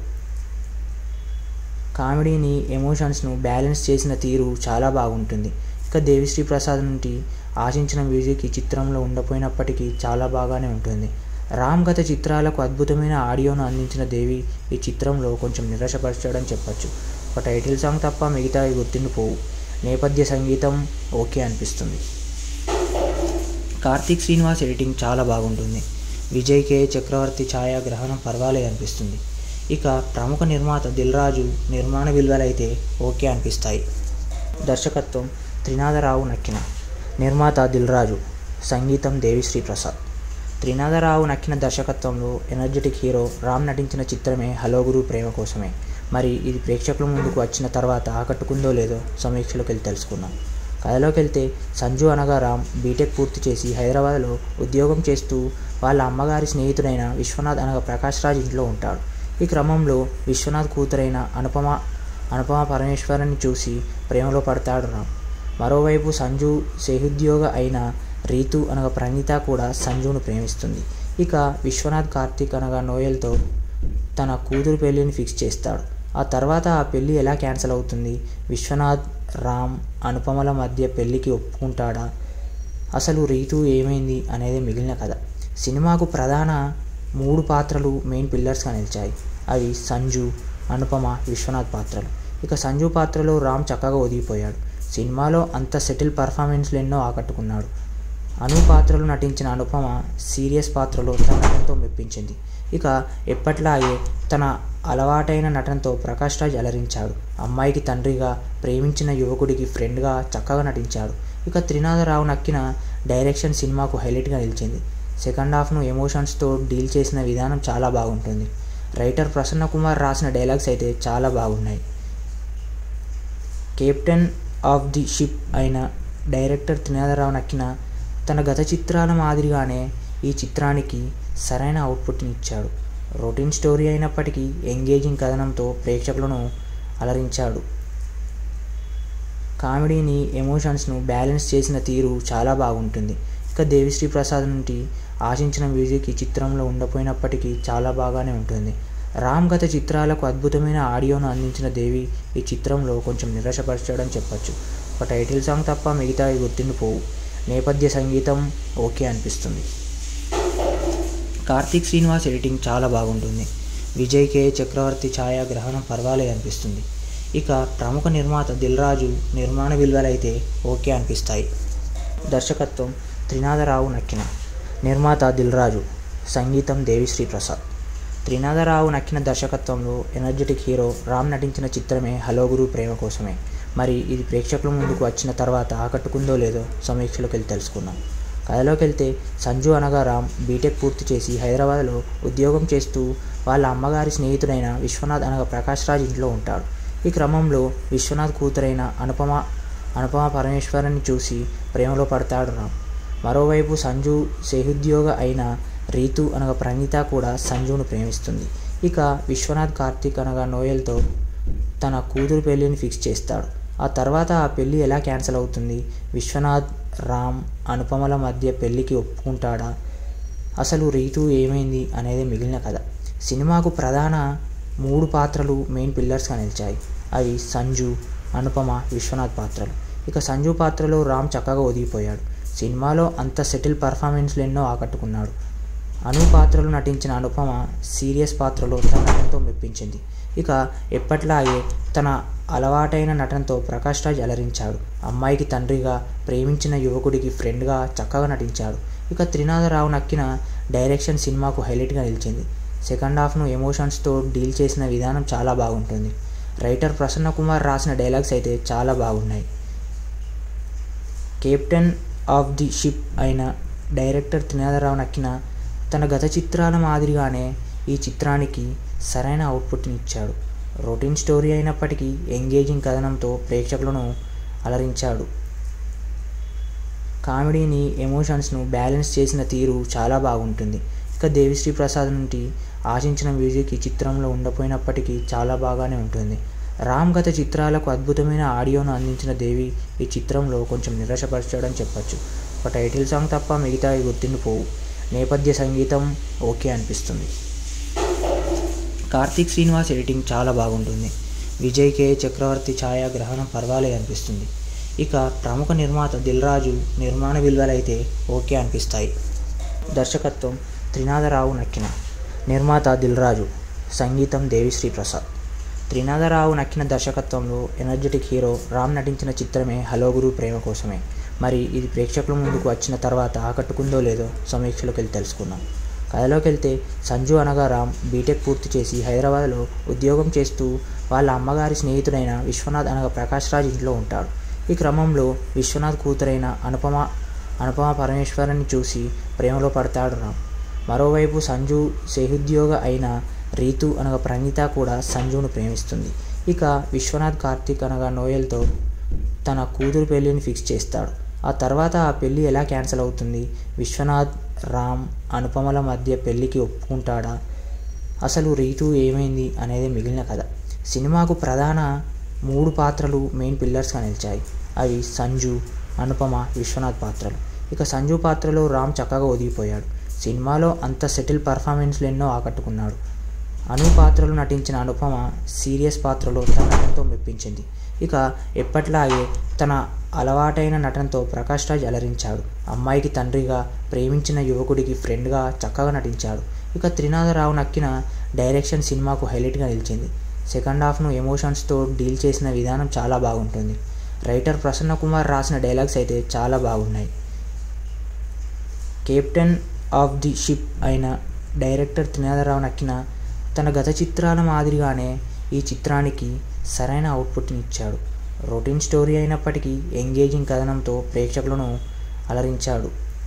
కామెడీని ఎమోషన్స్ను బ్యాలెన్స్ చేసిన తీరు చాలా బాగుంటుంది ఇక దేవిశ్రీ ప్రసాద్ నుండి ఆశించిన మ్యూజిక్ ఈ చిత్రంలో ఉండపోయినప్పటికీ చాలా బాగానే ఉంటుంది రామ్ గత చిత్రాలకు అద్భుతమైన ఆడియోను అందించిన దేవి ఈ చిత్రంలో కొంచెం నిరాశపరచడం చెప్పచ్చు ఒక టైటిల్ సాంగ్ తప్ప మిగతావి గుర్తుండిపోవు నేపథ్య సంగీతం ఓకే అనిపిస్తుంది కార్తీక్ శ్రీనివాస్ ఎడిటింగ్ చాలా బాగుంటుంది విజయ్ కే చక్రవర్తి ఛాయాగ్రహణం పర్వాలేదు అనిపిస్తుంది ఇక ప్రముఖ నిర్మాత దిల్ రాజు నిర్మాణ విలువలైతే ఓకే అనిపిస్తాయి దర్శకత్వం త్రినాథరావు నక్కిన నిర్మాత దిల్ రాజు సంగీతం దేవిశ్రీ ప్రసాద్ త్రినాథరావు నక్కిన దర్శకత్వంలో ఎనర్జెటిక్ హీరో రామ్ నటించిన చిత్రమే హలో గురు ప్రేమ కోసమే మరి ఇది ప్రేక్షకుల ముందుకు వచ్చిన తర్వాత ఆకట్టుకుందో లేదో సమీక్షలోకి వెళ్ళి తెలుసుకుందాం కథలోకి వెళ్తే సంజు అనగా రామ్ బీటెక్ పూర్తి చేసి హైదరాబాద్లో ఉద్యోగం చేస్తూ వాళ్ళ అమ్మగారి స్నేహితుడైన విశ్వనాథ్ అనగా ప్రకాష్ రాజ్ ఇంట్లో ఉంటాడు ఈ క్రమంలో విశ్వనాథ్ కూతురైన అనుపమ అనుపమ పరమేశ్వరుని చూసి ప్రేమలో పడతాడు రామ్ మరోవైపు సంజు సేహుద్యోగ అయిన రీతు అనగా ప్రణీత కూడా సంజును ప్రేమిస్తుంది ఇక విశ్వనాథ్ కార్తీక్ అనగా నోయల్తో తన కూతురు పెళ్ళిని ఫిక్స్ చేస్తాడు ఆ తర్వాత ఆ పెళ్ళి ఎలా క్యాన్సిల్ అవుతుంది విశ్వనాథ్ రామ్ అనుపమల మధ్య పెళ్ళికి ఒప్పుకుంటాడా అసలు రీతు ఏమైంది అనేది మిగిలిన కథ సినిమాకు ప్రధాన మూడు పాత్రలు మెయిన్ పిల్లర్స్గా నిలిచాయి అవి సంజు అనుపమ విశ్వనాథ్ పాత్రలు ఇక సంజు పాత్రలో రామ్ చక్కగా ఒదిగిపోయాడు సినిమాలో అంత సెటిల్ పర్ఫార్మెన్స్లు ఎన్నో ఆకట్టుకున్నాడు అను పాత్రలు నటించిన అనుపమ సీరియస్ పాత్రలో తన నటనతో మెప్పించింది ఇక ఎప్పట్లాగే తన అలవాటైన నటనతో ప్రకాష్ రాజ్ అలరించాడు అమ్మాయికి తండ్రిగా ప్రేమించిన యువకుడికి ఫ్రెండ్గా చక్కగా నటించాడు ఇక త్రినాథరావు నక్కిన డైరెక్షన్ సినిమాకు హైలైట్గా నిలిచింది సెకండ్ హాఫ్ను ఎమోషన్స్తో డీల్ చేసిన విధానం చాలా బాగుంటుంది రైటర్ ప్రసన్న కుమార్ రాసిన డైలాగ్స్ అయితే చాలా బాగున్నాయి కెప్టెన్ ఆఫ్ ది షిప్ అయిన డైరెక్టర్ త్రినాథరావు నక్కిన తన గత చిత్రాల మాదిరిగానే ఈ చిత్రానికి సరైన అవుట్పుట్ని ఇచ్చాడు రొటీన్ స్టోరీ అయినప్పటికీ ఎంగేజింగ్ కథనంతో ప్రేక్షకులను అలరించాడు కామెడీని ఎమోషన్స్ను బ్యాలెన్స్ చేసిన తీరు చాలా బాగుంటుంది ఇక దేవిశ్రీ ప్రసాద్ నుండి ఆశించిన మ్యూజిక్ ఈ చిత్రంలో ఉండపోయినప్పటికీ చాలా బాగానే ఉంటుంది రామ్ గత చిత్రాలకు అద్భుతమైన ఆడియోను అందించిన దేవి ఈ చిత్రంలో కొంచెం నిరాశపరచడం చెప్పచ్చు ఒక టైటిల్ సాంగ్ తప్ప మిగతావి గుర్తుండిపోవు నేపథ్య సంగీతం ఓకే అనిపిస్తుంది కార్తీక్ శ్రీనివాస్ ఎడిటింగ్ చాలా బాగుంటుంది విజయ్ కే చక్రవర్తి ఛాయాగ్రహణం పర్వాలేదు అనిపిస్తుంది ఇక ప్రముఖ నిర్మాత దిల్ రాజు నిర్మాణ విలువలైతే ఓకే అనిపిస్తాయి దర్శకత్వం త్రినాథరావు నక్కిన నిర్మాత దిల్ రాజు సంగీతం దేవిశ్రీ ప్రసాద్ త్రినాథరావు నక్కిన దర్శకత్వంలో ఎనర్జెటిక్ హీరో రామ్ నటించిన చిత్రమే హలో గురు ప్రేమ కోసమే మరి ఇది ప్రేక్షకుల ముందుకు వచ్చిన తర్వాత ఆకట్టుకుందో లేదో సమీక్షలోకి వెళ్ళి తెలుసుకుందాం కథలోకి వెళ్తే సంజు అనగా రామ్ బీటెక్ పూర్తి చేసి హైదరాబాద్లో ఉద్యోగం చేస్తూ వాళ్ళ అమ్మగారి స్నేహితుడైన విశ్వనాథ్ అనగా ప్రకాష్ రాజ్ ఇంట్లో ఉంటాడు ఈ క్రమంలో విశ్వనాథ్ కూతురైన అనుపమ అనుపమ పరమేశ్వరుని చూసి ప్రేమలో పడతాడు రామ్ మరోవైపు సంజు సేహుద్యోగ అయిన రీతు అనగా ప్రణీత కూడా సంజును ప్రేమిస్తుంది ఇక విశ్వనాథ్ కార్తీక్ అనగా నోయల్తో తన కూతురు పెళ్ళిని ఫిక్స్ చేస్తాడు ఆ తర్వాత ఆ పెళ్ళి ఎలా క్యాన్సిల్ అవుతుంది విశ్వనాథ్ రామ్ అనుపమల మధ్య పెళ్ళికి ఒప్పుకుంటాడా అసలు రీతు ఏమైంది అనేది మిగిలిన కథ సినిమాకు ప్రధాన మూడు పాత్రలు మెయిన్ పిల్లర్స్గా నిలిచాయి అవి సంజు అనుపమ విశ్వనాథ్ పాత్రలు ఇక సంజు పాత్రలో రామ్ చక్కగా ఒదిగిపోయాడు సినిమాలో అంత సెటిల్ పర్ఫార్మెన్స్లు ఎన్నో ఆకట్టుకున్నాడు అను పాత్రలు నటించిన అనుపమ సీరియస్ పాత్రలో తన నటనతో మెప్పించింది ఇక ఎప్పట్లాగే తన అలవాటైన నటనతో ప్రకాష్ రాజ్ అలరించాడు అమ్మాయికి తండ్రిగా ప్రేమించిన యువకుడికి ఫ్రెండ్గా చక్కగా నటించాడు ఇక త్రినాథరావు నక్కిన డైరెక్షన్ సినిమాకు హైలైట్గా నిలిచింది సెకండ్ హాఫ్ను ఎమోషన్స్తో డీల్ చేసిన విధానం చాలా బాగుంటుంది రైటర్ ప్రసన్న కుమార్ రాసిన డైలాగ్స్ అయితే చాలా బాగున్నాయి కెప్టెన్ ఆఫ్ ది షిప్ అయిన డైరెక్టర్ త్రినాథరావు నక్కిన తన గత చిత్రాల మాదిరిగానే ఈ చిత్రానికి సరైన అవుట్పుట్ని ఇచ్చాడు రొటీన్ స్టోరీ అయినప్పటికీ ఎంగేజింగ్ కథనంతో ప్రేక్షకులను అలరించాడు కామెడీని ఎమోషన్స్ను బ్యాలెన్స్ చేసిన తీరు చాలా బాగుంటుంది ఇక దేవిశ్రీ ప్రసాద్ నుండి ఆశించిన మ్యూజిక్ ఈ చిత్రంలో ఉండపోయినప్పటికీ చాలా బాగానే ఉంటుంది రామ్ గత చిత్రాలకు అద్భుతమైన ఆడియోను అందించిన దేవి ఈ చిత్రంలో కొంచెం నిరాశపరచడం చెప్పచ్చు ఒక టైటిల్ సాంగ్ తప్ప మిగతావి గుర్తుండిపోవు నేపథ్య సంగీతం ఓకే అనిపిస్తుంది కార్తీక్ శ్రీనివాస్ ఎడిటింగ్ చాలా బాగుంటుంది విజయ్ కే చక్రవర్తి ఛాయాగ్రహణం పర్వాలే అనిపిస్తుంది ఇక ప్రముఖ నిర్మాత దిల్రాజు నిర్మాణ విలువలైతే ఓకే అనిపిస్తాయి దర్శకత్వం త్రినాథరావు నక్కిన నిర్మాత దిల్రాజు సంగీతం దేవిశ్రీ ప్రసాద్ త్రినాథరావు నక్కిన దర్శకత్వంలో ఎనర్జెటిక్ హీరో రామ్ నటించిన చిత్రమే హలో గురు ప్రేమ కోసమే మరి ఇది ప్రేక్షకుల ముందుకు వచ్చిన తర్వాత ఆకట్టుకుందో లేదో సమీక్షలోకి వెళ్ళి తెలుసుకుందాం కథలోకి వెళ్తే సంజు అనగా రామ్ బీటెక్ పూర్తి చేసి హైదరాబాద్లో ఉద్యోగం చేస్తూ వాళ్ళ అమ్మగారి స్నేహితుడైన విశ్వనాథ్ అనగా ప్రకాష్ రాజ్ ఇంట్లో ఉంటాడు ఈ క్రమంలో విశ్వనాథ్ కూతురైన అనుపమ అనుపమ పరమేశ్వరుని చూసి ప్రేమలో పడతాడు రామ్ మరోవైపు సంజు సేహుద్యోగ అయిన రీతు అనగా ప్రణీత కూడా సంజును ప్రేమిస్తుంది ఇక విశ్వనాథ్ కార్తీక్ అనగా నోయల్తో తన కూతురు పెళ్ళిని ఫిక్స్ చేస్తాడు ఆ తర్వాత ఆ పెళ్ళి ఎలా క్యాన్సిల్ అవుతుంది విశ్వనాథ్ రామ్ అనుపమల మధ్య పెళ్ళికి ఒప్పుకుంటాడా అసలు రీతు ఏమైంది అనేది మిగిలిన కథ సినిమాకు ప్రధాన మూడు పాత్రలు మెయిన్ పిల్లర్స్గా నిలిచాయి అవి సంజు అనుపమ విశ్వనాథ్ పాత్రలు ఇక సంజు పాత్రలో రామ్ చక్కగా ఒదిగిపోయాడు సినిమాలో అంత సెటిల్ పర్ఫార్మెన్స్లు ఎన్నో ఆకట్టుకున్నాడు అను పాత్రలు నటించిన అనుపమ సీరియస్ పాత్రలో తన నటనతో మెప్పించింది ఇక ఎప్పట్లాగే తన అలవాటైన నటనతో ప్రకాష్ రాజ్ అలరించాడు అమ్మాయికి తండ్రిగా ప్రేమించిన యువకుడికి ఫ్రెండ్గా చక్కగా నటించాడు ఇక త్రినాథరావు నక్కిన డైరెక్షన్ సినిమాకు హైలైట్గా నిలిచింది సెకండ్ హాఫ్ను ఎమోషన్స్తో డీల్ చేసిన విధానం చాలా బాగుంటుంది రైటర్ ప్రసన్న కుమార్ రాసిన డైలాగ్స్ అయితే చాలా బాగున్నాయి కెప్టెన్ ఆఫ్ ది షిప్ అయిన డైరెక్టర్ త్రినాథరావు నక్కిన తన గత చిత్రాల మాదిరిగానే ఈ చిత్రానికి సరైన అవుట్పుట్ని ఇచ్చాడు రొటీన్ స్టోరీ అయినప్పటికీ ఎంగేజింగ్ కథనంతో ప్రేక్షకులను అలరించాడు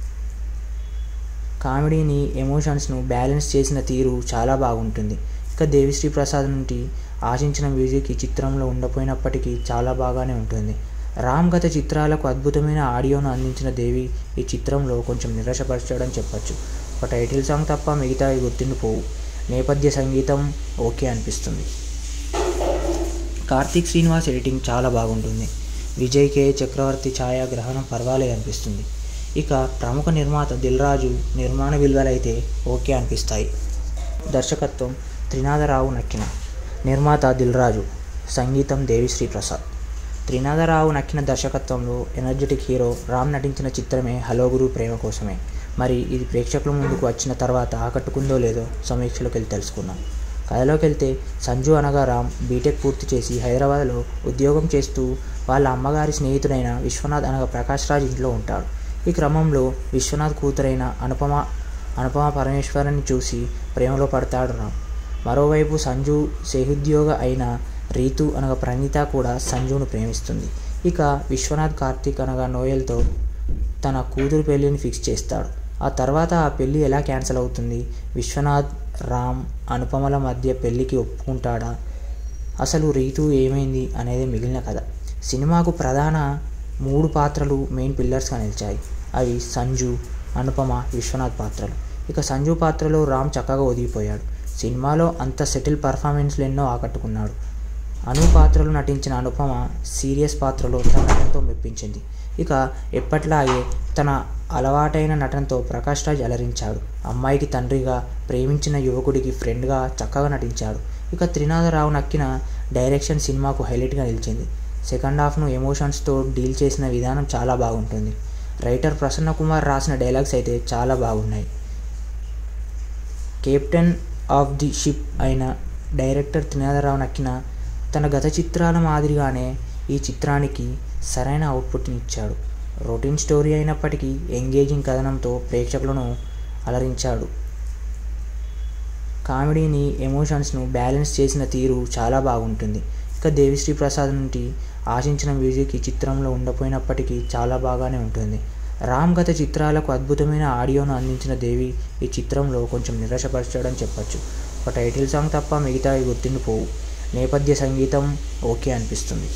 కామెడీని ఎమోషన్స్ను బ్యాలెన్స్ చేసిన తీరు చాలా బాగుంటుంది ఇక దేవిశ్రీ ప్రసాద్ నుండి ఆశించిన మ్యూజిక్ ఈ చిత్రంలో ఉండపోయినప్పటికీ చాలా బాగానే ఉంటుంది రామ్ గత చిత్రాలకు అద్భుతమైన ఆడియోను అందించిన దేవి ఈ చిత్రంలో కొంచెం నిరాశపరచడం చెప్పచ్చు ఒక టైటిల్ సాంగ్ తప్ప మిగతావి గుర్తుండిపోవు నేపథ్య సంగీతం ఓకే అనిపిస్తుంది కార్తీక్ శ్రీనివాస్ ఎడిటింగ్ చాలా బాగుంటుంది విజయ్ కే చక్రవర్తి ఛాయాగ్రహణం పర్వాలే అనిపిస్తుంది ఇక ప్రముఖ నిర్మాత దిల్రాజు నిర్మాణ విలువలైతే ఓకే అనిపిస్తాయి దర్శకత్వం త్రినాథరావు నక్కిన నిర్మాత దిల్రాజు సంగీతం దేవిశ్రీ ప్రసాద్ త్రినాథరావు నక్కిన దర్శకత్వంలో ఎనర్జెటిక్ హీరో రామ్ నటించిన చిత్రమే హలో గురు ప్రేమ కోసమే మరి ఇది ప్రేక్షకుల ముందుకు వచ్చిన తర్వాత ఆకట్టుకుందో లేదో సమీక్షలోకి వెళ్ళి తెలుసుకుందాం కథలోకి వెళ్తే సంజు అనగా రామ్ బీటెక్ పూర్తి చేసి హైదరాబాద్లో ఉద్యోగం చేస్తూ వాళ్ళ అమ్మగారి స్నేహితుడైన విశ్వనాథ్ అనగా ప్రకాష్ రాజ్ ఇంట్లో ఉంటాడు ఈ క్రమంలో విశ్వనాథ్ కూతురైన అనుపమ అనుపమ పరమేశ్వరుని చూసి ప్రేమలో పడతాడు రామ్ మరోవైపు సంజు సేహుద్యోగ అయిన రీతు అనగా ప్రణీత కూడా సంజును ప్రేమిస్తుంది ఇక విశ్వనాథ్ కార్తీక్ అనగా నోయల్తో తన కూతురు పెళ్ళిని ఫిక్స్ చేస్తాడు ఆ తర్వాత ఆ పెళ్ళి ఎలా క్యాన్సిల్ అవుతుంది విశ్వనాథ్ రామ్ అనుపమల మధ్య పెళ్ళికి ఒప్పుకుంటాడా అసలు రీతు ఏమైంది అనేది మిగిలిన కథ సినిమాకు ప్రధాన మూడు పాత్రలు మెయిన్ పిల్లర్స్గా నిలిచాయి అవి సంజు అనుపమ విశ్వనాథ్ పాత్రలు ఇక సంజు పాత్రలో రామ్ చక్కగా ఒదిగిపోయాడు సినిమాలో అంత సెటిల్ పర్ఫార్మెన్స్లు ఎన్నో ఆకట్టుకున్నాడు అను పాత్రలు నటించిన అనుపమ సీరియస్ పాత్రలో తన నటనతో మెప్పించింది ఇక ఎప్పట్లాగే తన అలవాటైన నటనతో ప్రకాష్ రాజ్ అలరించాడు అమ్మాయికి తండ్రిగా ప్రేమించిన యువకుడికి ఫ్రెండ్గా చక్కగా నటించాడు ఇక త్రినాథరావు నక్కిన డైరెక్షన్ సినిమాకు హైలైట్గా నిలిచింది సెకండ్ హాఫ్ను ఎమోషన్స్తో డీల్ చేసిన విధానం చాలా బాగుంటుంది రైటర్ ప్రసన్న కుమార్ రాసిన డైలాగ్స్ అయితే చాలా బాగున్నాయి కెప్టెన్ ఆఫ్ ది షిప్ అయిన డైరెక్టర్ త్రినాథరావు నక్కిన తన గత చిత్రాల మాదిరిగానే ఈ చిత్రానికి సరైన అవుట్పుట్ని ఇచ్చాడు రొటీన్ స్టోరీ అయినప్పటికీ ఎంగేజింగ్ కథనంతో ప్రేక్షకులను అలరించాడు కామెడీని ఎమోషన్స్ను బ్యాలెన్స్ చేసిన తీరు చాలా బాగుంటుంది ఇక దేవిశ్రీ ప్రసాద్ నుండి ఆశించిన మ్యూజిక్ ఈ చిత్రంలో ఉండపోయినప్పటికీ చాలా బాగానే ఉంటుంది రామ్ గత చిత్రాలకు అద్భుతమైన ఆడియోను అందించిన దేవి ఈ చిత్రంలో కొంచెం నిరాశపరచడం చెప్పొచ్చు ఒక టైటిల్ సాంగ్ తప్ప మిగతా గుర్తుండిపోవు నేపథ్య సంగీతం ఓకే అనిపిస్తుంది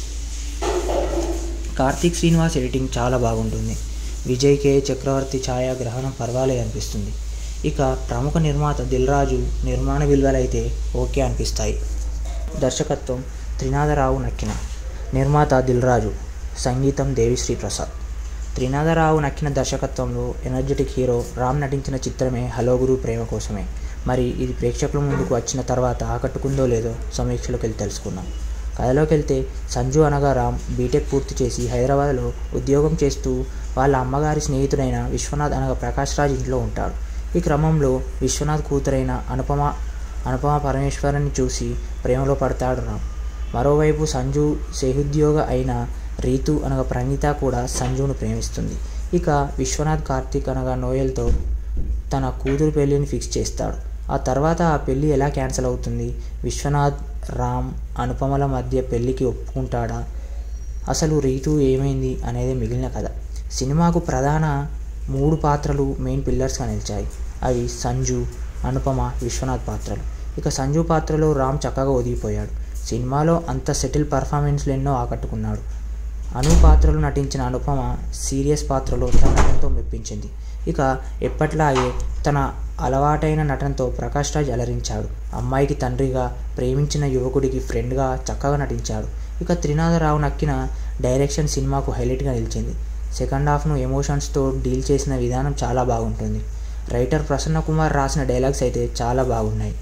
కార్తీక్ శ్రీనివాస్ ఎడిటింగ్ చాలా బాగుంటుంది విజయ్ కే చక్రవర్తి ఛాయాగ్రహణం పర్వాలే అనిపిస్తుంది ఇక ప్రముఖ నిర్మాత దిల్రాజు నిర్మాణ విలువలైతే ఓకే అనిపిస్తాయి దర్శకత్వం త్రినాథరావు నక్కిన నిర్మాత దిల్రాజు సంగీతం దేవిశ్రీ ప్రసాద్ త్రినాథరావు నక్కిన దర్శకత్వంలో ఎనర్జెటిక్ హీరో రామ్ నటించిన చిత్రమే హలో గురు ప్రేమ కోసమే మరి ఇది ప్రేక్షకుల ముందుకు వచ్చిన తర్వాత ఆకట్టుకుందో లేదో సమీక్షలోకి వెళ్ళి తెలుసుకుందాం కథలోకి వెళ్తే సంజు అనగా రామ్ బీటెక్ పూర్తి చేసి హైదరాబాద్లో ఉద్యోగం చేస్తూ వాళ్ళ అమ్మగారి స్నేహితుడైన విశ్వనాథ్ అనగా ప్రకాష్ రాజ్ ఇంట్లో ఉంటాడు ఈ క్రమంలో విశ్వనాథ్ కూతురైన అనుపమ అనుపమ పరమేశ్వరుని చూసి ప్రేమలో పడతాడు రామ్ మరోవైపు సంజు సేహుద్యోగ అయిన రీతు అనగా ప్రణీత కూడా సంజును ప్రేమిస్తుంది ఇక విశ్వనాథ్ కార్తీక్ అనగా నోయల్తో తన కూతురు పెళ్ళిని ఫిక్స్ చేస్తాడు ఆ తర్వాత ఆ పెళ్ళి ఎలా క్యాన్సిల్ అవుతుంది విశ్వనాథ్ రామ్ అనుపమల మధ్య పెళ్ళికి ఒప్పుకుంటాడా అసలు రీతు ఏమైంది అనేది మిగిలిన కథ సినిమాకు ప్రధాన మూడు పాత్రలు మెయిన్ పిల్లర్స్గా నిలిచాయి అవి సంజు అనుపమ విశ్వనాథ్ పాత్రలు ఇక సంజు పాత్రలో రామ్ చక్కగా ఒదిగిపోయాడు సినిమాలో అంత సెటిల్ పర్ఫార్మెన్స్లు ఎన్నో ఆకట్టుకున్నాడు అను పాత్రలు నటించిన అనుపమ సీరియస్ పాత్రలో తన నటనతో మెప్పించింది ఇక ఎప్పట్లాగే తన అలవాటైన నటనతో ప్రకాష్ రాజ్ అలరించాడు అమ్మాయికి తండ్రిగా ప్రేమించిన యువకుడికి ఫ్రెండ్గా చక్కగా నటించాడు ఇక త్రినాథరావు నక్కిన డైరెక్షన్ సినిమాకు హైలైట్గా నిలిచింది సెకండ్ హాఫ్ను ఎమోషన్స్తో డీల్ చేసిన విధానం చాలా బాగుంటుంది రైటర్ ప్రసన్న కుమార్ రాసిన డైలాగ్స్ అయితే చాలా బాగున్నాయి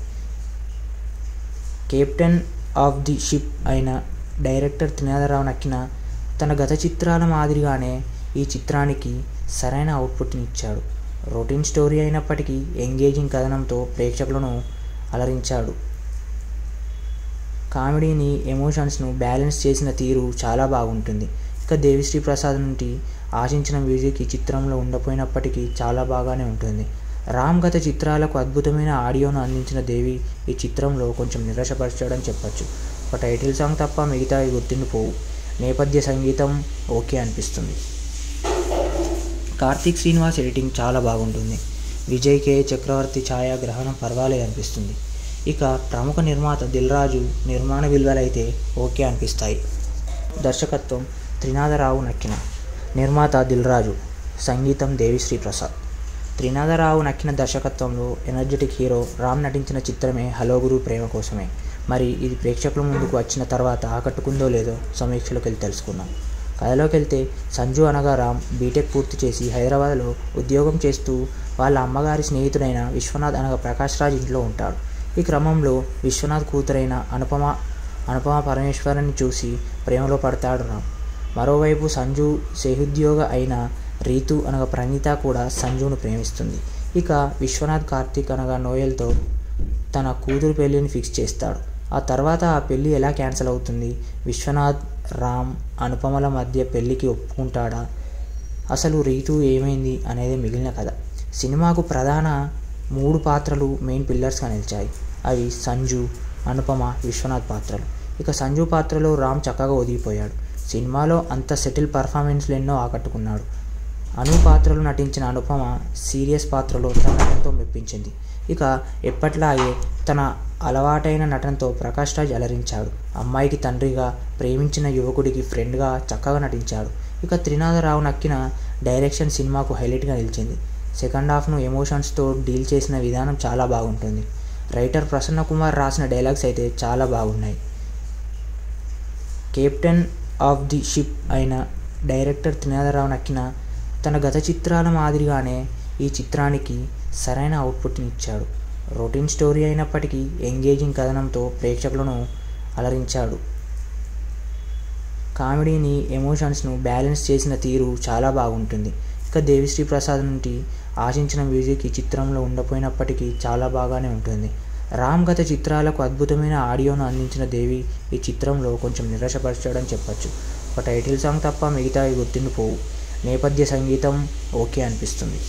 కెప్టెన్ ఆఫ్ ది షిప్ అయిన డైరెక్టర్ త్రినాథరావు నక్కిన తన గత చిత్రాల మాదిరిగానే ఈ చిత్రానికి సరైన అవుట్పుట్ని ఇచ్చాడు రొటీన్ స్టోరీ అయినప్పటికీ ఎంగేజింగ్ కథనంతో ప్రేక్షకులను అలరించాడు కామెడీని ఎమోషన్స్ను బ్యాలెన్స్ చేసిన తీరు చాలా బాగుంటుంది ఇక దేవిశ్రీ ప్రసాద్ నుండి ఆశించిన మ్యూజిక్ ఈ చిత్రంలో ఉండపోయినప్పటికీ చాలా బాగానే ఉంటుంది రామ్ గత చిత్రాలకు అద్భుతమైన ఆడియోను అందించిన దేవి ఈ చిత్రంలో కొంచెం నిరాశపరచడం చెప్పొచ్చు ఒక టైటిల్ సాంగ్ తప్ప మిగతా గుర్తుండిపోవు నేపథ్య సంగీతం ఓకే అనిపిస్తుంది కార్తీక్ శ్రీనివాస్ ఎడిటింగ్ చాలా బాగుంటుంది విజయ్ కే చక్రవర్తి ఛాయాగ్రహణం పర్వాలే అనిపిస్తుంది ఇక ప్రముఖ నిర్మాత దిల్రాజు నిర్మాణ విలువలైతే ఓకే అనిపిస్తాయి దర్శకత్వం త్రినాథరావు నక్కిన నిర్మాత దిల్రాజు సంగీతం దేవిశ్రీ ప్రసాద్ త్రినాథరావు నక్కిన దర్శకత్వంలో ఎనర్జెటిక్ హీరో రామ్ నటించిన చిత్రమే హలో గురు ప్రేమ కోసమే మరి ఇది ప్రేక్షకుల ముందుకు వచ్చిన తర్వాత ఆకట్టుకుందో లేదో సమీక్షలోకి వెళ్ళి తెలుసుకుందాం కథలోకి వెళ్తే సంజు అనగా రామ్ బీటెక్ పూర్తి చేసి హైదరాబాద్లో ఉద్యోగం చేస్తూ వాళ్ళ అమ్మగారి స్నేహితుడైన విశ్వనాథ్ అనగా ప్రకాష్ రాజ్ ఇంట్లో ఉంటాడు ఈ క్రమంలో విశ్వనాథ్ కూతురైన అనుపమ అనుపమ పరమేశ్వరుని చూసి ప్రేమలో పడతాడు రామ్ మరోవైపు సంజు సేహుద్యోగ అయిన రీతు అనగా ప్రణీత కూడా సంజును ప్రేమిస్తుంది ఇక విశ్వనాథ్ కార్తీక్ అనగా నోయల్తో తన కూతురు పెళ్ళిని ఫిక్స్ చేస్తాడు ఆ తర్వాత ఆ పెళ్ళి ఎలా క్యాన్సిల్ అవుతుంది విశ్వనాథ్ రామ్ అనుపమల మధ్య పెళ్ళికి ఒప్పుకుంటాడా అసలు రీతు ఏమైంది అనేది మిగిలిన కథ సినిమాకు ప్రధాన మూడు పాత్రలు మెయిన్ పిల్లర్స్గా నిలిచాయి అవి సంజు అనుపమ విశ్వనాథ్ పాత్రలు ఇక సంజు పాత్రలో రామ్ చక్కగా ఒదిగిపోయాడు సినిమాలో అంత సెటిల్ పర్ఫార్మెన్స్లు ఎన్నో ఆకట్టుకున్నాడు అను పాత్రలో నటించిన అనుపమ సీరియస్ పాత్రలో తన నటనతో మెప్పించింది ఇక ఎప్పట్లాగే తన అలవాటైన నటనతో ప్రకాష్ రాజ్ అలరించాడు అమ్మాయికి తండ్రిగా ప్రేమించిన యువకుడికి ఫ్రెండ్గా చక్కగా నటించాడు ఇక త్రినాథరావు నక్కిన డైరెక్షన్ సినిమాకు హైలైట్గా నిలిచింది సెకండ్ హాఫ్ను ఎమోషన్స్తో డీల్ చేసిన విధానం చాలా బాగుంటుంది రైటర్ ప్రసన్న కుమార్ రాసిన డైలాగ్స్ అయితే చాలా బాగున్నాయి కెప్టెన్ ఆఫ్ ది షిప్ అయిన డైరెక్టర్ త్రినాథరావు నక్కిన తన గత చిత్రాల మాదిరిగానే ఈ చిత్రానికి సరైన అవుట్పుట్ని ఇచ్చాడు రొటీన్ స్టోరీ అయినప్పటికీ ఎంగేజింగ్ కథనంతో ప్రేక్షకులను అలరించాడు కామెడీని ఎమోషన్స్ను బ్యాలెన్స్ చేసిన తీరు చాలా బాగుంటుంది ఇక దేవిశ్రీ ప్రసాద్ నుండి ఆశించిన మ్యూజిక్ ఈ చిత్రంలో ఉండపోయినప్పటికీ చాలా బాగానే ఉంటుంది రామ్ గత చిత్రాలకు అద్భుతమైన ఆడియోను అందించిన దేవి ఈ చిత్రంలో కొంచెం నిరాశపరచడం చెప్పచ్చు ఒక టైటిల్ సాంగ్ తప్ప మిగతా గుర్తుండిపోవు నేపథ్య సంగీతం ఓకే అనిపిస్తుంది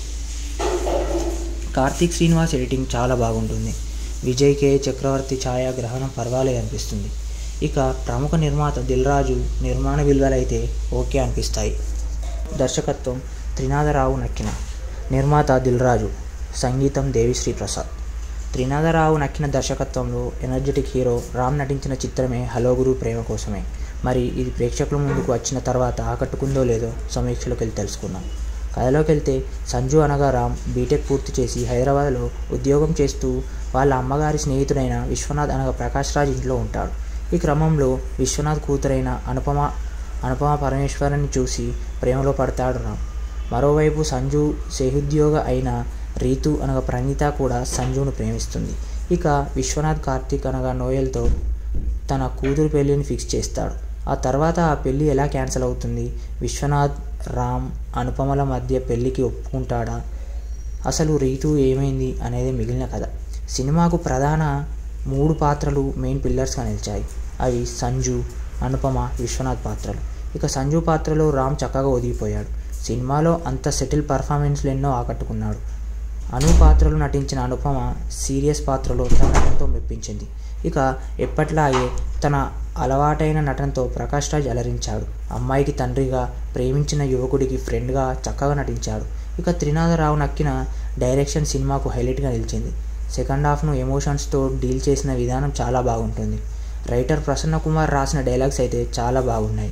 కార్తీక్ శ్రీనివాస్ ఎడిటింగ్ చాలా బాగుంటుంది విజయ్ కే చక్రవర్తి ఛాయాగ్రహణం పర్వాలే అనిపిస్తుంది ఇక ప్రముఖ నిర్మాత దిల్రాజు నిర్మాణ విలువలైతే ఓకే అనిపిస్తాయి దర్శకత్వం త్రినాథరావు నక్కిన నిర్మాత దిల్రాజు సంగీతం దేవిశ్రీ ప్రసాద్ త్రినాథరావు నక్కిన దర్శకత్వంలో ఎనర్జెటిక్ హీరో రామ్ నటించిన చిత్రమే హలో గురు ప్రేమ కోసమే మరి ఇది ప్రేక్షకుల ముందుకు వచ్చిన తర్వాత ఆకట్టుకుందో లేదో సమీక్షలోకి వెళ్ళి తెలుసుకుందాం కథలోకి వెళ్తే సంజు అనగా రామ్ బీటెక్ పూర్తి చేసి హైదరాబాద్లో ఉద్యోగం చేస్తూ వాళ్ళ అమ్మగారి స్నేహితుడైన విశ్వనాథ్ అనగా ప్రకాష్ రాజ్ ఇంట్లో ఉంటాడు ఈ క్రమంలో విశ్వనాథ్ కూతురైన అనుపమ అనుపమ పరమేశ్వరుని చూసి ప్రేమలో పడతాడు రామ్ మరోవైపు సంజు సేహుద్యోగ అయిన రీతు అనగా ప్రణీత కూడా సంజును ప్రేమిస్తుంది ఇక విశ్వనాథ్ కార్తీక్ అనగా నోయల్తో తన కూతురు పెళ్ళిని ఫిక్స్ చేస్తాడు ఆ తర్వాత ఆ పెళ్ళి ఎలా క్యాన్సిల్ అవుతుంది విశ్వనాథ్ రామ్ అనుపమల మధ్య పెళ్ళికి ఒప్పుకుంటాడా అసలు రీతు ఏమైంది అనేది మిగిలిన కథ సినిమాకు ప్రధాన మూడు పాత్రలు మెయిన్ పిల్లర్స్గా నిలిచాయి అవి సంజు అనుపమ విశ్వనాథ్ పాత్రలు ఇక సంజు పాత్రలో రామ్ చక్కగా ఒదిగిపోయాడు సినిమాలో అంత సెటిల్ పర్ఫార్మెన్స్లు ఎన్నో ఆకట్టుకున్నాడు అను పాత్రలు నటించిన అనుపమ సీరియస్ పాత్రలో తన నటనతో మెప్పించింది ఇక ఎప్పట్లాగే తన అలవాటైన నటనతో ప్రకాష్ రాజ్ అలరించాడు అమ్మాయికి తండ్రిగా ప్రేమించిన యువకుడికి ఫ్రెండ్గా చక్కగా నటించాడు ఇక త్రినాథరావు నక్కిన డైరెక్షన్ సినిమాకు హైలైట్గా నిలిచింది సెకండ్ హాఫ్ను ఎమోషన్స్తో డీల్ చేసిన విధానం చాలా బాగుంటుంది రైటర్ ప్రసన్న కుమార్ రాసిన డైలాగ్స్ అయితే చాలా బాగున్నాయి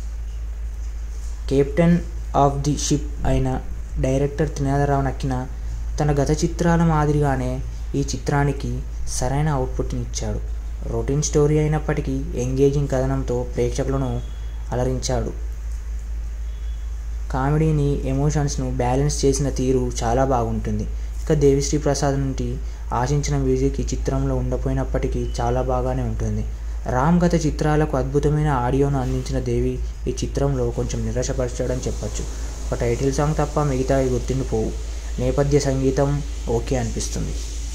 కెప్టెన్ ఆఫ్ ది షిప్ అయిన డైరెక్టర్ త్రినాథరావు నక్కిన తన గత చిత్రాల మాదిరిగానే ఈ చిత్రానికి సరైన అవుట్పుట్ని ఇచ్చాడు రొటీన్ స్టోరీ అయినప్పటికీ ఎంగేజింగ్ కథనంతో ప్రేక్షకులను అలరించాడు కామెడీని ఎమోషన్స్ను బ్యాలెన్స్ చేసిన తీరు చాలా బాగుంటుంది ఇక దేవిశ్రీ ప్రసాద్ నుండి ఆశించిన మ్యూజిక్ ఈ చిత్రంలో ఉండపోయినప్పటికీ చాలా బాగానే ఉంటుంది రామ్ గత చిత్రాలకు అద్భుతమైన ఆడియోను అందించిన దేవి ఈ చిత్రంలో కొంచెం నిరాశపరచడం చెప్పచ్చు ఒక టైటిల్ సాంగ్ తప్ప మిగతా గుర్తుండిపోవు నేపథ్య సంగీతం ఓకే అనిపిస్తుంది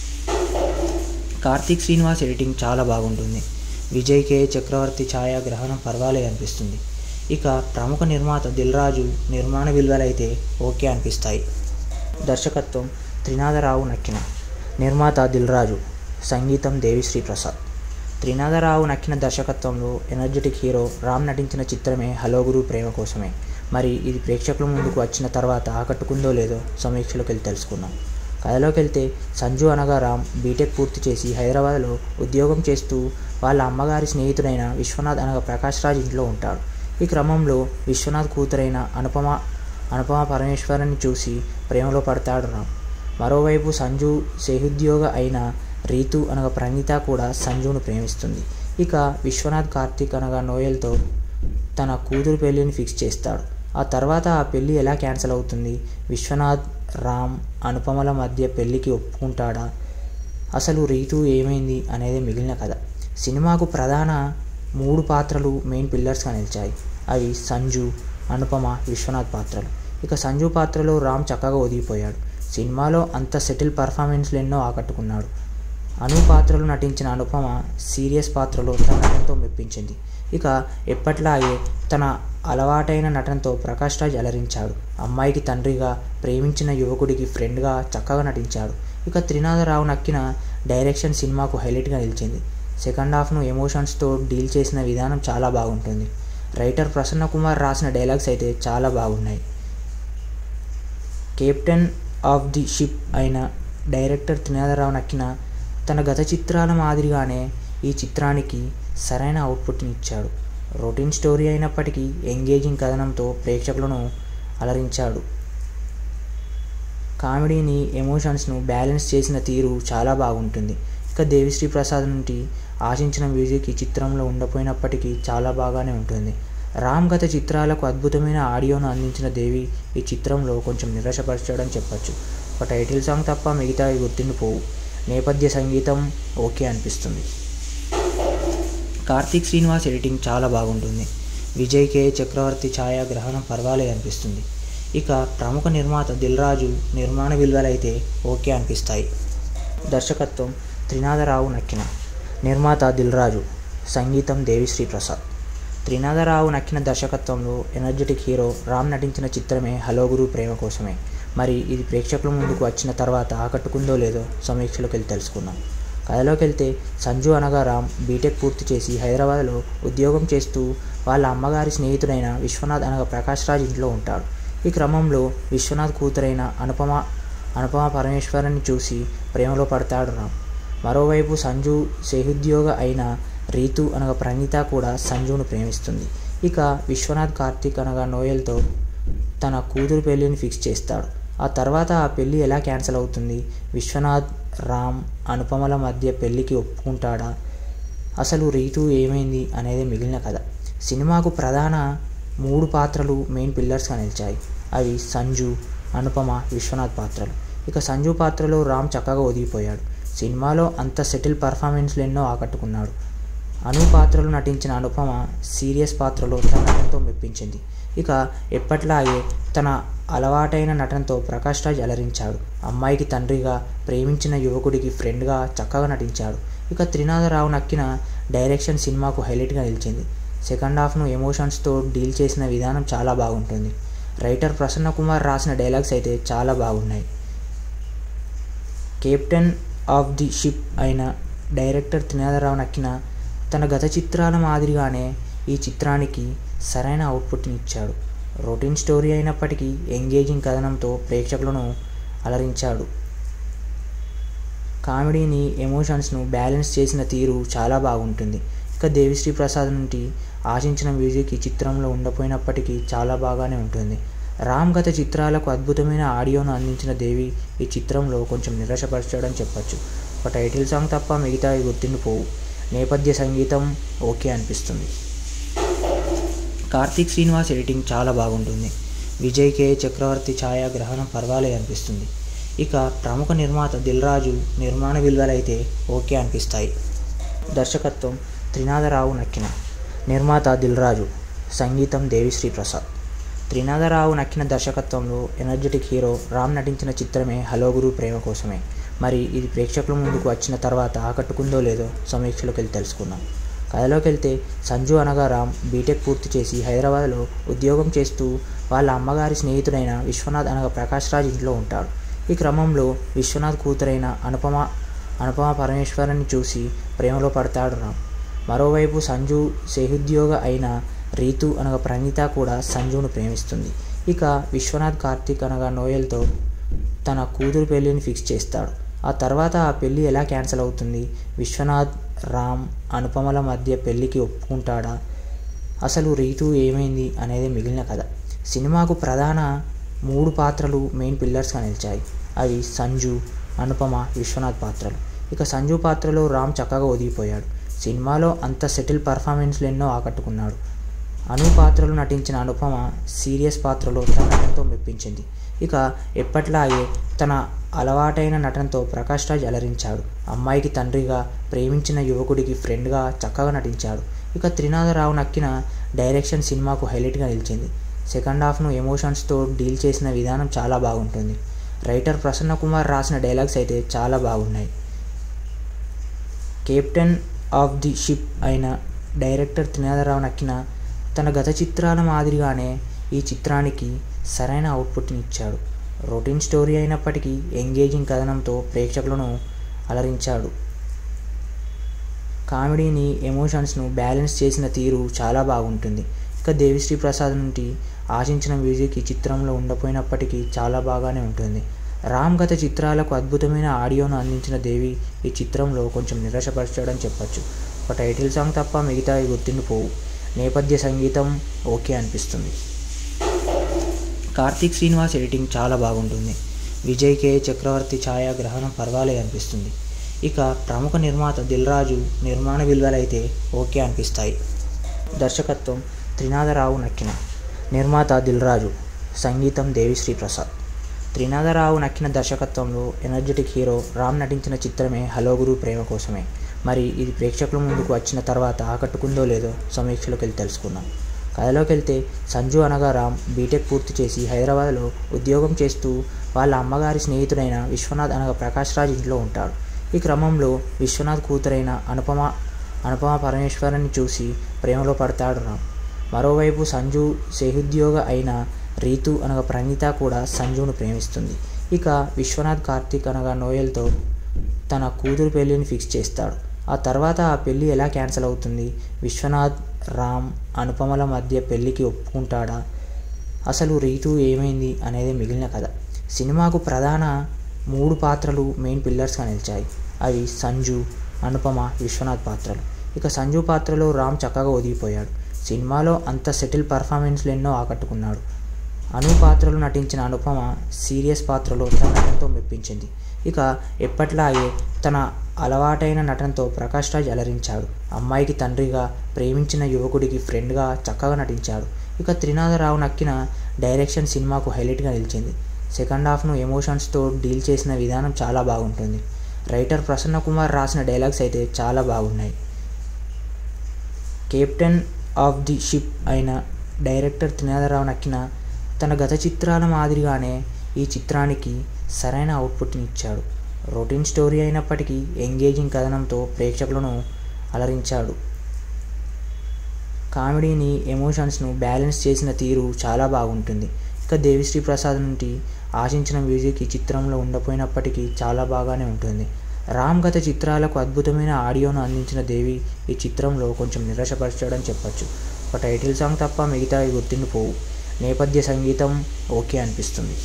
కార్తీక్ శ్రీనివాస్ ఎడిటింగ్ చాలా బాగుంటుంది విజయ్ కే చక్రవర్తి ఛాయాగ్రహణం పర్వాలే అనిపిస్తుంది ఇక ప్రముఖ నిర్మాత దిల్రాజు నిర్మాణ విలువలైతే ఓకే అనిపిస్తాయి దర్శకత్వం త్రినాథరావు నక్కిన నిర్మాత దిల్రాజు సంగీతం దేవిశ్రీ ప్రసాద్ త్రినాథరావు నక్కిన దర్శకత్వంలో ఎనర్జెటిక్ హీరో రామ్ నటించిన చిత్రమే హలో గురు ప్రేమ కోసమే మరి ఇది ప్రేక్షకుల ముందుకు వచ్చిన తర్వాత ఆకట్టుకుందో లేదో సమీక్షలోకి వెళ్ళి తెలుసుకుందాం కథలోకి వెళ్తే సంజు అనగా రామ్ బీటెక్ పూర్తి చేసి హైదరాబాద్లో ఉద్యోగం చేస్తూ వాళ్ళ అమ్మగారి స్నేహితుడైన విశ్వనాథ్ అనగా ప్రకాష్ రాజ్ ఇంట్లో ఉంటాడు ఈ క్రమంలో విశ్వనాథ్ కూతురైన అనుపమ అనుపమ పరమేశ్వరుని చూసి ప్రేమలో పడతాడు రామ్ మరోవైపు సంజు సేహుద్యోగ అయిన రీతు అనగా ప్రణీత కూడా సంజును ప్రేమిస్తుంది ఇక విశ్వనాథ్ కార్తీక్ అనగా నోయల్తో తన కూతురు పెళ్ళిని ఫిక్స్ చేస్తాడు ఆ తర్వాత ఆ పెళ్ళి ఎలా క్యాన్సిల్ అవుతుంది విశ్వనాథ్ రామ్ అనుపమల మధ్య పెళ్ళికి ఒప్పుకుంటాడా అసలు రీతు ఏమైంది అనేది మిగిలిన కథ సినిమాకు ప్రధాన మూడు పాత్రలు మెయిన్ పిల్లర్స్గా నిలిచాయి అవి సంజు అనుపమ విశ్వనాథ్ పాత్రలు ఇక సంజు పాత్రలో రామ్ చక్కగా ఒదిగిపోయాడు సినిమాలో అంత సెటిల్ పర్ఫార్మెన్స్లు ఎన్నో ఆకట్టుకున్నాడు అను పాత్రలు నటించిన అనుపమ సీరియస్ పాత్రలో తన నటనతో మెప్పించింది ఇక ఎప్పట్లాగే తన అలవాటైన నటనతో ప్రకాష్ రాజ్ అలరించాడు అమ్మాయికి తండ్రిగా ప్రేమించిన యువకుడికి ఫ్రెండ్గా చక్కగా నటించాడు ఇక త్రినాథరావు నక్కిన డైరెక్షన్ సినిమాకు హైలైట్గా నిలిచింది సెకండ్ హాఫ్ను ఎమోషన్స్తో డీల్ చేసిన విధానం చాలా బాగుంటుంది రైటర్ ప్రసన్న కుమార్ రాసిన డైలాగ్స్ అయితే చాలా బాగున్నాయి కెప్టెన్ ఆఫ్ ది షిప్ అయిన డైరెక్టర్ త్రినాథరావు నక్కిన తన గత చిత్రాల మాదిరిగానే ఈ చిత్రానికి సరైన అవుట్పుట్ని ఇచ్చాడు రొటీన్ స్టోరీ అయినప్పటికీ ఎంగేజింగ్ కథనంతో ప్రేక్షకులను అలరించాడు కామెడీని ఎమోషన్స్ను బ్యాలెన్స్ చేసిన తీరు చాలా బాగుంటుంది ఇక దేవిశ్రీ ప్రసాద్ నుండి ఆశించిన మ్యూజిక్ ఈ చిత్రంలో ఉండపోయినప్పటికీ చాలా బాగానే ఉంటుంది రామ్ గత చిత్రాలకు అద్భుతమైన ఆడియోను అందించిన దేవి ఈ చిత్రంలో కొంచెం నిరాశపరచడం చెప్పచ్చు ఒక టైటిల్ సాంగ్ తప్ప మిగతావి గుర్తుండిపోవు నేపథ్య సంగీతం ఓకే అనిపిస్తుంది కార్తీక్ శ్రీనివాస్ ఎడిటింగ్ చాలా బాగుంటుంది విజయ్ కే చక్రవర్తి ఛాయాగ్రహణం పర్వాలేదు అనిపిస్తుంది ఇక ప్రముఖ నిర్మాత దిల్రాజు నిర్మాణ విలువలైతే ఓకే అనిపిస్తాయి దర్శకత్వం త్రినాథరావు నక్కిన నిర్మాత దిల్రాజు సంగీతం దేవిశ్రీ ప్రసాద్ త్రినాథరావు నక్కిన దర్శకత్వంలో ఎనర్జెటిక్ హీరో రామ్ నటించిన చిత్రమే హలో గురు ప్రేమ కోసమే మరి ఇది ప్రేక్షకుల ముందుకు వచ్చిన తర్వాత ఆకట్టుకుందో లేదో సమీక్షలోకి వెళ్ళి తెలుసుకుందాం కథలోకి వెళ్తే సంజు అనగా రామ్ బీటెక్ పూర్తి చేసి హైదరాబాద్లో ఉద్యోగం చేస్తూ వాళ్ళ అమ్మగారి స్నేహితుడైన విశ్వనాథ్ అనగా ప్రకాష్ రాజ్ ఇంట్లో ఉంటాడు ఈ క్రమంలో విశ్వనాథ్ కూతురైన అనుపమ అనుపమ పరమేశ్వరుని చూసి ప్రేమలో పడతాడు రామ్ మరోవైపు సంజు సేహుద్యోగ అయిన రీతు అనగా ప్రణీత కూడా సంజును ప్రేమిస్తుంది ఇక విశ్వనాథ్ కార్తీక్ అనగా నోయల్తో తన కూతురు పెళ్ళిని ఫిక్స్ చేస్తాడు ఆ తర్వాత ఆ పెళ్ళి ఎలా క్యాన్సిల్ అవుతుంది విశ్వనాథ్ రామ్ అనుపమల మధ్య పెళ్ళికి ఒప్పుకుంటాడా అసలు రీతు ఏమైంది అనేది మిగిలిన కథ సినిమాకు ప్రధాన మూడు పాత్రలు మెయిన్ పిల్లర్స్గా నిలిచాయి అవి సంజు అనుపమ విశ్వనాథ్ పాత్రలు ఇక సంజు పాత్రలో రామ్ చక్కగా ఒదిగిపోయాడు సినిమాలో అంత సెటిల్ పర్ఫార్మెన్స్లు ఎన్నో ఆకట్టుకున్నాడు అను పాత్రలు నటించిన అనుపమ సీరియస్ పాత్రలో తన నటనతో మెప్పించింది ఇక ఎప్పట్లాగే తన అలవాటైన నటనతో ప్రకాష్ రాజ్ అలరించాడు అమ్మాయికి తండ్రిగా ప్రేమించిన యువకుడికి ఫ్రెండ్గా చక్కగా నటించాడు ఇక త్రినాథరావు నక్కిన డైరెక్షన్ సినిమాకు హైలైట్గా నిలిచింది సెకండ్ హాఫ్ను ఎమోషన్స్తో డీల్ చేసిన విధానం చాలా బాగుంటుంది రైటర్ ప్రసన్న కుమార్ రాసిన డైలాగ్స్ అయితే చాలా బాగున్నాయి కెప్టెన్ ఆఫ్ ది షిప్ అయిన డైరెక్టర్ త్రినాథరావు నక్కిన తన గత చిత్రాల మాదిరిగానే ఈ చిత్రానికి సరైన అవుట్పుట్ని ఇచ్చాడు రొటీన్ స్టోరీ అయినప్పటికీ ఎంగేజింగ్ కథనంతో ప్రేక్షకులను అలరించాడు కామెడీని ఎమోషన్స్ను బ్యాలెన్స్ చేసిన తీరు చాలా బాగుంటుంది ఇక దేవిశ్రీ ప్రసాద్ నుండి ఆశించిన మ్యూజిక్ ఈ చిత్రంలో ఉండపోయినప్పటికీ చాలా బాగానే ఉంటుంది రామ్ గత చిత్రాలకు అద్భుతమైన ఆడియోను అందించిన దేవి ఈ చిత్రంలో కొంచెం నిరాశపరచడం చెప్పచ్చు ఒక టైటిల్ సాంగ్ తప్ప మిగతావి గుర్తుండిపోవు నేపథ్య సంగీతం ఓకే అనిపిస్తుంది కార్తీక్ శ్రీనివాస్ ఎడిటింగ్ చాలా బాగుంటుంది విజయ్ కే చక్రవర్తి ఛాయాగ్రహణం పర్వాలేదు అనిపిస్తుంది ఇక ప్రముఖ నిర్మాత దిల్రాజు నిర్మాణ విలువలైతే ఓకే అనిపిస్తాయి దర్శకత్వం త్రినాథరావు నక్కిన నిర్మాత దిల్రాజు సంగీతం దేవిశ్రీ ప్రసాద్ త్రినాథరావు నక్కిన దర్శకత్వంలో ఎనర్జెటిక్ హీరో రామ్ నటించిన చిత్రమే హలో గురు ప్రేమ కోసమే మరి ఇది ప్రేక్షకుల ముందుకు వచ్చిన తర్వాత ఆకట్టుకుందో లేదో సమీక్షలోకి వెళ్ళి తెలుసుకుందాం కథలోకి వెళ్తే సంజు అనగా రామ్ బీటెక్ పూర్తి చేసి హైదరాబాద్లో ఉద్యోగం చేస్తూ వాళ్ళ అమ్మగారి స్నేహితుడైన విశ్వనాథ్ అనగా ప్రకాష్ రాజ్ ఇంట్లో ఉంటాడు ఈ క్రమంలో విశ్వనాథ్ కూతురైన అనుపమ అనుపమ పరమేశ్వరుని చూసి ప్రేమలో పడతాడు రామ్ మరోవైపు సంజు సేహుద్యోగ అయిన రీతు అనగా ప్రణీత కూడా సంజును ప్రేమిస్తుంది ఇక విశ్వనాథ్ కార్తీక్ అనగా నోయల్తో తన కూతురు పెళ్ళిని ఫిక్స్ చేస్తాడు ఆ తర్వాత ఆ పెళ్ళి ఎలా క్యాన్సిల్ అవుతుంది విశ్వనాథ్ రామ్ అనుపమల మధ్య పెళ్ళికి ఒప్పుకుంటాడా అసలు రీతు ఏమైంది అనేది మిగిలిన కథ సినిమాకు ప్రధాన మూడు పాత్రలు మెయిన్ పిల్లర్స్గా నిలిచాయి అవి సంజు అనుపమ విశ్వనాథ్ పాత్రలు ఇక సంజు పాత్రలో రామ్ చక్కగా ఒదిగిపోయాడు సినిమాలో అంత సెటిల్ పర్ఫార్మెన్స్లు ఎన్నో ఆకట్టుకున్నాడు అను పాత్రలు నటించిన అనుపమ సీరియస్ పాత్రలో తన నటనతో మెప్పించింది ఇక ఎప్పట్లాగే తన అలవాటైన నటనతో ప్రకాష్ రాజ్ అలరించాడు అమ్మాయికి తండ్రిగా ప్రేమించిన యువకుడికి ఫ్రెండ్గా చక్కగా నటించాడు ఇక త్రినాథరావు నక్కిన డైరెక్షన్ సినిమాకు హైలైట్గా నిలిచింది సెకండ్ హాఫ్ను ఎమోషన్స్తో డీల్ చేసిన విధానం చాలా బాగుంటుంది రైటర్ ప్రసన్న కుమార్ రాసిన డైలాగ్స్ అయితే చాలా బాగున్నాయి కెప్టెన్ ఆఫ్ ది షిప్ అయిన డైరెక్టర్ త్రినాథరావు నక్కిన తన గత చిత్రాల మాదిరిగానే ఈ చిత్రానికి సరైన అవుట్పుట్ని ఇచ్చాడు రొటీన్ స్టోరీ అయినప్పటికీ ఎంగేజింగ్ కథనంతో ప్రేక్షకులను అలరించాడు కామెడీని ఎమోషన్స్ను బ్యాలెన్స్ చేసిన తీరు చాలా బాగుంటుంది ఇక దేవిశ్రీ ప్రసాద్ నుండి ఆశించిన మ్యూజిక్ ఈ చిత్రంలో ఉండపోయినప్పటికీ చాలా బాగానే ఉంటుంది రామ్ గత చిత్రాలకు అద్భుతమైన ఆడియోను అందించిన దేవి ఈ చిత్రంలో కొంచెం నిరాశపరచడం చెప్పొచ్చు ఒక టైటిల్ సాంగ్ తప్ప మిగతావి గుర్తుండిపోవు నేపథ్య సంగీతం ఓకే అనిపిస్తుంది కార్తీక్ శ్రీనివాస్ ఎడిటింగ్ చాలా బాగుంటుంది విజయ్ కే చక్రవర్తి ఛాయాగ్రహణం పర్వాలే అనిపిస్తుంది ఇక ప్రముఖ నిర్మాత దిల్రాజు నిర్మాణ విలువలైతే ఓకే అనిపిస్తాయి దర్శకత్వం త్రినాథరావు నక్కిన నిర్మాత దిల్రాజు సంగీతం దేవిశ్రీ ప్రసాద్ త్రినాథరావు నక్కిన దర్శకత్వంలో ఎనర్జెటిక్ హీరో రామ్ నటించిన చిత్రమే హలో గురు ప్రేమ కోసమే మరి ఇది ప్రేక్షకుల ముందుకు వచ్చిన తర్వాత ఆకట్టుకుందో లేదో సమీక్షలోకి వెళ్ళి తెలుసుకుందాం కథలోకి వెళ్తే సంజు అనగా రామ్ బీటెక్ పూర్తి చేసి హైదరాబాద్లో ఉద్యోగం చేస్తూ వాళ్ళ అమ్మగారి స్నేహితుడైన విశ్వనాథ్ అనగా ప్రకాష్ రాజ్ ఇంట్లో ఉంటాడు ఈ క్రమంలో విశ్వనాథ్ కూతురైన అనుపమ అనుపమ పరమేశ్వరుని చూసి ప్రేమలో పడతాడు రామ్ మరోవైపు సంజు సేహుద్యోగ అయిన రీతు అనగా ప్రణీత కూడా సంజును ప్రేమిస్తుంది ఇక విశ్వనాథ్ కార్తీక్ అనగా నోయల్తో తన కూతురు పెళ్ళిని ఫిక్స్ చేస్తాడు ఆ తర్వాత ఆ పెళ్ళి ఎలా క్యాన్సిల్ అవుతుంది విశ్వనాథ్ రామ్ అనుపమల మధ్య పెళ్ళికి ఒప్పుకుంటాడా అసలు రీతు ఏమైంది అనేది మిగిలిన కథ సినిమాకు ప్రధాన మూడు పాత్రలు మెయిన్ పిల్లర్స్గా నిలిచాయి అవి సంజు అనుపమ విశ్వనాథ్ పాత్రలు ఇక సంజు పాత్రలో రామ్ చక్కగా ఒదిగిపోయాడు సినిమాలో అంత సెటిల్ పర్ఫార్మెన్స్లు ఎన్నో ఆకట్టుకున్నాడు అను పాత్రలు నటించిన అనుపమ సీరియస్ పాత్రలో తన నటనతో మెప్పించింది ఇక ఎప్పట్లాగే తన అలవాటైన నటనతో ప్రకాష్ రాజ్ అలరించాడు అమ్మాయికి తండ్రిగా ప్రేమించిన యువకుడికి ఫ్రెండ్గా చక్కగా నటించాడు ఇక త్రినాథరావు నక్కిన డైరెక్షన్ సినిమాకు హైలైట్గా నిలిచింది సెకండ్ హాఫ్ను ఎమోషన్స్తో డీల్ చేసిన విధానం చాలా బాగుంటుంది రైటర్ ప్రసన్న కుమార్ రాసిన డైలాగ్స్ అయితే చాలా బాగున్నాయి కెప్టెన్ ఆఫ్ ది షిప్ అయిన డైరెక్టర్ త్రినాథరావు నక్కిన తన గత చిత్రాల మాదిరిగానే ఈ చిత్రానికి సరైన అవుట్పుట్ని ఇచ్చాడు రొటీన్ స్టోరీ అయినప్పటికీ ఎంగేజింగ్ కథనంతో ప్రేక్షకులను అలరించాడు కామెడీని ఎమోషన్స్ను బ్యాలెన్స్ చేసిన తీరు చాలా బాగుంటుంది ఇక దేవిశ్రీ ప్రసాద్ నుండి ఆశించిన మ్యూజిక్ ఈ చిత్రంలో ఉండపోయినప్పటికీ చాలా బాగానే ఉంటుంది రామ్ గత చిత్రాలకు అద్భుతమైన ఆడియోను అందించిన దేవి ఈ చిత్రంలో కొంచెం నిరాశపరచడం చెప్పొచ్చు ఒక టైటిల్ సాంగ్ తప్ప మిగతావి గుర్తుండిపోవు నేపథ్య సంగీతం ఓకే అనిపిస్తుంది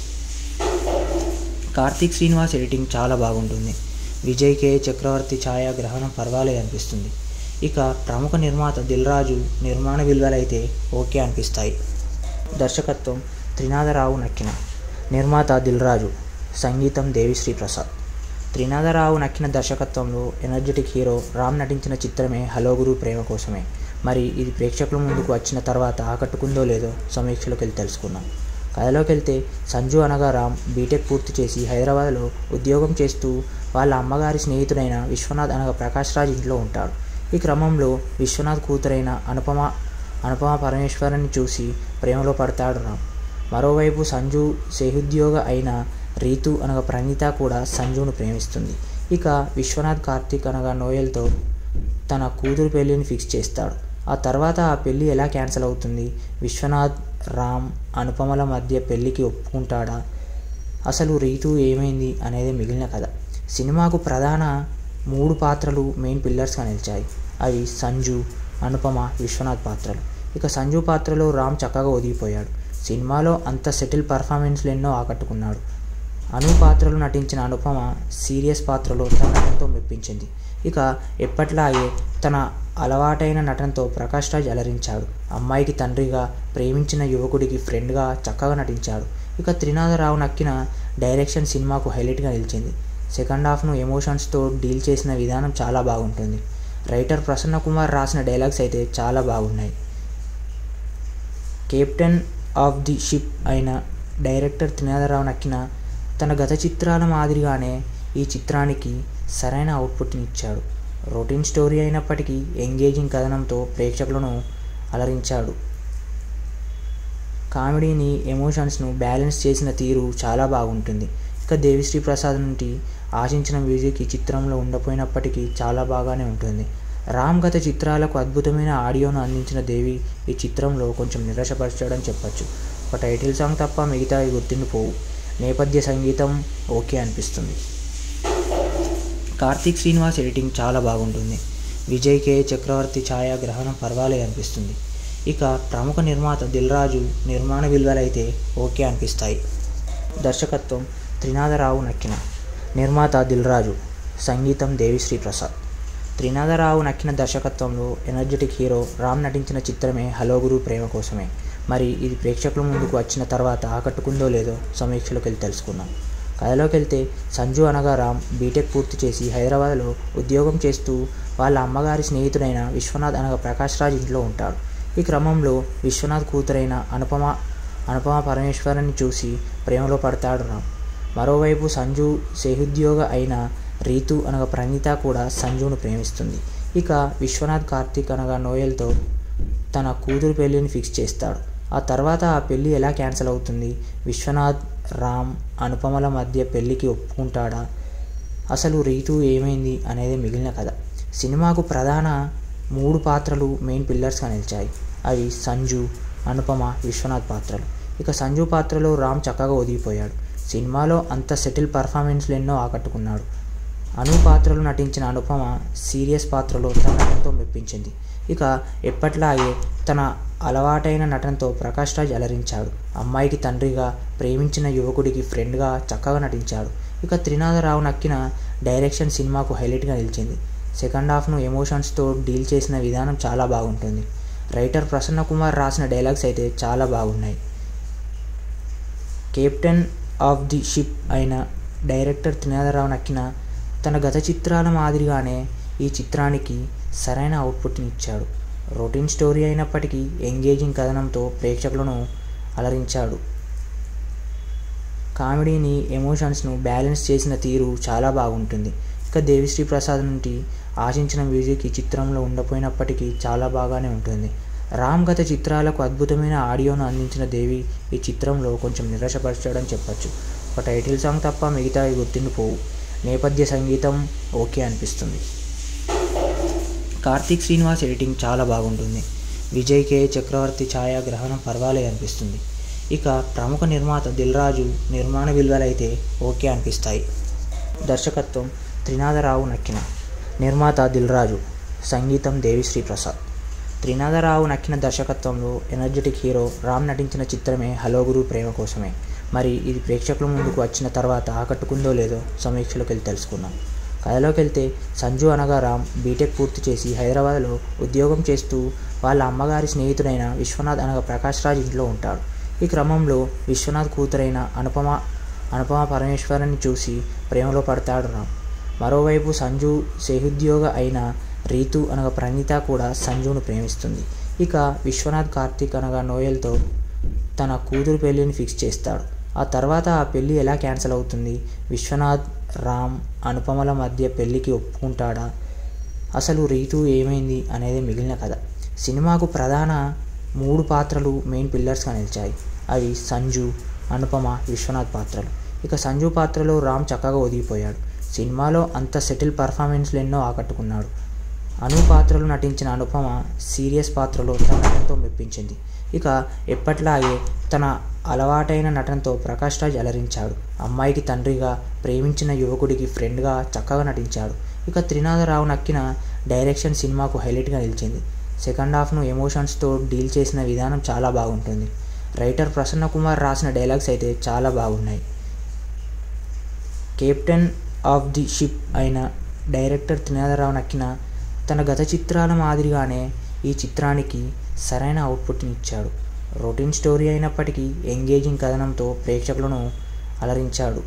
కార్తీక్ శ్రీనివాస్ ఎడిటింగ్ చాలా బాగుంటుంది విజయ్ కే చక్రవర్తి ఛాయాగ్రహణం పర్వాలే అనిపిస్తుంది ఇక ప్రముఖ నిర్మాత దిల్రాజు నిర్మాణ విలువలైతే ఓకే అనిపిస్తాయి దర్శకత్వం త్రినాథరావు నక్కిన నిర్మాత దిల్రాజు సంగీతం దేవిశ్రీ ప్రసాద్ త్రినాథరావు నక్కిన దర్శకత్వంలో ఎనర్జెటిక్ హీరో రామ్ నటించిన చిత్రమే హలో గురు ప్రేమ కోసమే మరి ఇది ప్రేక్షకుల ముందుకు వచ్చిన తర్వాత ఆకట్టుకుందో లేదో సమీక్షలోకి వెళ్ళి తెలుసుకుందాం కథలోకి వెళ్తే సంజు అనగా రామ్ బీటెక్ పూర్తి చేసి హైదరాబాద్లో ఉద్యోగం చేస్తూ వాళ్ళ అమ్మగారి స్నేహితుడైన విశ్వనాథ్ అనగా ప్రకాష్ రాజ్ ఇంట్లో ఉంటాడు ఈ క్రమంలో విశ్వనాథ్ కూతురైన అనుపమ అనుపమ పరమేశ్వరుని చూసి ప్రేమలో పడతాడు రామ్ మరోవైపు సంజు సేహుద్యోగ అయిన రీతు అనగా ప్రణీత కూడా సంజును ప్రేమిస్తుంది ఇక విశ్వనాథ్ కార్తీక్ అనగా నోయల్తో తన కూతురు పెళ్ళిని ఫిక్స్ చేస్తాడు ఆ తర్వాత ఆ పెళ్ళి ఎలా క్యాన్సిల్ అవుతుంది విశ్వనాథ్ రామ్ అనుపమల మధ్య పెళ్ళికి ఒప్పుకుంటాడా అసలు రీతు ఏమైంది అనేది మిగిలిన కథ సినిమాకు ప్రధాన మూడు పాత్రలు మెయిన్ పిల్లర్స్గా నిలిచాయి అవి సంజు అనుపమ విశ్వనాథ్ పాత్రలు ఇక సంజు పాత్రలో రామ్ చక్కగా ఒదిగిపోయాడు సినిమాలో అంత సెటిల్ పర్ఫార్మెన్స్లు ఎన్నో ఆకట్టుకున్నాడు అను పాత్రలు నటించిన అనుపమ సీరియస్ పాత్రలో తన నటనతో మెప్పించింది ఇక ఎప్పట్లాగే తన అలవాటైన నటనతో ప్రకాష్ రాజ్ అలరించాడు అమ్మాయికి తండ్రిగా ప్రేమించిన యువకుడికి ఫ్రెండ్గా చక్కగా నటించాడు ఇక త్రినాథరావు నక్కిన డైరెక్షన్ సినిమాకు హైలైట్గా నిలిచింది సెకండ్ హాఫ్ను ఎమోషన్స్తో డీల్ చేసిన విధానం చాలా బాగుంటుంది రైటర్ ప్రసన్న కుమార్ రాసిన డైలాగ్స్ అయితే చాలా బాగున్నాయి కెప్టెన్ ఆఫ్ ది షిప్ అయిన డైరెక్టర్ త్రినాథరావు నక్కిన తన గత చిత్రాల మాదిరిగానే ఈ చిత్రానికి సరైన అవుట్పుట్ని ఇచ్చాడు రొటీన్ స్టోరీ అయినప్పటికీ ఎంగేజింగ్ కథనంతో ప్రేక్షకులను అలరించాడు కామెడీని ఎమోషన్స్ను బ్యాలెన్స్ చేసిన తీరు చాలా బాగుంటుంది ఇక దేవిశ్రీ ప్రసాద్ నుండి ఆశించిన మ్యూజిక్ ఈ చిత్రంలో ఉండపోయినప్పటికీ చాలా బాగానే ఉంటుంది రామ్ గత చిత్రాలకు అద్భుతమైన ఆడియోను అందించిన దేవి ఈ చిత్రంలో కొంచెం నిరాశపరచడం చెప్పొచ్చు ఒక టైటిల్ సాంగ్ తప్ప మిగతావి గుర్తుండిపోవు నేపథ్య సంగీతం ఓకే అనిపిస్తుంది కార్తీక్ శ్రీనివాస్ ఎడిటింగ్ చాలా బాగుంటుంది విజయ్ కే చక్రవర్తి ఛాయాగ్రహణం పర్వాలే అనిపిస్తుంది ఇక ప్రముఖ నిర్మాత దిల్ రాజు నిర్మాణ విలువలైతే ఓకే అనిపిస్తాయి దర్శకత్వం త్రినాథరావు నక్కిన నిర్మాత దిల్ రాజు సంగీతం దేవిశ్రీ ప్రసాద్ త్రినాథరావు నక్కిన దర్శకత్వంలో ఎనర్జెటిక్ హీరో రామ్ నటించిన చిత్రమే హలో గురు ప్రేమ కోసమే మరి ఇది ప్రేక్షకుల ముందుకు వచ్చిన తర్వాత ఆకట్టుకుందో లేదో సమీక్షలోకి వెళ్ళి తెలుసుకుందాం కథలోకి వెళ్తే సంజు అనగా రామ్ బీటెక్ పూర్తి చేసి హైదరాబాద్లో ఉద్యోగం చేస్తూ వాళ్ళ అమ్మగారి స్నేహితుడైన విశ్వనాథ్ అనగా ప్రకాష్ రాజ్ ఇంట్లో ఉంటాడు ఈ క్రమంలో విశ్వనాథ్ కూతురైన అనుపమ అనుపమ పరమేశ్వరుని చూసి ప్రేమలో పడతాడు రామ్ మరోవైపు సంజు సేహుద్యోగ అయిన రీతు అనగా ప్రణీత కూడా సంజును ప్రేమిస్తుంది ఇక విశ్వనాథ్ కార్తీక్ అనగా నోయల్తో తన కూతురు పెళ్ళిని ఫిక్స్ చేస్తాడు ఆ తర్వాత ఆ పెళ్ళి ఎలా క్యాన్సిల్ అవుతుంది విశ్వనాథ్ రామ్ అనుపమల మధ్య పెళ్ళికి ఒప్పుకుంటాడా అసలు రీతు ఏమైంది అనేది మిగిలిన కథ సినిమాకు ప్రధాన మూడు పాత్రలు మెయిన్ పిల్లర్స్గా నిలిచాయి అవి సంజు అనుపమ విశ్వనాథ్ పాత్రలు ఇక సంజు పాత్రలో రామ్ చక్కగా ఒదిగిపోయాడు సినిమాలో అంత సెటిల్ పర్ఫార్మెన్స్లు ఎన్నో ఆకట్టుకున్నాడు అను పాత్రలో నటించిన అనుపమ సీరియస్ పాత్రలో తన నటనతో మెప్పించింది ఇక ఎప్పట్లాగే తన అలవాటైన నటనతో ప్రకాష్ రాజ్ అలరించాడు అమ్మాయికి తండ్రిగా ప్రేమించిన యువకుడికి ఫ్రెండ్గా చక్కగా నటించాడు ఇక త్రినాథరావు నక్కిన డైరెక్షన్ సినిమాకు హైలైట్గా నిలిచింది సెకండ్ హాఫ్ను ఎమోషన్స్తో డీల్ చేసిన విధానం చాలా బాగుంటుంది రైటర్ ప్రసన్న కుమార్ రాసిన డైలాగ్స్ అయితే చాలా బాగున్నాయి కెప్టెన్ ఆఫ్ ది షిప్ అయిన డైరెక్టర్ త్రినాథరావు నక్కిన తన గత చిత్రాల మాదిరిగానే ఈ చిత్రానికి సరైన అవుట్పుట్ని ఇచ్చాడు రొటీన్ స్టోరీ అయినప్పటికీ ఎంగేజింగ్ కథనంతో ప్రేక్షకులను అలరించాడు కామెడీని ఎమోషన్స్ను బ్యాలెన్స్ చేసిన తీరు చాలా బాగుంటుంది ఇక దేవిశ్రీ ప్రసాద్ నుండి ఆశించిన మ్యూజిక్ ఈ చిత్రంలో ఉండపోయినప్పటికీ చాలా బాగానే ఉంటుంది రామ్ గత చిత్రాలకు అద్భుతమైన ఆడియోను అందించిన దేవి ఈ చిత్రంలో కొంచెం నిరాశపరచడం చెప్పచ్చు ఒక టైటిల్ సాంగ్ తప్ప మిగతా గుర్తుండిపోవు నేపథ్య సంగీతం ఓకే అనిపిస్తుంది కార్తీక్ శ్రీనివాస్ ఎడిటింగ్ చాలా బాగుంటుంది విజయ్ కే చక్రవర్తి ఛాయాగ్రహణం పర్వాలే అనిపిస్తుంది ఇక ప్రముఖ నిర్మాత దిల్ రాజు నిర్మాణ విలువలైతే ఓకే అనిపిస్తాయి దర్శకత్వం త్రినాథరావు నక్కిన నిర్మాత దిల్ రాజు సంగీతం దేవిశ్రీ ప్రసాద్ త్రినాథరావు నక్కిన దర్శకత్వంలో ఎనర్జెటిక్ హీరో రామ్ నటించిన చిత్రమే హలో గురు ప్రేమ కోసమే మరి ఇది ప్రేక్షకుల ముందుకు వచ్చిన తర్వాత ఆకట్టుకుందో లేదో సమీక్షలోకి వెళ్ళి తెలుసుకుందాం కథలోకి వెళ్తే సంజు అనగా రామ్ బీటెక్ పూర్తి చేసి హైదరాబాద్లో ఉద్యోగం చేస్తూ వాళ్ళ అమ్మగారి స్నేహితుడైన విశ్వనాథ్ అనగా ప్రకాష్ రాజ్ ఇంట్లో ఉంటాడు ఈ క్రమంలో విశ్వనాథ్ కూతురైన అనుపమ అనుపమ పరమేశ్వరుని చూసి ప్రేమలో పడతాడు రామ్ మరోవైపు సంజు సేహుద్యోగ అయిన రీతు అనగా ప్రణీత కూడా సంజును ప్రేమిస్తుంది ఇక విశ్వనాథ్ కార్తీక్ అనగా నోయల్తో తన కూతురు పెళ్ళిని ఫిక్స్ చేస్తాడు ఆ తర్వాత ఆ పెళ్ళి ఎలా క్యాన్సిల్ అవుతుంది విశ్వనాథ్ రామ్ అనుపమల మధ్య పెళ్ళికి ఒప్పుకుంటాడా అసలు రీతు ఏమైంది అనేది మిగిలిన కథ సినిమాకు ప్రధాన మూడు పాత్రలు మెయిన్ పిల్లర్స్గా నిలిచాయి అవి సంజు అనుపమ విశ్వనాథ్ పాత్రలు ఇక సంజు పాత్రలో రామ్ చక్కగా ఒదిగిపోయాడు సినిమాలో అంత సెటిల్ పర్ఫార్మెన్స్లు ఎన్నో ఆకట్టుకున్నాడు అను పాత్రలు నటించిన అనుపమ సీరియస్ పాత్రలో తన నటనతో మెప్పించింది ఇక ఎప్పట్లాగే తన అలవాటైన నటనతో ప్రకాష్ రాజ్ అలరించాడు అమ్మాయికి తండ్రిగా ప్రేమించిన యువకుడికి ఫ్రెండ్గా చక్కగా నటించాడు ఇక త్రినాథరావు నక్కిన డైరెక్షన్ సినిమాకు హైలైట్గా నిలిచింది సెకండ్ హాఫ్ను ఎమోషన్స్తో డీల్ చేసిన విధానం చాలా బాగుంటుంది రైటర్ ప్రసన్న కుమార్ రాసిన డైలాగ్స్ అయితే చాలా బాగున్నాయి కెప్టెన్ ఆఫ్ ది షిప్ అయిన డైరెక్టర్ త్రినాథరావు నక్కిన తన గత చిత్రాల మాదిరిగానే ఈ చిత్రానికి సరైన అవుట్పుట్ని ఇచ్చాడు రొటీన్ స్టోరీ అయినప్పటికీ ఎంగేజింగ్ కథనంతో ప్రేక్షకులను అలరించాడు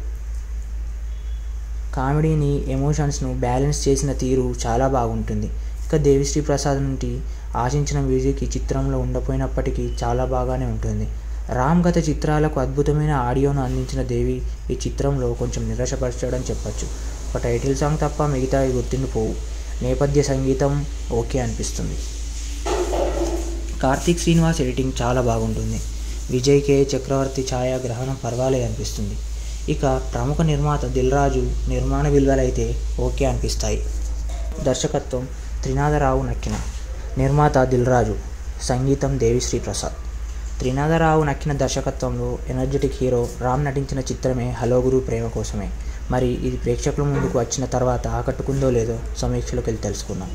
కామెడీని ఎమోషన్స్ను బ్యాలెన్స్ చేసిన తీరు చాలా బాగుంటుంది ఇక దేవిశ్రీ ప్రసాద్ నుండి ఆశించిన మ్యూజిక్ ఈ చిత్రంలో ఉండపోయినప్పటికీ చాలా బాగానే ఉంటుంది రామ్ గత చిత్రాలకు అద్భుతమైన ఆడియోను అందించిన దేవి ఈ చిత్రంలో కొంచెం నిరాశపరచడం చెప్పచ్చు ఒక టైటిల్ సాంగ్ తప్ప మిగతా గుర్తుండిపోవు నేపథ్య సంగీతం ఓకే అనిపిస్తుంది కార్తీక్ శ్రీనివాస్ ఎడిటింగ్ చాలా బాగుంటుంది విజయ్ కే చక్రవర్తి ఛాయాగ్రహణం పర్వాలే అనిపిస్తుంది ఇక ప్రముఖ నిర్మాత దిల్ రాజు నిర్మాణ విలువలైతే ఓకే అనిపిస్తాయి దర్శకత్వం త్రినాథరావు నక్కిన నిర్మాత దిల్ రాజు సంగీతం దేవిశ్రీ ప్రసాద్ త్రినాథరావు నక్కిన దర్శకత్వంలో ఎనర్జెటిక్ హీరో రామ్ నటించిన చిత్రమే హలో గురు ప్రేమ కోసమే మరి ఇది ప్రేక్షకుల ముందుకు వచ్చిన తర్వాత ఆకట్టుకుందో లేదో సమీక్షలోకి వెళ్ళి తెలుసుకుందాం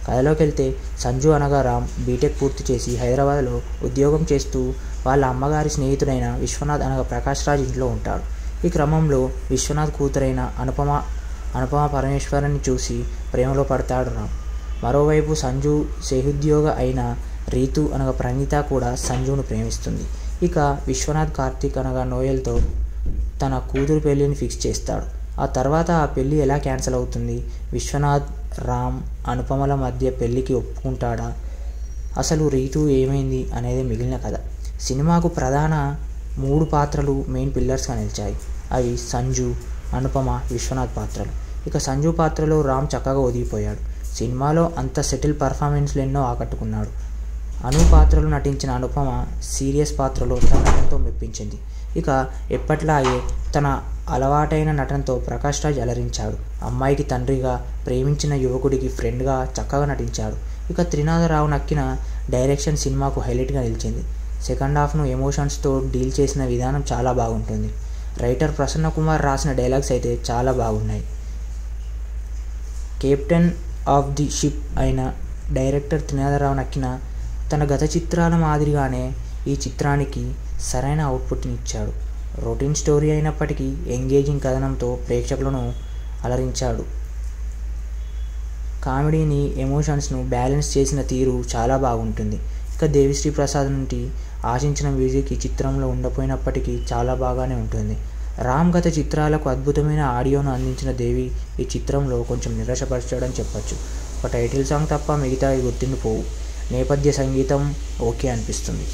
కథలోకి వెళ్తే సంజు అనగా రామ్ బీటెక్ పూర్తి చేసి హైదరాబాద్లో ఉద్యోగం చేస్తూ వాళ్ళ అమ్మగారి స్నేహితుడైన విశ్వనాథ్ అనగా ప్రకాష్ రాజ్ ఇంట్లో ఉంటాడు ఈ క్రమంలో విశ్వనాథ్ కూతురైన అనుపమ అనుపమ పరమేశ్వరుని చూసి ప్రేమలో పడతాడు రామ్ మరోవైపు సంజు సేహుద్యోగ అయిన రీతు అనగా ప్రణీత కూడా సంజును ప్రేమిస్తుంది ఇక విశ్వనాథ్ కార్తీక్ అనగా నోయల్తో తన కూతురు పెళ్ళిని ఫిక్స్ చేస్తాడు ఆ తర్వాత ఆ పెళ్ళి ఎలా క్యాన్సిల్ అవుతుంది విశ్వనాథ్ రామ్ అనుపమల మధ్య పెళ్ళికి ఒప్పుకుంటాడా అసలు రీతు ఏమైంది అనేది మిగిలిన కథ సినిమాకు ప్రధాన మూడు పాత్రలు మెయిన్ పిల్లర్స్గా నిలిచాయి అవి సంజు అనుపమ విశ్వనాథ్ పాత్రలు ఇక సంజు పాత్రలో రామ్ చక్కగా ఒదిగిపోయాడు సినిమాలో అంత సెటిల్ పర్ఫార్మెన్స్లు ఎన్నో ఆకట్టుకున్నాడు అను పాత్రలు నటించిన అనుపమ సీరియస్ పాత్రలో తన నటనతో మెప్పించింది ఇక ఎప్పట్లాగే తన అలవాటైన నటనతో ప్రకాష్ రాజ్ అలరించాడు అమ్మాయికి తండ్రిగా ప్రేమించిన యువకుడికి ఫ్రెండ్గా చక్కగా నటించాడు ఇక త్రినాథరావు నక్కిన డైరెక్షన్ సినిమాకు హైలైట్గా నిలిచింది సెకండ్ హాఫ్ను ఎమోషన్స్తో డీల్ చేసిన విధానం చాలా బాగుంటుంది రైటర్ ప్రసన్న కుమార్ రాసిన డైలాగ్స్ అయితే చాలా బాగున్నాయి కెప్టెన్ ఆఫ్ ది షిప్ అయిన డైరెక్టర్ త్రినాథరావు నక్కిన తన గత చిత్రాల మాదిరిగానే ఈ చిత్రానికి సరైన అవుట్పుట్ని ఇచ్చాడు రొటీన్ స్టోరీ అయినప్పటికీ ఎంగేజింగ్ కథనంతో ప్రేక్షకులను అలరించాడు కామెడీని ఎమోషన్స్ను బ్యాలెన్స్ చేసిన తీరు చాలా బాగుంటుంది ఇక దేవిశ్రీ ప్రసాద్ నుండి ఆశించిన మ్యూజిక్ ఈ చిత్రంలో ఉండపోయినప్పటికీ చాలా బాగానే ఉంటుంది రామ్ గత చిత్రాలకు అద్భుతమైన ఆడియోను అందించిన దేవి ఈ చిత్రంలో కొంచెం నిరాశపరచడం చెప్పొచ్చు ఒక టైటిల్ సాంగ్ తప్ప మిగతా గుర్తుండిపోవు నేపథ్య సంగీతం ఓకే అనిపిస్తుంది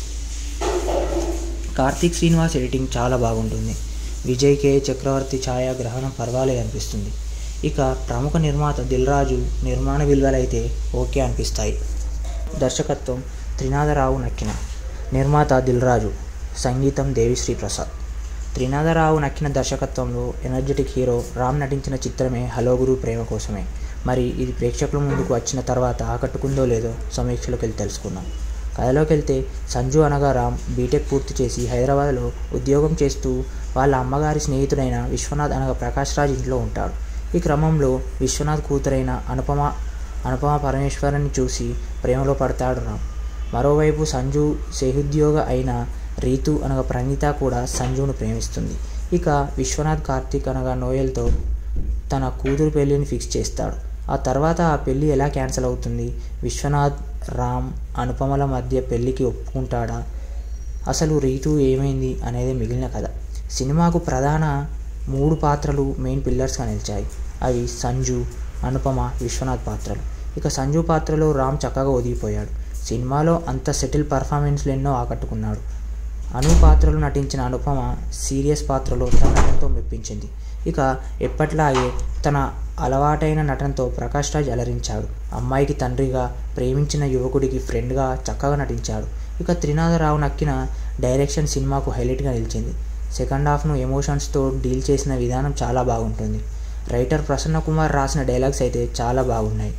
కార్తీక్ శ్రీనివాస్ ఎడిటింగ్ చాలా బాగుంటుంది విజయ్ కే చక్రవర్తి ఛాయాగ్రహణం పర్వాలేదు అనిపిస్తుంది ఇక ప్రముఖ నిర్మాత దిల్రాజు నిర్మాణ విలువలైతే ఓకే అనిపిస్తాయి దర్శకత్వం త్రినాథరావు నక్కిన నిర్మాత దిల్రాజు సంగీతం దేవిశ్రీ ప్రసాద్ త్రినాథరావు నక్కిన దర్శకత్వంలో ఎనర్జెటిక్ హీరో రామ్ నటించిన చిత్రమే హలో గురు ప్రేమ కోసమే మరి ఇది ప్రేక్షకుల ముందుకు వచ్చిన తర్వాత ఆకట్టుకుందో లేదో సమీక్షలోకి వెళ్ళి తెలుసుకుందాం కథలోకి వెళ్తే సంజు అనగా రామ్ బీటెక్ పూర్తి చేసి హైదరాబాద్లో ఉద్యోగం చేస్తూ వాళ్ళ అమ్మగారి స్నేహితుడైన విశ్వనాథ్ అనగా ప్రకాష్ రాజ్ ఇంట్లో ఉంటాడు ఈ క్రమంలో విశ్వనాథ్ కూతురైన అనుపమ అనుపమ పరమేశ్వరుని చూసి ప్రేమలో పడతాడు రామ్ మరోవైపు సంజు సేహుద్యోగ అయిన రీతు అనగా ప్రణీత కూడా సంజును ప్రేమిస్తుంది ఇక విశ్వనాథ్ కార్తీక్ అనగా నోయల్తో తన కూతురు పెళ్ళిని ఫిక్స్ చేస్తాడు ఆ తర్వాత ఆ పెళ్ళి ఎలా క్యాన్సిల్ అవుతుంది విశ్వనాథ్ రామ్ అనుపమల మధ్య పెళ్ళికి ఒప్పుకుంటాడా అసలు రీతు ఏమైంది అనేది మిగిలిన కథ సినిమాకు ప్రధాన మూడు పాత్రలు మెయిన్ పిల్లర్స్గా నిలిచాయి అవి సంజు అనుపమ విశ్వనాథ్ పాత్రలు ఇక సంజు పాత్రలో రామ్ చక్కగా ఒదిగిపోయాడు సినిమాలో అంత సెటిల్ పర్ఫార్మెన్స్లు ఎన్నో ఆకట్టుకున్నాడు అను పాత్రలు నటించిన అనుపమ సీరియస్ పాత్రలో తన నటనతో మెప్పించింది ఇక ఎప్పట్లాగే తన అలవాటైన నటనతో ప్రకాష్ రాజ్ అలరించాడు అమ్మాయికి తండ్రిగా ప్రేమించిన యువకుడికి ఫ్రెండ్గా చక్కగా నటించాడు ఇక త్రినాథరావు నక్కిన డైరెక్షన్ సినిమాకు హైలైట్గా నిలిచింది సెకండ్ హాఫ్ను ఎమోషన్స్తో డీల్ చేసిన విధానం చాలా బాగుంటుంది రైటర్ ప్రసన్న కుమార్ రాసిన డైలాగ్స్ అయితే చాలా బాగున్నాయి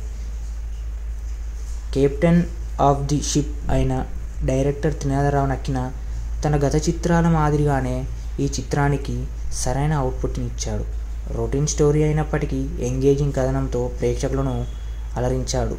కెప్టెన్ ఆఫ్ ది షిప్ అయిన డైరెక్టర్ త్రినాథరావు నక్కిన తన గత చిత్రాల మాదిరిగానే ఈ చిత్రానికి సరైన అవుట్పుట్ని ఇచ్చాడు రొటీన్ స్టోరీ అయినప్పటికీ ఎంగేజింగ్ కథనంతో ప్రేక్షకులను అలరించాడు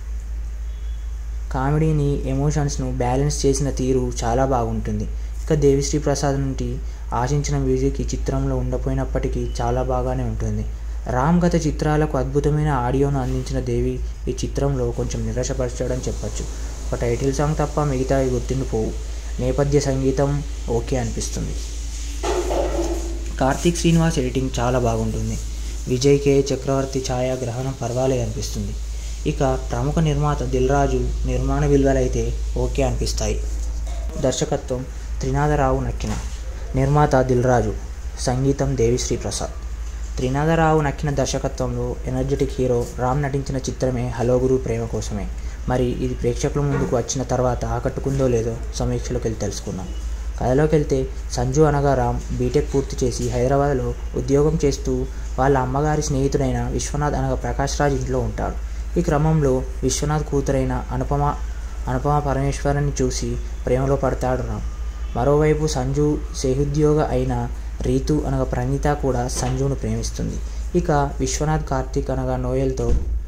కామెడీని ఎమోషన్స్ను బ్యాలెన్స్ చేసిన తీరు చాలా బాగుంటుంది ఇక దేవిశ్రీ ప్రసాద్ నుండి ఆశించిన మ్యూజిక్ ఈ చిత్రంలో ఉండపోయినప్పటికీ చాలా బాగానే ఉంటుంది రామ్ గత చిత్రాలకు అద్భుతమైన ఆడియోను అందించిన దేవి ఈ చిత్రంలో కొంచెం నిరాశపరచడం చెప్పొచ్చు ఒక టైటిల్ సాంగ్ తప్ప మిగతా గుర్తుండిపోవు నేపథ్య సంగీతం ఓకే అనిపిస్తుంది కార్తీక్ శ్రీనివాస్ ఎడిటింగ్ చాలా బాగుంటుంది విజయ్ కే చక్రవర్తి ఛాయాగ్రహణం పర్వాలేదు అనిపిస్తుంది ఇక ప్రముఖ నిర్మాత దిల్రాజు నిర్మాణ విలువలైతే ఓకే అనిపిస్తాయి దర్శకత్వం త్రినాథరావు నక్కిన నిర్మాత దిల్రాజు సంగీతం దేవిశ్రీ ప్రసాద్ త్రినాథరావు నక్కిన దర్శకత్వంలో ఎనర్జెటిక్ హీరో రామ్ నటించిన చిత్రమే హలో గురు ప్రేమ కోసమే మరి ఇది ప్రేక్షకుల ముందుకు వచ్చిన తర్వాత ఆకట్టుకుందో లేదో సమీక్షలోకి వెళ్ళి తెలుసుకుందాం కథలోకి వెళ్తే సంజు అనగా రామ్ బీటెక్ పూర్తి చేసి హైదరాబాద్లో ఉద్యోగం చేస్తూ వాళ్ళ అమ్మగారి స్నేహితుడైన విశ్వనాథ్ అనగా ప్రకాష్ రాజ్ ఇంట్లో ఉంటాడు ఈ క్రమంలో విశ్వనాథ్ కూతురైన అనుపమ అనుపమ పరమేశ్వరుని చూసి ప్రేమలో పడతాడు రామ్ మరోవైపు సంజు సేహుద్యోగ అయిన రీతు అనగా ప్రణీత కూడా సంజును ప్రేమిస్తుంది ఇక విశ్వనాథ్ కార్తీక్ అనగా నోయల్తో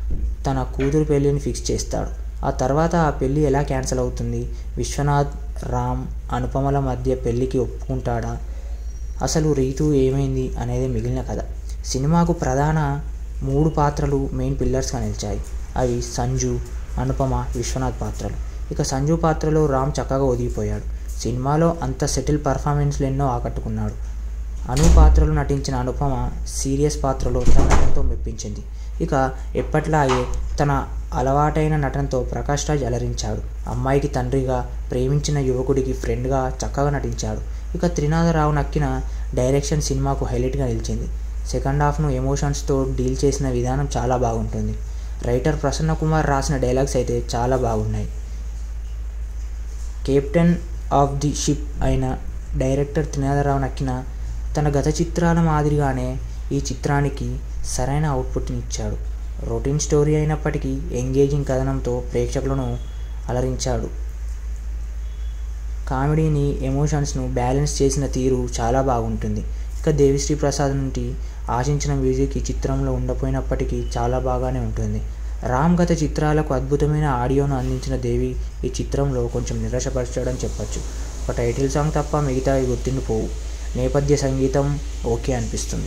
తన కూతురు పెళ్ళిని ఫిక్స్ చేస్తాడు ఆ తర్వాత ఆ పెళ్ళి ఎలా క్యాన్సిల్ అవుతుంది విశ్వనాథ్ రామ్ అనుపమల మధ్య పెళ్ళికి ఒప్పుకుంటాడా అసలు రీతు ఏమైంది అనేది మిగిలిన కథ సినిమాకు ప్రధాన మూడు పాత్రలు మెయిన్ పిల్లర్స్గా నిలిచాయి అవి సంజు అనుపమ విశ్వనాథ్ పాత్రలు ఇక సంజు పాత్రలో రామ్ చక్కగా ఒదిగిపోయాడు సినిమాలో అంత సెటిల్ పర్ఫార్మెన్స్లు ఎన్నో ఆకట్టుకున్నాడు అను పాత్రలు నటించిన అనుపమ సీరియస్ పాత్రలో తన నటనతో మెప్పించింది ఇక ఎప్పట్లాగే తన అలవాటైన నటనతో ప్రకాష్ రాజ్ అలరించాడు అమ్మాయికి తండ్రిగా ప్రేమించిన యువకుడికి ఫ్రెండ్గా చక్కగా నటించాడు ఇక త్రినాథరావు నక్కిన డైరెక్షన్ సినిమాకు హైలైట్గా నిలిచింది సెకండ్ హాఫ్ను ఎమోషన్స్తో డీల్ చేసిన విధానం చాలా బాగుంటుంది రైటర్ ప్రసన్న కుమార్ రాసిన డైలాగ్స్ అయితే చాలా బాగున్నాయి కెప్టెన్ ఆఫ్ ది షిప్ అయిన డైరెక్టర్ త్రినాథరావు నక్కిన తన గత చిత్రాల మాదిరిగానే ఈ చిత్రానికి సరైన అవుట్పుట్ని ఇచ్చాడు రొటీన్ స్టోరీ అయినప్పటికీ ఎంగేజింగ్ కథనంతో ప్రేక్షకులను అలరించాడు కామెడీని ఎమోషన్స్ను బ్యాలెన్స్ చేసిన తీరు చాలా బాగుంటుంది ఇక దేవిశ్రీ ప్రసాద్ నుండి ఆశించిన మ్యూజిక్ ఈ చిత్రంలో ఉండపోయినప్పటికీ చాలా బాగానే ఉంటుంది రామ్ గత చిత్రాలకు అద్భుతమైన ఆడియోను అందించిన దేవి ఈ చిత్రంలో కొంచెం నిరాశపరచడం చెప్పచ్చు ఒక టైటిల్ సాంగ్ తప్ప మిగతా గుర్తుండిపోవు నేపథ్య సంగీతం ఓకే అనిపిస్తుంది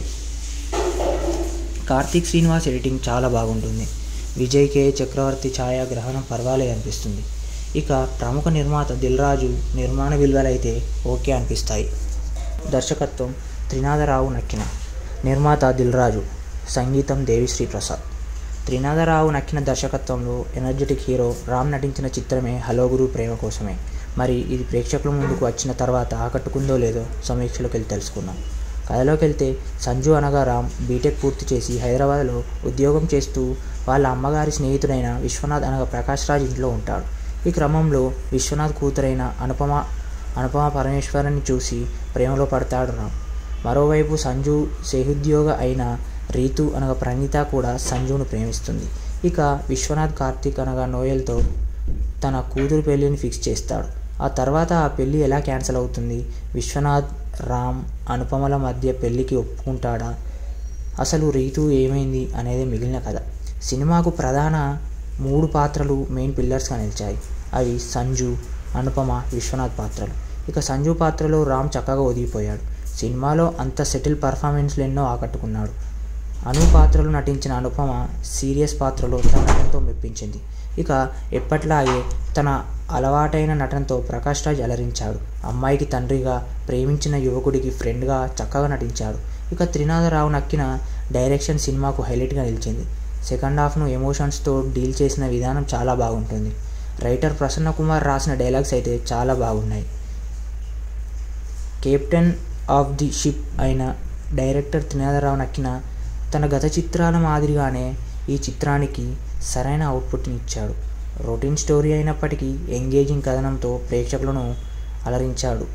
కార్తీక్ శ్రీనివాస్ ఎడిటింగ్ చాలా బాగుంటుంది విజయ్ కే చక్రవర్తి ఛాయాగ్రహణం పర్వాలే అనిపిస్తుంది ఇక ప్రముఖ నిర్మాత దిల్రాజు నిర్మాణ విలువలైతే ఓకే అనిపిస్తాయి దర్శకత్వం త్రినాథరావు నక్కిన నిర్మాత దిల్రాజు సంగీతం దేవిశ్రీ ప్రసాద్ త్రినాథరావు నక్కిన దర్శకత్వంలో ఎనర్జెటిక్ హీరో రామ్ నటించిన చిత్రమే హలో గురు ప్రేమ కోసమే మరి ఇది ప్రేక్షకుల ముందుకు వచ్చిన తర్వాత ఆకట్టుకుందో లేదో సమీక్షలోకి వెళ్ళి తెలుసుకుందాం కథలోకి వెళ్తే సంజు అనగా రామ్ బీటెక్ పూర్తి చేసి హైదరాబాద్లో ఉద్యోగం చేస్తూ వాళ్ళ అమ్మగారి స్నేహితుడైన విశ్వనాథ్ అనగా ప్రకాష్ రాజ్ ఇంట్లో ఉంటాడు ఈ క్రమంలో విశ్వనాథ్ కూతురైన అనుపమ అనుపమ పరమేశ్వరుని చూసి ప్రేమలో పడతాడు రామ్ మరోవైపు సంజు సేహుద్యోగ అయిన రీతు అనగా ప్రణీత కూడా సంజును ప్రేమిస్తుంది ఇక విశ్వనాథ్ కార్తీక్ అనగా నోయల్తో తన కూతురు పెళ్ళిని ఫిక్స్ చేస్తాడు ఆ తర్వాత ఆ పెళ్ళి ఎలా క్యాన్సిల్ అవుతుంది విశ్వనాథ్ రామ్ అనుపమల మధ్య పెళ్ళికి ఒప్పుకుంటాడా అసలు రీతు ఏమైంది అనేది మిగిలిన కథ సినిమాకు ప్రధాన మూడు పాత్రలు మెయిన్ పిల్లర్స్గా నిలిచాయి అవి సంజు అనుపమ విశ్వనాథ్ పాత్రలు ఇక సంజు పాత్రలో రామ్ చక్కగా ఒదిగిపోయాడు సినిమాలో అంత సెటిల్ పర్ఫార్మెన్స్లు ఎన్నో ఆకట్టుకున్నాడు అను పాత్రలు నటించిన అనుపమ సీరియస్ పాత్రలో తన నటనతో మెప్పించింది ఇక ఎప్పట్లాగే తన అలవాటైన నటనతో ప్రకాష్ రాజ్ అలరించాడు అమ్మాయికి తండ్రిగా ప్రేమించిన యువకుడికి ఫ్రెండ్గా చక్కగా నటించాడు ఇక త్రినాథరావు నక్కిన డైరెక్షన్ సినిమాకు హైలైట్గా నిలిచింది సెకండ్ హాఫ్ను ఎమోషన్స్తో డీల్ చేసిన విధానం చాలా బాగుంటుంది రైటర్ ప్రసన్న కుమార్ రాసిన డైలాగ్స్ అయితే చాలా బాగున్నాయి కెప్టెన్ ఆఫ్ ది షిప్ అయిన డైరెక్టర్ త్రినాథరావు నక్కిన తన గత చిత్రాల మాదిరిగానే ఈ చిత్రానికి సరైన అవుట్పుట్ని ఇచ్చాడు రొటీన్ స్టోరీ అయినప్పటికీ ఎంగేజింగ్ కథనంతో ప్రేక్షకులను అలరించాడు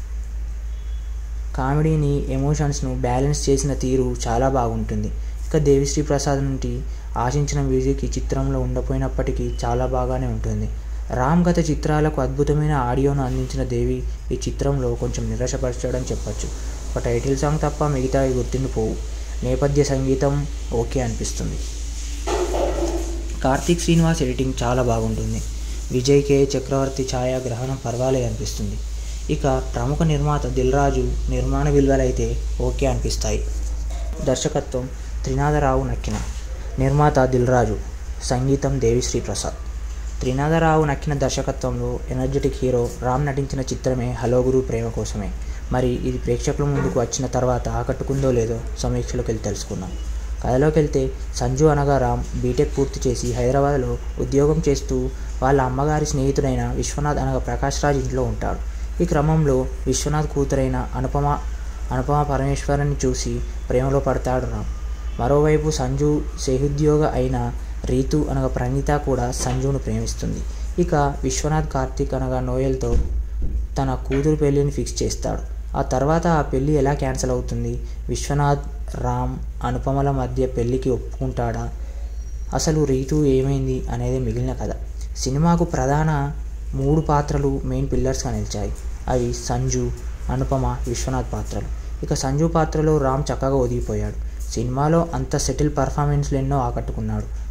కామెడీని ఎమోషన్స్ను బ్యాలెన్స్ చేసిన తీరు చాలా బాగుంటుంది ఇక దేవిశ్రీ ప్రసాద్ నుండి ఆశించిన మ్యూజిక్ ఈ చిత్రంలో ఉండపోయినప్పటికీ చాలా బాగానే ఉంటుంది రామ్ గత చిత్రాలకు అద్భుతమైన ఆడియోను అందించిన దేవి ఈ చిత్రంలో కొంచెం నిరాశపరచడం చెప్పచ్చు ఒక టైటిల్ సాంగ్ తప్ప మిగతా గుర్తుండిపోవు నేపథ్య సంగీతం ఓకే అనిపిస్తుంది కార్తీక్ శ్రీనివాస్ ఎడిటింగ్ చాలా బాగుంటుంది విజయ్ కే చక్రవర్తి ఛాయాగ్రహణం పర్వాలే అనిపిస్తుంది ఇక ప్రముఖ నిర్మాత దిల్రాజు నిర్మాణ విలువలైతే ఓకే అనిపిస్తాయి దర్శకత్వం త్రినాథరావు నక్కిన నిర్మాత దిల్రాజు సంగీతం దేవిశ్రీ ప్రసాద్ త్రినాథరావు నక్కిన దర్శకత్వంలో ఎనర్జెటిక్ హీరో రామ్ నటించిన చిత్రమే హలో గురు ప్రేమ కోసమే మరి ఇది ప్రేక్షకుల ముందుకు వచ్చిన తర్వాత ఆకట్టుకుందో లేదో సమీక్షలోకి వెళ్ళి తెలుసుకుందాం కథలోకి వెళ్తే సంజు అనగా రామ్ బీటెక్ పూర్తి చేసి హైదరాబాద్లో ఉద్యోగం చేస్తూ వాళ్ళ అమ్మగారి స్నేహితుడైన విశ్వనాథ్ అనగా ప్రకాష్ రాజ్ ఇంట్లో ఉంటాడు ఈ క్రమంలో విశ్వనాథ్ కూతురైన అనుపమ అనుపమ పరమేశ్వరుని చూసి ప్రేమలో పడతాడు రామ్ మరోవైపు సంజు సేహుద్యోగ అయిన రీతు అనగా ప్రణీత కూడా సంజును ప్రేమిస్తుంది ఇక విశ్వనాథ్ కార్తీక్ అనగా నోయల్తో తన కూతురు పెళ్ళిని ఫిక్స్ చేస్తాడు ఆ తర్వాత ఆ పెళ్ళి ఎలా క్యాన్సిల్ అవుతుంది విశ్వనాథ్ రామ్ అనుపమల మధ్య పెళ్ళికి ఒప్పుకుంటాడా అసలు రీతు ఏమైంది అనేది మిగిలిన కథ సినిమాకు ప్రధాన మూడు పాత్రలు మెయిన్ పిల్లర్స్గా నిలిచాయి అవి సంజు అనుపమ విశ్వనాథ్ పాత్రలు ఇక సంజు పాత్రలో రామ్ చక్కగా ఒదిగిపోయాడు సినిమాలో అంత సెటిల్ పర్ఫార్మెన్స్లు ఎన్నో ఆకట్టుకున్నాడు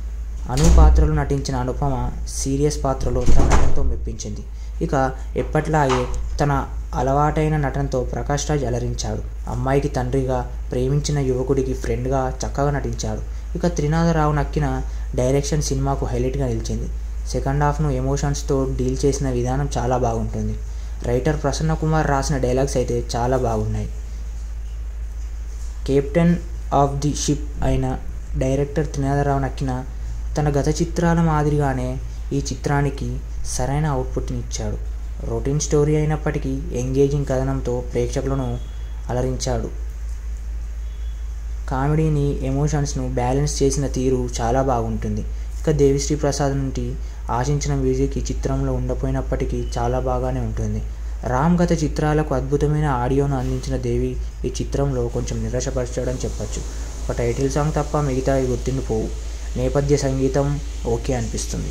అను పాత్రలు నటించిన అనుపమ సీరియస్ పాత్రలో తన నటనతో మెప్పించింది ఇక ఎప్పట్లాగే తన అలవాటైన నటనతో ప్రకాష్ రాజ్ అలరించాడు అమ్మాయికి తండ్రిగా ప్రేమించిన యువకుడికి ఫ్రెండ్గా చక్కగా నటించాడు ఇక త్రినాథరావు నక్కిన డైరెక్షన్ సినిమాకు హైలైట్గా నిలిచింది సెకండ్ హాఫ్ను ఎమోషన్స్తో డీల్ చేసిన విధానం చాలా బాగుంటుంది రైటర్ ప్రసన్న కుమార్ రాసిన డైలాగ్స్ అయితే చాలా బాగున్నాయి కెప్టెన్ ఆఫ్ ది షిప్ అయిన డైరెక్టర్ త్రినాథరావు నక్కిన తన గత చిత్రాల మాదిరిగానే ఈ చిత్రానికి సరైన అవుట్పుట్ని ఇచ్చాడు రొటీన్ స్టోరీ అయినప్పటికీ ఎంగేజింగ్ కథనంతో ప్రేక్షకులను అలరించాడు కామెడీని ఎమోషన్స్ను బ్యాలెన్స్ చేసిన తీరు చాలా బాగుంటుంది ఇక దేవిశ్రీ ప్రసాద్ నుండి ఆశించిన మ్యూజిక్ ఈ చిత్రంలో ఉండపోయినప్పటికీ చాలా బాగానే ఉంటుంది రామ్ గత చిత్రాలకు అద్భుతమైన ఆడియోను అందించిన దేవి ఈ చిత్రంలో కొంచెం నిరాశపరచడం చెప్పచ్చు ఒక టైటిల్ సాంగ్ తప్ప మిగతా గుర్తుండిపోవు నేపథ్య సంగీతం ఓకే అనిపిస్తుంది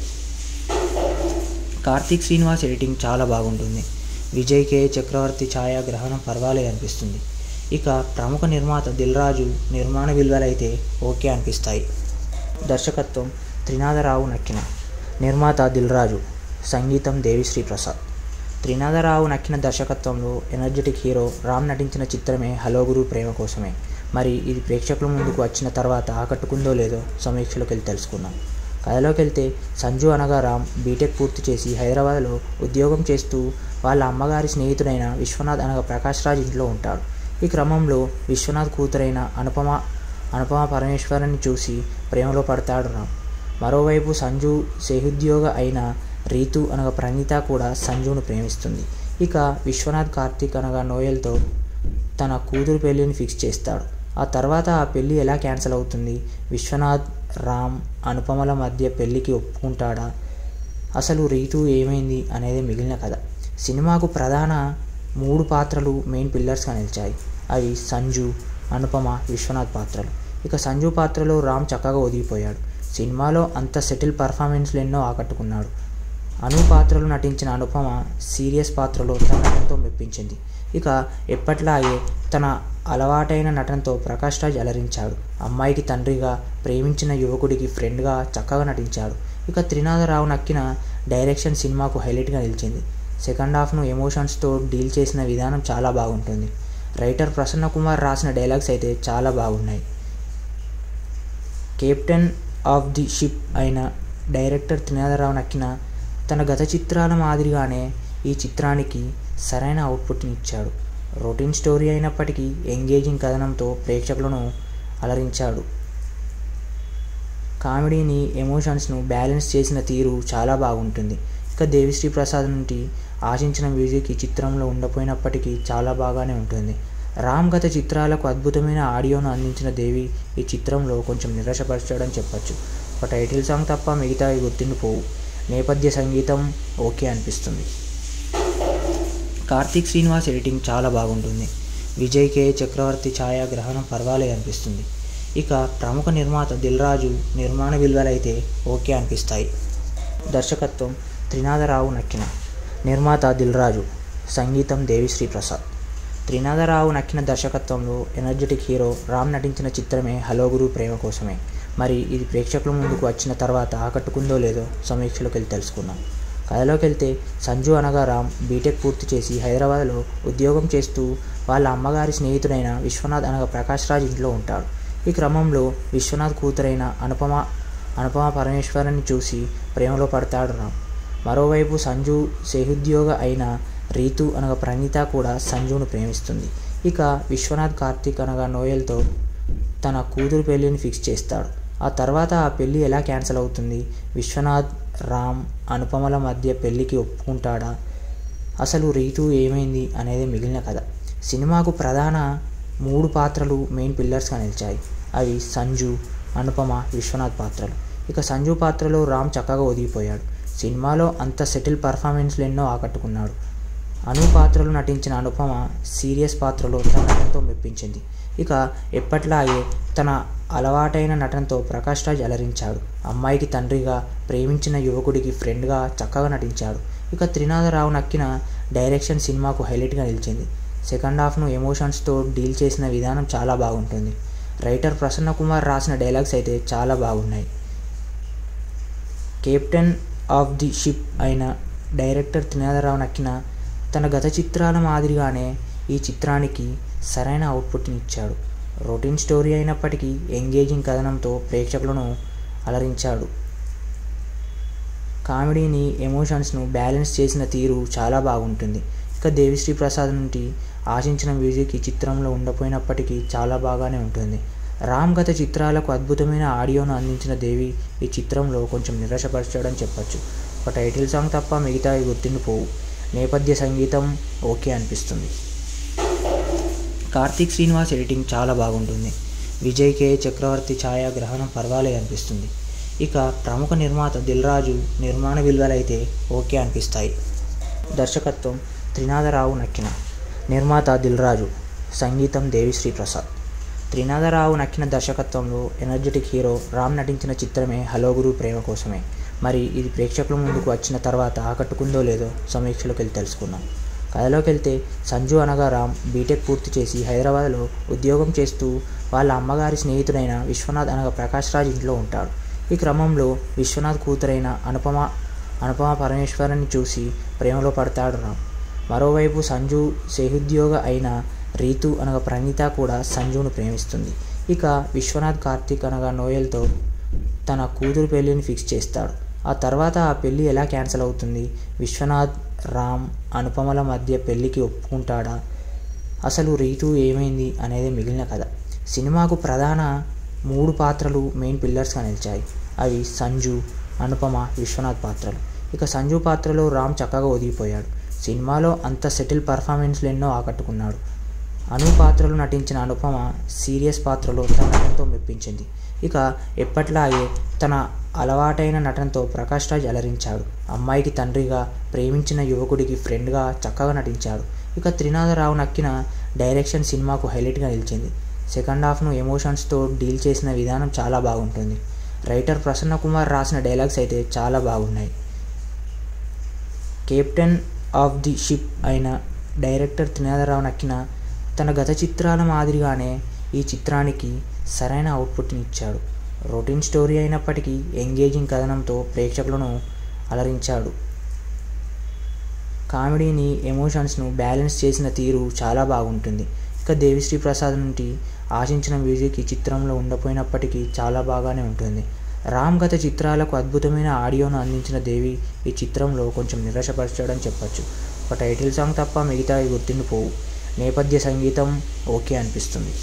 కార్తీక్ శ్రీనివాస్ ఎడిటింగ్ చాలా బాగుంటుంది విజయ్ కే చక్రవర్తి ఛాయాగ్రహణం పర్వాలే అనిపిస్తుంది ఇక ప్రముఖ నిర్మాత దిల్రాజు నిర్మాణ విలువలైతే ఓకే అనిపిస్తాయి దర్శకత్వం త్రినాథరావు నక్కిన నిర్మాత దిల్రాజు సంగీతం దేవిశ్రీ ప్రసాద్ త్రినాథరావు నక్కిన దర్శకత్వంలో ఎనర్జెటిక్ హీరో రామ్ నటించిన చిత్రమే హలో గురు ప్రేమ కోసమే మరి ఇది ప్రేక్షకుల ముందుకు వచ్చిన తర్వాత ఆకట్టుకుందో లేదో సమీక్షలోకి వెళ్ళి తెలుసుకుందాం కథలోకి వెళ్తే సంజు అనగా రామ్ బీటెక్ పూర్తి చేసి హైదరాబాద్లో ఉద్యోగం చేస్తూ వాళ్ళ అమ్మగారి స్నేహితుడైన విశ్వనాథ్ అనగా ప్రకాష్ రాజ్ ఇంట్లో ఉంటాడు ఈ క్రమంలో విశ్వనాథ్ కూతురైన అనుపమ అనుపమ పరమేశ్వరుని చూసి ప్రేమలో పడతాడు రామ్ మరోవైపు సంజు సేహుద్యోగ అయిన రీతు అనగా ప్రణీత కూడా సంజును ప్రేమిస్తుంది ఇక విశ్వనాథ్ కార్తీక్ అనగా నోయల్తో తన కూతురు పెళ్ళిని ఫిక్స్ చేస్తాడు ఆ తర్వాత ఆ పెళ్ళి ఎలా క్యాన్సిల్ అవుతుంది విశ్వనాథ్ రామ్ అనుపమల మధ్య పెళ్ళికి ఒప్పుకుంటాడా అసలు రీతు ఏమైంది అనేది మిగిలిన కథ సినిమాకు ప్రధాన మూడు పాత్రలు మెయిన్ పిల్లర్స్గా నిలిచాయి అవి సంజు అనుపమ విశ్వనాథ్ పాత్రలు ఇక సంజు పాత్రలో రామ్ చక్కగా ఒదిగిపోయాడు సినిమాలో అంత సెటిల్ పర్ఫార్మెన్స్లు ఎన్నో ఆకట్టుకున్నాడు అను పాత్రలు నటించిన అనుపమ సీరియస్ పాత్రలో తన నటనతో మెప్పించింది ఇక ఎప్పట్లాగే తన అలవాటైన నటనతో ప్రకాష్ రాజ్ అలరించాడు అమ్మాయికి తండ్రిగా ప్రేమించిన యువకుడికి ఫ్రెండ్గా చక్కగా నటించాడు ఇక త్రినాథరావు నక్కిన డైరెక్షన్ సినిమాకు హైలైట్గా నిలిచింది సెకండ్ హాఫ్ను ఎమోషన్స్తో డీల్ చేసిన విధానం చాలా బాగుంటుంది రైటర్ ప్రసన్న కుమార్ రాసిన డైలాగ్స్ అయితే చాలా బాగున్నాయి కెప్టెన్ ఆఫ్ ది షిప్ అయిన డైరెక్టర్ త్రినాథరావు నక్కిన తన గత చిత్రాల మాదిరిగానే ఈ చిత్రానికి సరైన అవుట్పుట్ని ఇచ్చాడు రొటీన్ స్టోరీ అయినప్పటికీ ఎంగేజింగ్ కథనంతో ప్రేక్షకులను అలరించాడు కామెడీని ఎమోషన్స్ను బ్యాలెన్స్ చేసిన తీరు చాలా బాగుంటుంది ఇక దేవిశ్రీ ప్రసాద్ నుండి ఆశించిన మ్యూజిక్ ఈ చిత్రంలో ఉండపోయినప్పటికీ చాలా బాగానే ఉంటుంది రామ్ గత చిత్రాలకు అద్భుతమైన ఆడియోను అందించిన దేవి ఈ చిత్రంలో కొంచెం నిరాశపరచడం చెప్పచ్చు ఒక టైటిల్ సాంగ్ తప్ప మిగతా గుర్తుండిపోవు నేపథ్య సంగీతం ఓకే అనిపిస్తుంది కార్తీక్ శ్రీనివాస్ ఎడిటింగ్ చాలా బాగుంటుంది విజయ్ కే చక్రవర్తి ఛాయాగ్రహణం పర్వాలే అనిపిస్తుంది ఇక ప్రముఖ నిర్మాత దిల్రాజు నిర్మాణ విలువలైతే ఓకే అనిపిస్తాయి దర్శకత్వం త్రినాథరావు నక్కిన నిర్మాత దిల్రాజు సంగీతం దేవిశ్రీ ప్రసాద్ త్రినాథరావు నక్కిన దర్శకత్వంలో ఎనర్జెటిక్ హీరో రామ్ నటించిన చిత్రమే హలో గురు ప్రేమ కోసమే మరి ఇది ప్రేక్షకుల ముందుకు వచ్చిన తర్వాత ఆకట్టుకుందో లేదో సమీక్షలోకి వెళ్ళి తెలుసుకుందాం కథలోకి వెళ్తే సంజు అనగా రామ్ బీటెక్ పూర్తి చేసి హైదరాబాద్లో ఉద్యోగం చేస్తూ వాళ్ళ అమ్మగారి స్నేహితుడైన విశ్వనాథ్ అనగా ప్రకాష్ రాజ్ ఇంట్లో ఉంటాడు ఈ క్రమంలో విశ్వనాథ్ కూతురైన అనుపమ అనుపమ పరమేశ్వరుని చూసి ప్రేమలో పడతాడు రామ్ మరోవైపు సంజు సేహుద్యోగ అయిన రీతు అనగా ప్రణీత కూడా సంజును ప్రేమిస్తుంది ఇక విశ్వనాథ్ కార్తీక్ అనగా నోయల్తో తన కూతురు పెళ్ళిని ఫిక్స్ చేస్తాడు ఆ తర్వాత ఆ పెళ్ళి ఎలా క్యాన్సిల్ అవుతుంది విశ్వనాథ్ రామ్ అనుపమల మధ్య పెళ్ళికి ఒప్పుకుంటాడా అసలు రీతు ఏమైంది అనేది మిగిలిన కథ సినిమాకు ప్రధాన మూడు పాత్రలు మెయిన్ పిల్లర్స్గా నిలిచాయి అవి సంజు అనుపమ విశ్వనాథ్ పాత్రలు ఇక సంజు పాత్రలో రామ్ చక్కగా ఒదిగిపోయాడు సినిమాలో అంత సెటిల్ పర్ఫార్మెన్స్లు ఎన్నో ఆకట్టుకున్నాడు అను పాత్రలు నటించిన అనుపమ సీరియస్ పాత్రలో తన నటనతో మెప్పించింది ఇక ఎప్పట్లాగే తన అలవాటైన నటనతో ప్రకాష్ రాజ్ అలరించాడు అమ్మాయికి తండ్రిగా ప్రేమించిన యువకుడికి ఫ్రెండ్గా చక్కగా నటించాడు ఇక త్రినాథరావు నక్కిన డైరెక్షన్ సినిమాకు హైలైట్గా నిలిచింది సెకండ్ హాఫ్ను ఎమోషన్స్తో డీల్ చేసిన విధానం చాలా బాగుంటుంది రైటర్ ప్రసన్న కుమార్ రాసిన డైలాగ్స్ అయితే చాలా బాగున్నాయి కెప్టెన్ ఆఫ్ ది షిప్ అయిన డైరెక్టర్ త్రినాథరావు నక్కిన తన గత చిత్రాల మాదిరిగానే ఈ చిత్రానికి సరైన అవుట్పుట్ని ఇచ్చాడు రొటీన్ స్టోరీ అయినప్పటికీ ఎంగేజింగ్ కథనంతో ప్రేక్షకులను అలరించాడు కామెడీని ఎమోషన్స్ను బ్యాలెన్స్ చేసిన తీరు చాలా బాగుంటుంది ఇక దేవిశ్రీ ప్రసాద్ నుండి ఆశించిన మ్యూజిక్ ఈ చిత్రంలో ఉండపోయినప్పటికీ చాలా బాగానే ఉంటుంది రామ్ గత చిత్రాలకు అద్భుతమైన ఆడియోను అందించిన దేవి ఈ చిత్రంలో కొంచెం నిరాశపరచడం చెప్పొచ్చు ఒక టైటిల్ సాంగ్ తప్ప మిగతావి గుర్తుండిపోవు నేపథ్య సంగీతం ఓకే అనిపిస్తుంది కార్తీక్ శ్రీనివాస్ ఎడిటింగ్ చాలా బాగుంటుంది విజయ్ కే చక్రవర్తి ఛాయాగ్రహణం పర్వాలే అనిపిస్తుంది ఇక ప్రముఖ నిర్మాత దిల్రాజు నిర్మాణ విలువలైతే ఓకే అనిపిస్తాయి దర్శకత్వం త్రినాథరావు నక్కిన నిర్మాత దిల్రాజు సంగీతం దేవిశ్రీ ప్రసాద్ త్రినాథరావు నక్కిన దర్శకత్వంలో ఎనర్జెటిక్ హీరో రామ్ నటించిన చిత్రమే హలో గురు ప్రేమ కోసమే మరి ఇది ప్రేక్షకుల ముందుకు వచ్చిన తర్వాత ఆకట్టుకుందో లేదో సమీక్షలోకి వెళ్ళి తెలుసుకుందాం కథలోకి వెళ్తే సంజు అనగా రామ్ బీటెక్ పూర్తి చేసి హైదరాబాద్లో ఉద్యోగం చేస్తూ వాళ్ళ అమ్మగారి స్నేహితుడైన విశ్వనాథ్ అనగా ప్రకాష్ రాజ్ ఇంట్లో ఉంటాడు ఈ క్రమంలో విశ్వనాథ్ కూతురైన అనుపమ అనుపమ పరమేశ్వరుని చూసి ప్రేమలో పడతాడు రామ్ మరోవైపు సంజు సేహుద్యోగ అయిన రీతు అనగా ప్రణీత కూడా సంజును ప్రేమిస్తుంది ఇక విశ్వనాథ్ కార్తీక్ అనగా నోయల్తో తన కూతురు పెళ్ళిని ఫిక్స్ చేస్తాడు ఆ తర్వాత ఆ పెళ్ళి ఎలా క్యాన్సిల్ అవుతుంది విశ్వనాథ్ రామ్ అనుపమల మధ్య పెళ్ళికి ఒప్పుకుంటాడా అసలు రీతు ఏమైంది అనేది మిగిలిన కథ సినిమాకు ప్రధాన మూడు పాత్రలు మెయిన్ పిల్లర్స్గా నిలిచాయి అవి సంజు అనుపమ విశ్వనాథ్ పాత్రలు ఇక సంజు పాత్రలో రామ్ చక్కగా ఒదిగిపోయాడు సినిమాలో అంత సెటిల్ పర్ఫార్మెన్స్లు ఎన్నో ఆకట్టుకున్నాడు అను పాత్రలు నటించిన అనుపమ సీరియస్ పాత్రలో తన నటనతో మెప్పించింది ఇక ఎప్పట్లాగే తన అలవాటైన నటనతో ప్రకాష్ రాజ్ అలరించాడు అమ్మాయికి తండ్రిగా ప్రేమించిన యువకుడికి ఫ్రెండ్గా చక్కగా నటించాడు ఇక త్రినాథరావు నక్కిన డైరెక్షన్ సినిమాకు హైలైట్గా నిలిచింది సెకండ్ హాఫ్ను ఎమోషన్స్తో డీల్ చేసిన విధానం చాలా బాగుంటుంది రైటర్ ప్రసన్న కుమార్ రాసిన డైలాగ్స్ అయితే చాలా బాగున్నాయి కెప్టెన్ ఆఫ్ ది షిప్ అయిన డైరెక్టర్ త్రినాథరావు నక్కిన తన గత చిత్రాల మాదిరిగానే ఈ చిత్రానికి సరైన అవుట్పుట్ని ఇచ్చాడు రొటీన్ స్టోరీ అయినప్పటికీ ఎంగేజింగ్ కథనంతో ప్రేక్షకులను అలరించాడు కామెడీని ఎమోషన్స్ను బ్యాలెన్స్ చేసిన తీరు చాలా బాగుంటుంది ఇక దేవిశ్రీ ప్రసాద్ నుండి ఆశించిన మ్యూజిక్ ఈ చిత్రంలో ఉండపోయినప్పటికీ చాలా బాగానే ఉంటుంది రామ్ గత చిత్రాలకు అద్భుతమైన ఆడియోను అందించిన దేవి ఈ చిత్రంలో కొంచెం నిరాశపరచడం చెప్పొచ్చు ఒక టైటిల్ సాంగ్ తప్ప మిగతావి గుర్తుండిపోవు నేపథ్య సంగీతం ఓకే అనిపిస్తుంది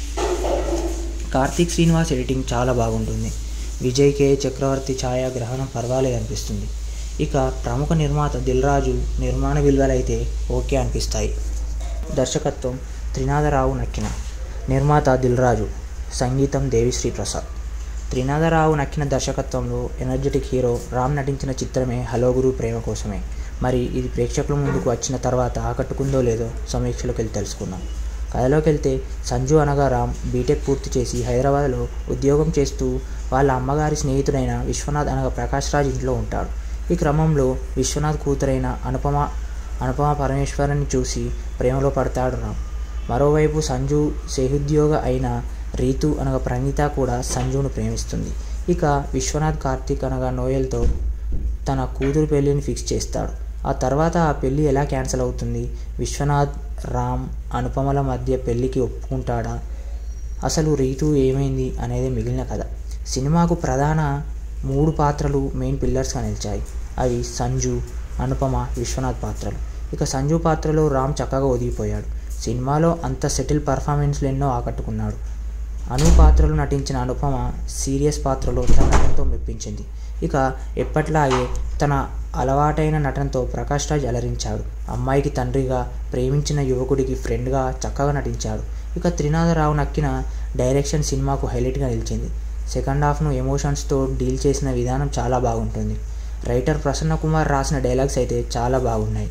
కార్తీక్ శ్రీనివాస్ ఎడిటింగ్ చాలా బాగుంటుంది విజయ్ కే చక్రవర్తి ఛాయాగ్రహణం పర్వాలే అనిపిస్తుంది ఇక ప్రముఖ నిర్మాత దిల్రాజు నిర్మాణ విలువలైతే ఓకే అనిపిస్తాయి దర్శకత్వం త్రినాథరావు నక్కిన నిర్మాత దిల్రాజు సంగీతం దేవిశ్రీ ప్రసాద్ త్రినాథరావు నక్కిన దర్శకత్వంలో ఎనర్జెటిక్ హీరో రామ్ నటించిన చిత్రమే హలో గురు ప్రేమ కోసమే మరి ఇది ప్రేక్షకుల ముందుకు వచ్చిన తర్వాత ఆకట్టుకుందో లేదో సమీక్షలోకి వెళ్ళి తెలుసుకుందాం కథలోకి వెళ్తే సంజు అనగా రామ్ బీటెక్ పూర్తి చేసి హైదరాబాద్లో ఉద్యోగం చేస్తూ వాళ్ళ అమ్మగారి స్నేహితుడైన విశ్వనాథ్ అనగా ప్రకాష్ రాజ్ ఇంట్లో ఉంటాడు ఈ క్రమంలో విశ్వనాథ్ కూతురైన అనుపమ అనుపమ పరమేశ్వరుని చూసి ప్రేమలో పడతాడు రామ్ మరోవైపు సంజు సేహుద్యోగ అయిన రీతు అనగా ప్రణీత కూడా సంజును ప్రేమిస్తుంది ఇక విశ్వనాథ్ కార్తీక్ అనగా నోయల్తో తన కూతురు పెళ్ళిని ఫిక్స్ చేస్తాడు ఆ తర్వాత ఆ పెళ్ళి ఎలా క్యాన్సిల్ అవుతుంది విశ్వనాథ్ రామ్ అనుపమల మధ్య పెళ్ళికి ఒప్పుకుంటాడా అసలు రీతు ఏమైంది అనేది మిగిలిన కథ సినిమాకు ప్రధాన మూడు పాత్రలు మెయిన్ పిల్లర్స్గా నిలిచాయి అవి సంజు అనుపమ విశ్వనాథ్ పాత్రలు ఇక సంజు పాత్రలో రామ్ చక్కగా ఒదిగిపోయాడు సినిమాలో అంత సెటిల్ పర్ఫార్మెన్స్లు ఎన్నో ఆకట్టుకున్నాడు అను పాత్రలు నటించిన అనుపమ సీరియస్ పాత్రలో తన నటనతో మెప్పించింది ఇక ఎప్పట్లాగే తన అలవాటైన నటనతో ప్రకాష్ రాజ్ అలరించాడు అమ్మాయికి తండ్రిగా ప్రేమించిన యువకుడికి ఫ్రెండ్గా చక్కగా నటించాడు ఇక త్రినాథరావు నక్కిన డైరెక్షన్ సినిమాకు హైలైట్గా నిలిచింది సెకండ్ హాఫ్ను ఎమోషన్స్తో డీల్ చేసిన విధానం చాలా బాగుంటుంది రైటర్ ప్రసన్న కుమార్ రాసిన డైలాగ్స్ అయితే చాలా బాగున్నాయి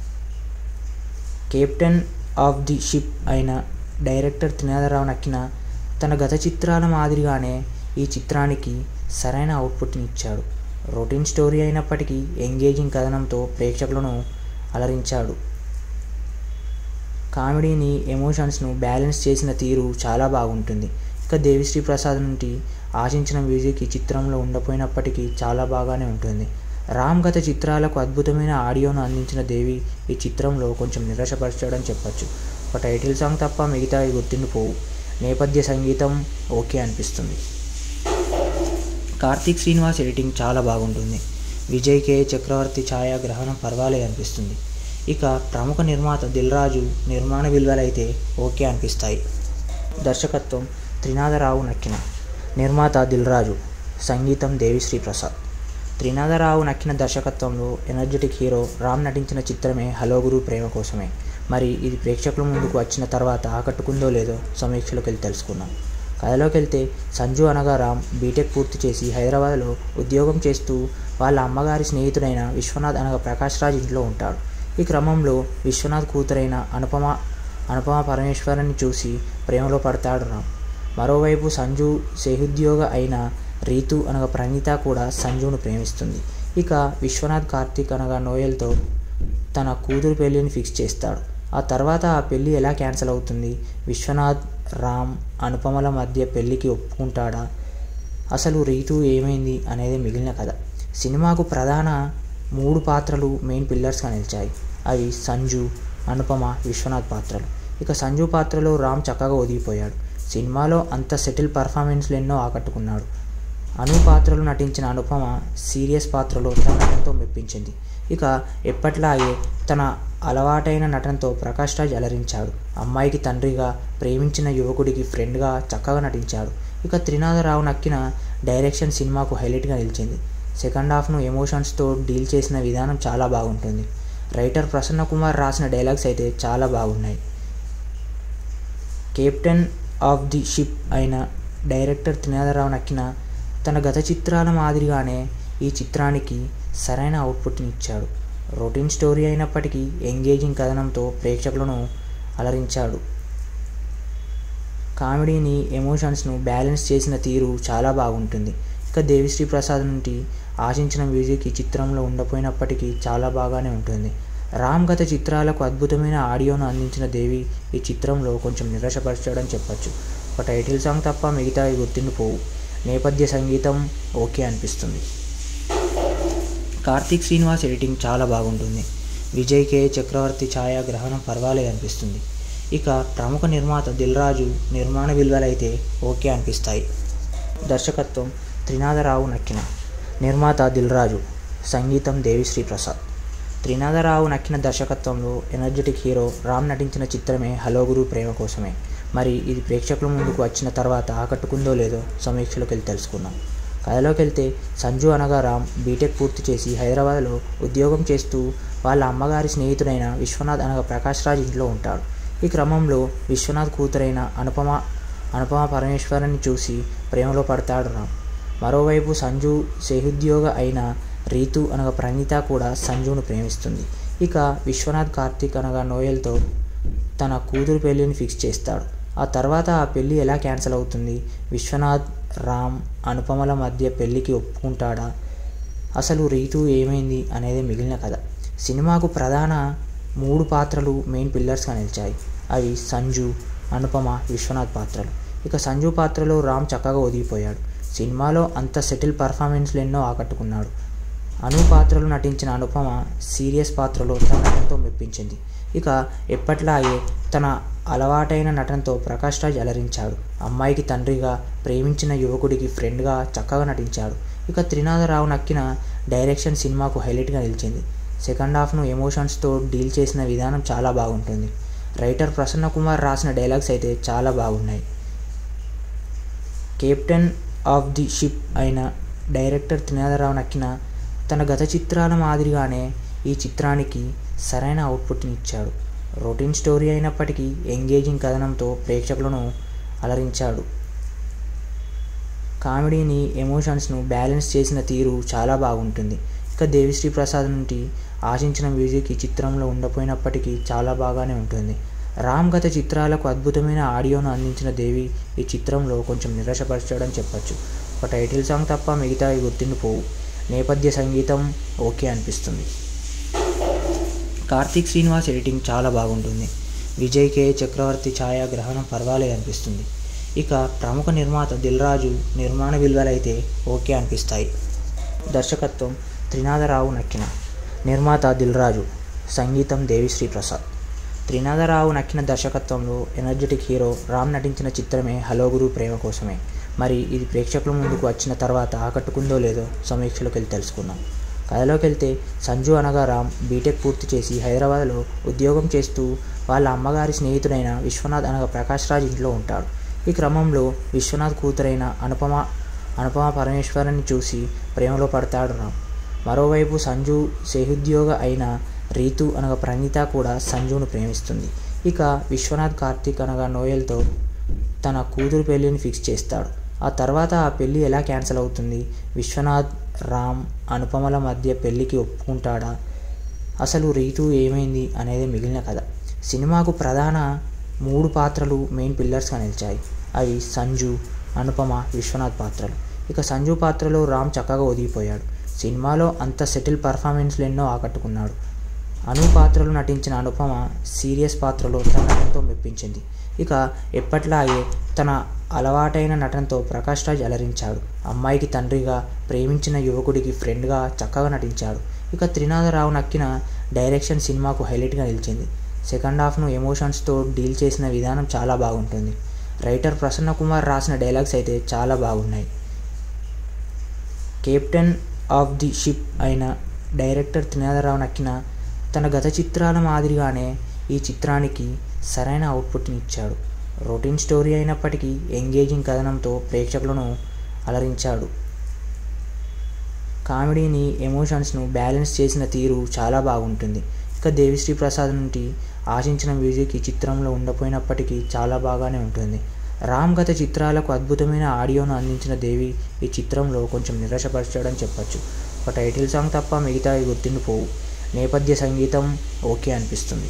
కెప్టెన్ ఆఫ్ ది షిప్ అయిన డైరెక్టర్ త్రినాథరావు నక్కిన తన గత చిత్రాల మాదిరిగానే ఈ చిత్రానికి సరైన అవుట్పుట్ని ఇచ్చాడు రొటీన్ స్టోరీ అయినప్పటికీ ఎంగేజింగ్ కథనంతో ప్రేక్షకులను అలరించాడు కామెడీని ఎమోషన్స్ను బ్యాలెన్స్ చేసిన తీరు చాలా బాగుంటుంది ఇక ఇక దేవిశ్రీ ప్రసాద్ నుండి ఆశించిన మ్యూజిక్ ఈ చిత్రంలో ఉండపోయినప్పటికీ చాలా బాగానే ఉంటుంది రామ్ గత చిత్రాలకు అద్భుతమైన ఆడియోను అందించిన దేవి ఈ చిత్రంలో కొంచెం నిరాశపరచడం చెప్పొచ్చు ఒక టైటిల్ సాంగ్ తప్ప మిగతావి గుర్తుండిపోవు నేపథ్య సంగీతం ఓకే అనిపిస్తుంది కార్తీక్ శ్రీనివాస్ ఎడిటింగ్ చాలా బాగుంటుంది విజయ్ కే చక్రవర్తి ఛాయాగ్రహణం పర్వాలే అనిపిస్తుంది ఇక ప్రముఖ నిర్మాత దిల్రాజు నిర్మాణ విలువలైతే ఓకే అనిపిస్తాయి దర్శకత్వం త్రినాథరావు నక్కిన నిర్మాత దిల్రాజు సంగీతం దేవిశ్రీ ప్రసాద్ త్రినాథరావు నక్కిన దర్శకత్వంలో ఎనర్జెటిక్ హీరో రామ్ నటించిన చిత్రమే హలో గురు ప్రేమ కోసమే మరి ఇది ప్రేక్షకుల ముందుకు వచ్చిన తర్వాత ఆకట్టుకుందో లేదో సమీక్షలోకి వెళ్ళి తెలుసుకుందాం కథలోకి వెళ్తే సంజు అనగా రామ్ బీటెక్ పూర్తి చేసి హైదరాబాద్లో ఉద్యోగం చేస్తూ వాళ్ళ అమ్మగారి స్నేహితుడైన విశ్వనాథ్ అనగా ప్రకాష్ రాజ్ ఇంట్లో ఉంటాడు ఈ క్రమంలో విశ్వనాథ్ కూతురైన అనుపమ అనుపమ పరమేశ్వరుని చూసి ప్రేమలో పడతాడు రామ్ మరోవైపు సంజు సేహుద్యోగ అయిన రీతు అనగా ప్రణీత కూడా సంజును ప్రేమిస్తుంది ఇక విశ్వనాథ్ కార్తీక్ అనగా నోయల్తో తన కూతురు పెళ్ళిని ఫిక్స్ చేస్తాడు ఆ తర్వాత ఆ పెళ్ళి ఎలా క్యాన్సిల్ అవుతుంది విశ్వనాథ్ రామ్ అనుపమల మధ్య పెళ్ళికి ఒప్పుకుంటాడా అసలు రీతు ఏమైంది అనేది మిగిలిన కథ సినిమాకు ప్రధాన మూడు పాత్రలు మెయిన్ పిల్లర్స్గా నిలిచాయి అవి సంజు అనుపమ విశ్వనాథ్ పాత్రలు ఇక సంజు పాత్రలో రామ్ చక్కగా ఒదిగిపోయాడు సినిమాలో అంత సెటిల్ పర్ఫార్మెన్స్లు ఎన్నో ఆకట్టుకున్నాడు అను పాత్రలు నటించిన అనుపమ సీరియస్ పాత్రలో తన నటనతో మెప్పించింది ఇక ఎప్పట్లాగే తన అలవాటైన నటనతో ప్రకాష్ రాజ్ అలరించాడు అమ్మాయికి తండ్రిగా ప్రేమించిన యువకుడికి ఫ్రెండ్గా చక్కగా నటించాడు ఇక త్రినాథరావు నక్కిన డైరెక్షన్ సినిమాకు హైలైట్గా నిలిచింది సెకండ్ హాఫ్ను ఎమోషన్స్తో డీల్ చేసిన విధానం చాలా బాగుంటుంది రైటర్ ప్రసన్న కుమార్ రాసిన డైలాగ్స్ అయితే చాలా బాగున్నాయి కెప్టెన్ ఆఫ్ ది షిప్ అయిన డైరెక్టర్ త్రినాథరావు నక్కిన తన గత చిత్రాల మాదిరిగానే ఈ చిత్రానికి సరైన అవుట్పుట్ని ఇచ్చాడు రొటీన్ స్టోరీ అయినప్పటికీ ఎంగేజింగ్ కథనంతో ప్రేక్షకులను అలరించాడు కామెడీని ఎమోషన్స్ను బ్యాలెన్స్ చేసిన తీరు చాలా బాగుంటుంది ఇక దేవిశ్రీ ప్రసాద్ నుండి ఆశించిన మ్యూజిక్ ఈ చిత్రంలో ఉండపోయినప్పటికీ చాలా బాగానే ఉంటుంది రామ్ గత చిత్రాలకు అద్భుతమైన ఆడియోను అందించిన దేవి ఈ చిత్రంలో కొంచెం నిరాశపరచడం చెప్పొచ్చు ఒక టైటిల్ సాంగ్ తప్ప మిగతావి గుర్తుండిపోవు నేపథ్య సంగీతం ఓకే అనిపిస్తుంది కార్తీక్ శ్రీనివాస్ ఎడిటింగ్ చాలా బాగుంటుంది విజయ్ కే చక్రవర్తి ఛాయాగ్రహణం పర్వాలే అనిపిస్తుంది ఇక ప్రముఖ నిర్మాత దిల్రాజు నిర్మాణ విలువలైతే ఓకే అనిపిస్తాయి దర్శకత్వం త్రినాథరావు నక్కిన నిర్మాత దిల్రాజు సంగీతం దేవిశ్రీ ప్రసాద్ త్రినాథరావు నక్కిన దర్శకత్వంలో ఎనర్జెటిక్ హీరో రామ్ నటించిన చిత్రమే హలో గురు ప్రేమ కోసమే మరి ఇది ప్రేక్షకుల ముందుకు వచ్చిన తర్వాత ఆకట్టుకుందో లేదో సమీక్షలోకి వెళ్ళి తెలుసుకుందాం కథలోకి వెళ్తే సంజు అనగా రామ్ బీటెక్ పూర్తి చేసి హైదరాబాద్లో ఉద్యోగం చేస్తూ వాళ్ళ అమ్మగారి స్నేహితుడైన విశ్వనాథ్ అనగా ప్రకాష్ రాజ్ ఇంట్లో ఉంటాడు ఈ క్రమంలో విశ్వనాథ్ కూతురైన అనుపమ అనుపమ పరమేశ్వరుని చూసి ప్రేమలో పడతాడు రామ్ మరోవైపు సంజు సేహుద్యోగ అయిన రీతు అనగా ప్రణీత కూడా సంజును ప్రేమిస్తుంది ఇక విశ్వనాథ్ కార్తీక్ అనగా నోయల్తో తన కూతురు పెళ్ళిని ఫిక్స్ చేస్తాడు ఆ తర్వాత ఆ పెళ్ళి ఎలా క్యాన్సిల్ అవుతుంది విశ్వనాథ్ రామ్ అనుపమల మధ్య పెళ్ళికి ఒప్పుకుంటాడా అసలు రీతు ఏమైంది అనేది మిగిలిన కథ సినిమాకు ప్రధాన మూడు పాత్రలు మెయిన్ పిల్లర్స్గా నిలిచాయి అవి సంజు అనుపమ విశ్వనాథ్ పాత్రలు ఇక సంజు పాత్రలో రామ్ చక్కగా ఒదిగిపోయాడు సినిమాలో అంత సెటిల్ పర్ఫార్మెన్స్లు ఎన్నో ఆకట్టుకున్నాడు అను పాత్రలు నటించిన అనుపమ సీరియస్ పాత్రలో తన నటనతో మెప్పించింది ఇక ఎప్పట్లాగే తన అలవాటైన నటనతో ప్రకాష్ రాజ్ అలరించాడు అమ్మాయికి తండ్రిగా ప్రేమించిన యువకుడికి ఫ్రెండ్గా చక్కగా నటించాడు ఇక త్రినాథరావు నక్కిన డైరెక్షన్ సినిమాకు హైలైట్గా నిలిచింది సెకండ్ హాఫ్ను ఎమోషన్స్తో డీల్ చేసిన విధానం చాలా బాగుంటుంది రైటర్ ప్రసన్న కుమార్ రాసిన డైలాగ్స్ అయితే చాలా బాగున్నాయి కెప్టెన్ ఆఫ్ ది షిప్ అయిన డైరెక్టర్ త్రినాథరావు నక్కిన తన గత చిత్రాల మాదిరిగానే ఈ చిత్రానికి సరైన అవుట్పుట్ని ఇచ్చాడు రొటీన్ స్టోరీ అయినప్పటికీ ఎంగేజింగ్ కథనంతో ప్రేక్షకులను అలరించాడు కామెడీని ఎమోషన్స్ను బ్యాలెన్స్ చేసిన తీరు చాలా బాగుంటుంది ఇక దేవిశ్రీ ప్రసాద్ నుండి ఆశించిన మ్యూజిక్ ఈ చిత్రంలో ఉండపోయినప్పటికీ చాలా బాగానే ఉంటుంది రామ్ గత చిత్రాలకు అద్భుతమైన ఆడియోను అందించిన దేవి ఈ చిత్రంలో కొంచెం నిరాశపరచడం చెప్పొచ్చు ఒక టైటిల్ సాంగ్ తప్ప మిగతావి గుర్తుండిపోవు నేపథ్య సంగీతం ఓకే అనిపిస్తుంది కార్తీక్ శ్రీనివాస్ ఎడిటింగ్ చాలా బాగుంటుంది విజయ్ కే చక్రవర్తి ఛాయాగ్రహణం పర్వాలే అనిపిస్తుంది ఇక ప్రముఖ నిర్మాత దిల్ రాజు నిర్మాణ విలువలైతే ఓకే అనిపిస్తాయి దర్శకత్వం త్రినాథరావు నక్కిన నిర్మాత దిల్ రాజు సంగీతం దేవిశ్రీ ప్రసాద్ త్రినాథరావు నక్కిన దర్శకత్వంలో ఎనర్జెటిక్ హీరో రామ్ నటించిన చిత్రమే హలో గురు ప్రేమ కోసమే మరి ఇది ప్రేక్షకుల ముందుకు వచ్చిన తర్వాత ఆకట్టుకుందో లేదో సమీక్షలోకి వెళ్ళి తెలుసుకుందాం కథలోకి వెళ్తే సంజు అనగా రామ్ బీటెక్ పూర్తి చేసి హైదరాబాద్లో ఉద్యోగం చేస్తూ వాళ్ళ అమ్మగారి స్నేహితుడైన విశ్వనాథ్ అనగా ప్రకాష్ రాజ్ ఇంట్లో ఉంటాడు ఈ క్రమంలో విశ్వనాథ్ కూతురైన అనుపమ అనుపమ పరమేశ్వరుని చూసి ప్రేమలో పడతాడు రామ్ మరోవైపు సంజు సేహుద్యోగ అయిన రీతు అనగా ప్రణీత కూడా సంజును ప్రేమిస్తుంది ఇక విశ్వనాథ్ కార్తీక్ అనగా నోయల్తో తన కూతురు పెళ్ళిని ఫిక్స్ చేస్తాడు ఆ తర్వాత ఆ పెళ్ళి ఎలా క్యాన్సిల్ అవుతుంది విశ్వనాథ్ రామ్ అనుపమల మధ్య పెళ్ళికి ఒప్పుకుంటాడా అసలు రీతు ఏమైంది అనేది మిగిలిన కథ సినిమాకు ప్రధాన మూడు పాత్రలు మెయిన్ పిల్లర్స్గా నిలిచాయి అవి సంజు అనుపమ విశ్వనాథ్ పాత్రలు ఇక సంజు పాత్రలో రామ్ చక్కగా ఒదిగిపోయాడు సినిమాలో అంత సెటిల్ పర్ఫార్మెన్స్లు ఎన్నో ఆకట్టుకున్నాడు అను పాత్రలు నటించిన అనుపమ సీరియస్ పాత్రలో తన నటనతో మెప్పించింది ఇక ఎప్పట్లాగే తన అలవాటైన నటనతో ప్రకాష్ రాజ్ అలరించాడు అమ్మాయికి తండ్రిగా ప్రేమించిన యువకుడికి ఫ్రెండ్గా చక్కగా నటించాడు ఇక త్రినాథరావు నక్కిన డైరెక్షన్ సినిమాకు హైలైట్గా నిలిచింది సెకండ్ హాఫ్ను ఎమోషన్స్తో డీల్ చేసిన విధానం చాలా బాగుంటుంది రైటర్ ప్రసన్న కుమార్ రాసిన డైలాగ్స్ అయితే చాలా బాగున్నాయి కెప్టెన్ ఆఫ్ ది షిప్ అయిన డైరెక్టర్ త్రినాథరావు నక్కిన తన గత చిత్రాల మాదిరిగానే ఈ చిత్రానికి సరైన అవుట్పుట్ని ఇచ్చాడు రొటీన్ స్టోరీ అయినప్పటికీ ఎంగేజింగ్ కథనంతో ప్రేక్షకులను అలరించాడు కామెడీని ఎమోషన్స్ను బ్యాలెన్స్ చేసిన తీరు చాలా బాగుంటుంది ఇక దేవిశ్రీ ప్రసాద్ నుండి ఆశించిన మ్యూజిక్ ఈ చిత్రంలో ఉండపోయినప్పటికీ చాలా బాగానే ఉంటుంది రామ్ గత చిత్రాలకు అద్భుతమైన ఆడియోను అందించిన దేవి ఈ చిత్రంలో కొంచెం నిరాశపరచాడని చెప్పొచ్చు ఒక టైటిల్ సాంగ్ తప్ప మిగతా గుర్తుండిపోవు నేపథ్య సంగీతం ఓకే అనిపిస్తుంది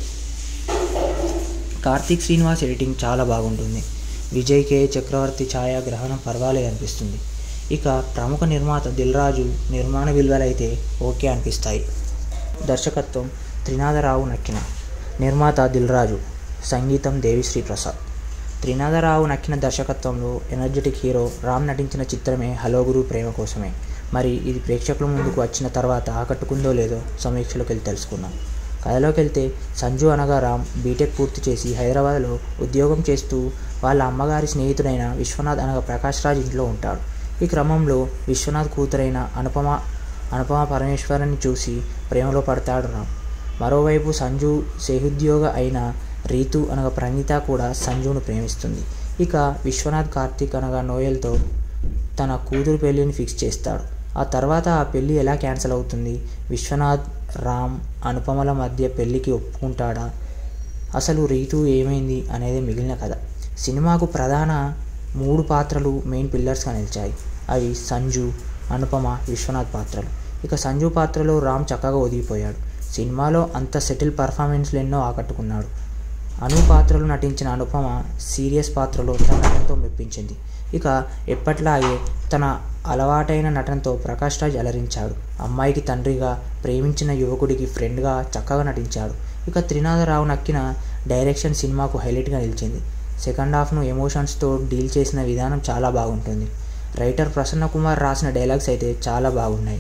కార్తీక్ శ్రీనివాస్ ఎడిటింగ్ చాలా బాగుంటుంది విజయ్ కే చక్రవర్తి ఛాయాగ్రహణం పర్వాలే అనిపిస్తుంది ఇక ప్రముఖ నిర్మాత దిల్ రాజు నిర్మాణ విలువలైతే ఓకే అనిపిస్తాయి దర్శకత్వం త్రినాథరావు నక్కిన నిర్మాత దిల్ రాజు సంగీతం దేవిశ్రీ ప్రసాద్ త్రినాథరావు నక్కిన దర్శకత్వంలో ఎనర్జెటిక్ హీరో రామ్ నటించిన చిత్రమే హలో గురు ప్రేమ కోసమే మరి ఇది ప్రేక్షకుల ముందుకు వచ్చిన తర్వాత ఆకట్టుకుందో లేదో సమీక్షలోకి వెళ్ళి తెలుసుకుందాం కథలోకి వెళ్తే సంజు అనగా రామ్ బీటెక్ పూర్తి చేసి హైదరాబాద్లో ఉద్యోగం చేస్తూ వాళ్ళ అమ్మగారి స్నేహితుడైన విశ్వనాథ్ అనగా ప్రకాష్ రాజ్ ఇంట్లో ఉంటాడు ఈ క్రమంలో విశ్వనాథ్ కూతురైన అనుపమ అనుపమ పరమేశ్వరుని చూసి ప్రేమలో పడతాడు రామ్ మరోవైపు సంజు సేహుద్యోగ అయిన రీతు అనగా ప్రణీత కూడా సంజును ప్రేమిస్తుంది ఇక విశ్వనాథ్ కార్తీక్ అనగా నోయల్తో తన కూతురు పెళ్ళిని ఫిక్స్ చేస్తాడు ఆ తర్వాత ఆ పెళ్ళి ఎలా క్యాన్సిల్ అవుతుంది విశ్వనాథ్ రామ్ అనుపమల మధ్య పెళ్ళికి ఒప్పుకుంటాడా అసలు రీతు ఏమైంది అనేది మిగిలిన కథ సినిమాకు ప్రధాన మూడు పాత్రలు మెయిన్ పిల్లర్స్గా నిలిచాయి అవి సంజు అనుపమ విశ్వనాథ్ పాత్రలు ఇక సంజు పాత్రలో రామ్ చక్కగా ఒదిగిపోయాడు సినిమాలో అంత సెటిల్ పర్ఫార్మెన్స్లు ఎన్నో ఆకట్టుకున్నాడు అను పాత్రలు నటించిన అనుపమ సీరియస్ పాత్రలో తన నటనతో మెప్పించింది ఇక ఎప్పట్లాగే తన అలవాటైన నటనతో ప్రకాష్ రాజ్ అలరించాడు అమ్మాయికి తండ్రిగా ప్రేమించిన యువకుడికి ఫ్రెండ్గా చక్కగా నటించాడు ఇక త్రినాథరావు నక్కిన డైరెక్షన్ సినిమాకు హైలైట్గా నిలిచింది సెకండ్ హాఫ్ను ఎమోషన్స్తో డీల్ చేసిన విధానం చాలా బాగుంటుంది రైటర్ ప్రసన్న కుమార్ రాసిన డైలాగ్స్ అయితే చాలా బాగున్నాయి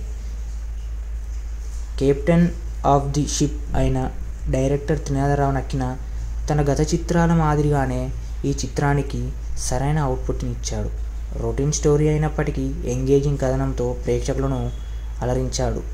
కెప్టెన్ ఆఫ్ ది షిప్ అయిన డైరెక్టర్ త్రినాథరావు నక్కిన తన గత చిత్రాల మాదిరిగానే ఈ చిత్రానికి సరైన అవుట్పుట్ని ఇచ్చాడు రొటీన్ స్టోరీ అయినప్పటికీ ఎంగేజింగ్ కథనంతో ప్రేక్షకులను అలరించాడు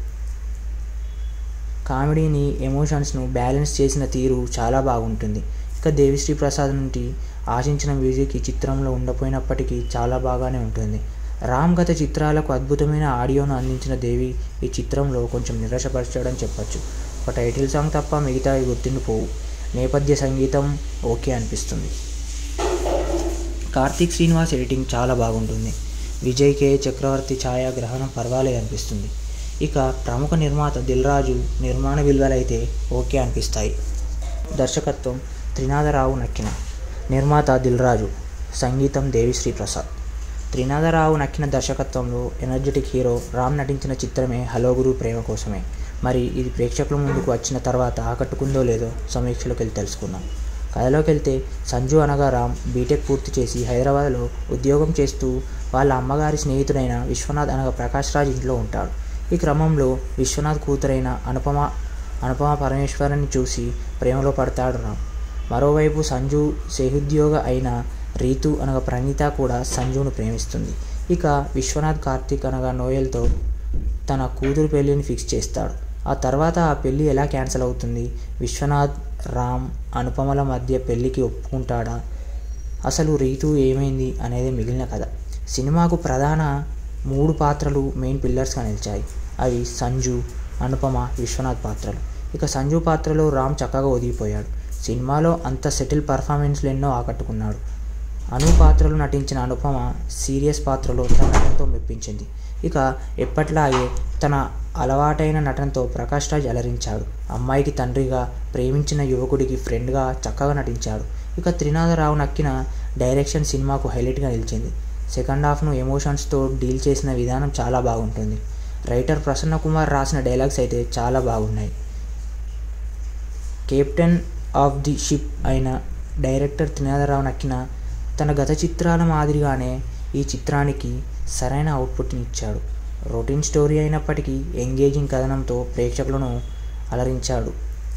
కామెడీని ఎమోషన్స్ను బ్యాలెన్స్ చేసిన తీరు చాలా బాగుంటుంది ఇక దేవిశ్రీ ప్రసాద్ నుండి ఆశించిన మ్యూజిక్ ఈ చిత్రంలో ఉండపోయినప్పటికీ చాలా బాగానే ఉంటుంది రామ్ గత చిత్రాలకు అద్భుతమైన ఆడియోను అందించిన దేవి ఈ చిత్రంలో కొంచెం నిరాశపరచాడని చెప్పొచ్చు ఒక టైటిల్ సాంగ్ తప్ప మిగతా గుర్తుండిపోవు నేపథ్య సంగీతం ఓకే అనిపిస్తుంది కార్తీక్ శ్రీనివాస్ ఎడిటింగ్ చాలా బాగుంటుంది విజయ్ కే చక్రవర్తి ఛాయాగ్రహణం పర్వాలే అనిపిస్తుంది ఇక ప్రముఖ నిర్మాత దిల్ రాజు నిర్మాణ విలువలైతే ఓకే అనిపిస్తాయి దర్శకత్వం త్రినాథరావు నక్కిన నిర్మాత దిల్ రాజు సంగీతం దేవిశ్రీ ప్రసాద్ త్రినాథరావు నక్కిన దర్శకత్వంలో ఎనర్జెటిక్ హీరో రామ్ నటించిన చిత్రమే హలో గురు ప్రేమ కోసమే మరి ఇది ప్రేక్షకుల ముందుకు వచ్చిన తర్వాత ఆకట్టుకుందో లేదో సమీక్షలోకి వెళ్ళి తెలుసుకుందాం కథలోకి వెళ్తే సంజు అనగా రామ్ బీటెక్ పూర్తి చేసి హైదరాబాద్లో ఉద్యోగం చేస్తూ వాళ్ళ అమ్మగారి స్నేహితుడైన విశ్వనాథ్ అనగా ప్రకాష్ రాజ్ ఇంట్లో ఉంటాడు ఈ క్రమంలో విశ్వనాథ్ కూతురైన అనుపమ అనుపమ పరమేశ్వరుని చూసి ప్రేమలో పడతాడు రామ్ మరోవైపు సంజు సేహుద్యోగ అయిన రీతు అనగా ప్రణీత కూడా సంజును ప్రేమిస్తుంది ఇక విశ్వనాథ్ కార్తీక్ అనగా నోయల్తో తన కూతురు పెళ్ళిని ఫిక్స్ చేస్తాడు ఆ తర్వాత ఆ పెళ్ళి ఎలా క్యాన్సిల్ అవుతుంది విశ్వనాథ్ రామ్ అనుపమల మధ్య పెళ్ళికి ఒప్పుకుంటాడా అసలు రీతు ఏమైంది అనేది మిగిలిన కథ సినిమాకు ప్రధాన మూడు పాత్రలు మెయిన్ పిల్లర్స్గా నిలిచాయి అవి సంజు అనుపమ విశ్వనాథ్ పాత్రలు ఇక సంజు పాత్రలో రామ్ చక్కగా ఒదిగిపోయాడు సినిమాలో అంత సెటిల్ పర్ఫార్మెన్స్లు ఎన్నో ఆకట్టుకున్నాడు అను పాత్రలు నటించిన అనుపమ సీరియస్ పాత్రలో తన నటనతో మెప్పించింది ఇక ఎప్పట్లాగే తన అలవాటైన నటనతో ప్రకాష్ రాజ్ అలరించాడు అమ్మాయికి తండ్రిగా ప్రేమించిన యువకుడికి ఫ్రెండ్గా చక్కగా నటించాడు ఇక త్రినాథరావు నక్కిన డైరెక్షన్ సినిమాకు హైలైట్గా నిలిచింది సెకండ్ హాఫ్ను ఎమోషన్స్తో డీల్ చేసిన విధానం చాలా బాగుంటుంది రైటర్ ప్రసన్న కుమార్ రాసిన డైలాగ్స్ అయితే చాలా బాగున్నాయి కెప్టెన్ ఆఫ్ ది షిప్ అయిన డైరెక్టర్ త్రినాథరావు నక్కిన తన గత చిత్రాల మాదిరిగానే ఈ చిత్రానికి సరైన అవుట్పుట్ని ఇచ్చాడు రొటీన్ స్టోరీ అయినప్పటికీ ఎంగేజింగ్ కథనంతో ప్రేక్షకులను అలరించాడు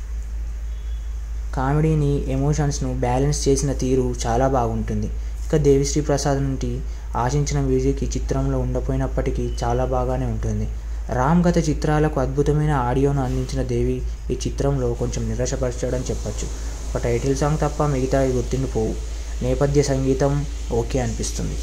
కామెడీని ఎమోషన్స్ను బ్యాలెన్స్ చేసిన తీరు చాలా బాగుంటుంది ఇక దేవిశ్రీ ప్రసాద్ నుండి ఆశించిన మ్యూజిక్ ఈ చిత్రంలో ఉండపోయినప్పటికీ చాలా బాగానే ఉంటుంది రామ్ గత చిత్రాలకు అద్భుతమైన ఆడియోను అందించిన దేవి ఈ చిత్రంలో కొంచెం నిరాశపరచడం చెప్పచ్చు ఒక టైటిల్ సాంగ్ తప్ప మిగతావి గుర్తుండిపోవు నేపథ్య సంగీతం ఓకే అనిపిస్తుంది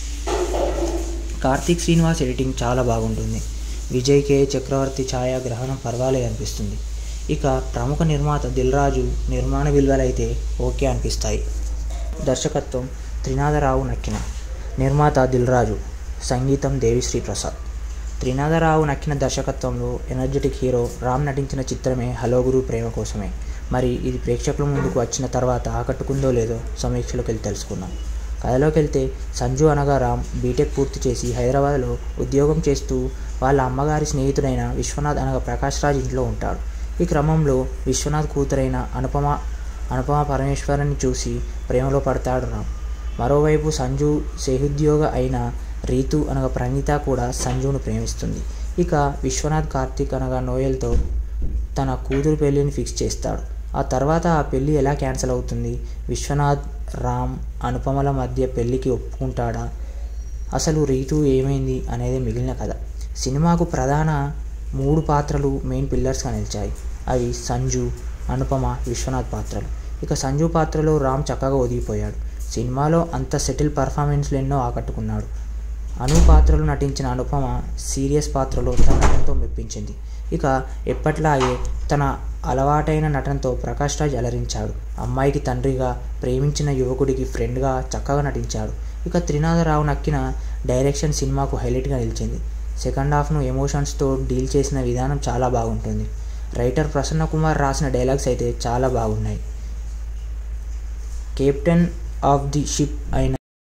కార్తీక్ శ్రీనివాస్ ఎడిటింగ్ చాలా బాగుంటుంది విజయ్ కే చక్రవర్తి ఛాయాగ్రహణం పర్వాలేదు అనిపిస్తుంది ఇక ప్రముఖ నిర్మాత దిల్రాజు నిర్మాణ విలువలైతే ఓకే అనిపిస్తాయి దర్శకత్వం త్రినాథరావు నక్కిన నిర్మాత దిల్రాజు సంగీతం దేవిశ్రీ ప్రసాద్ త్రినాథరావు నక్కిన దర్శకత్వంలో ఎనర్జెటిక్ హీరో రామ్ నటించిన చిత్రమే హలో గురు ప్రేమ కోసమే మరి ఇది ప్రేక్షకుల ముందుకు వచ్చిన తర్వాత ఆకట్టుకుందో లేదో సమీక్షలోకి వెళ్ళి తెలుసుకుందాం కథలోకి వెళ్తే సంజు అనగా రామ్ బీటెక్ పూర్తి చేసి హైదరాబాద్లో ఉద్యోగం చేస్తూ వాళ్ళ అమ్మగారి స్నేహితుడైన విశ్వనాథ్ అనగా ప్రకాష్ రాజ్ ఇంట్లో ఉంటాడు ఈ క్రమంలో విశ్వనాథ్ కూతురైన అనుపమ అనుపమ పరమేశ్వరుని చూసి ప్రేమలో పడతాడు రామ్ మరోవైపు సంజు సేహుద్యోగ అయిన రీతు అనగా ప్రణీత కూడా సంజును ప్రేమిస్తుంది ఇక విశ్వనాథ్ కార్తీక్ అనగా నోయల్తో తన కూతురు పెళ్ళిని ఫిక్స్ చేస్తాడు ఆ తర్వాత ఆ పెళ్ళి ఎలా క్యాన్సిల్ అవుతుంది విశ్వనాథ్ రామ్ అనుపమల మధ్య పెళ్ళికి ఒప్పుకుంటాడా అసలు రీతు ఏమైంది అనేది మిగిలిన కథ సినిమాకు ప్రధాన మూడు పాత్రలు మెయిన్ పిల్లర్స్గా నిలిచాయి అవి సంజు అనుపమ విశ్వనాథ్ పాత్రలు ఇక సంజు పాత్రలో రామ్ చక్కగా ఒదిగిపోయాడు సినిమాలో అంత సెటిల్ పర్ఫార్మెన్స్లు ఎన్నో ఆకట్టుకున్నాడు అను పాత్రలు నటించిన అనుపమ సీరియస్ పాత్రలో తన నటనతో మెప్పించింది ఇక ఎప్పట్లాగే తన అలవాటైన నటనతో ప్రకాష్ రాజ్ అలరించాడు అమ్మాయికి తండ్రిగా ప్రేమించిన యువకుడికి ఫ్రెండ్గా చక్కగా నటించాడు ఇక త్రినాథరావు నక్కిన డైరెక్షన్ సినిమాకు హైలైట్గా నిలిచింది సెకండ్ హాఫ్ను ఎమోషన్స్తో డీల్ చేసిన విధానం చాలా బాగుంటుంది రైటర్ ప్రసన్న కుమార్ రాసిన డైలాగ్స్ అయితే చాలా బాగున్నాయి కెప్టెన్ ఆఫ్ ది షిప్ అయిన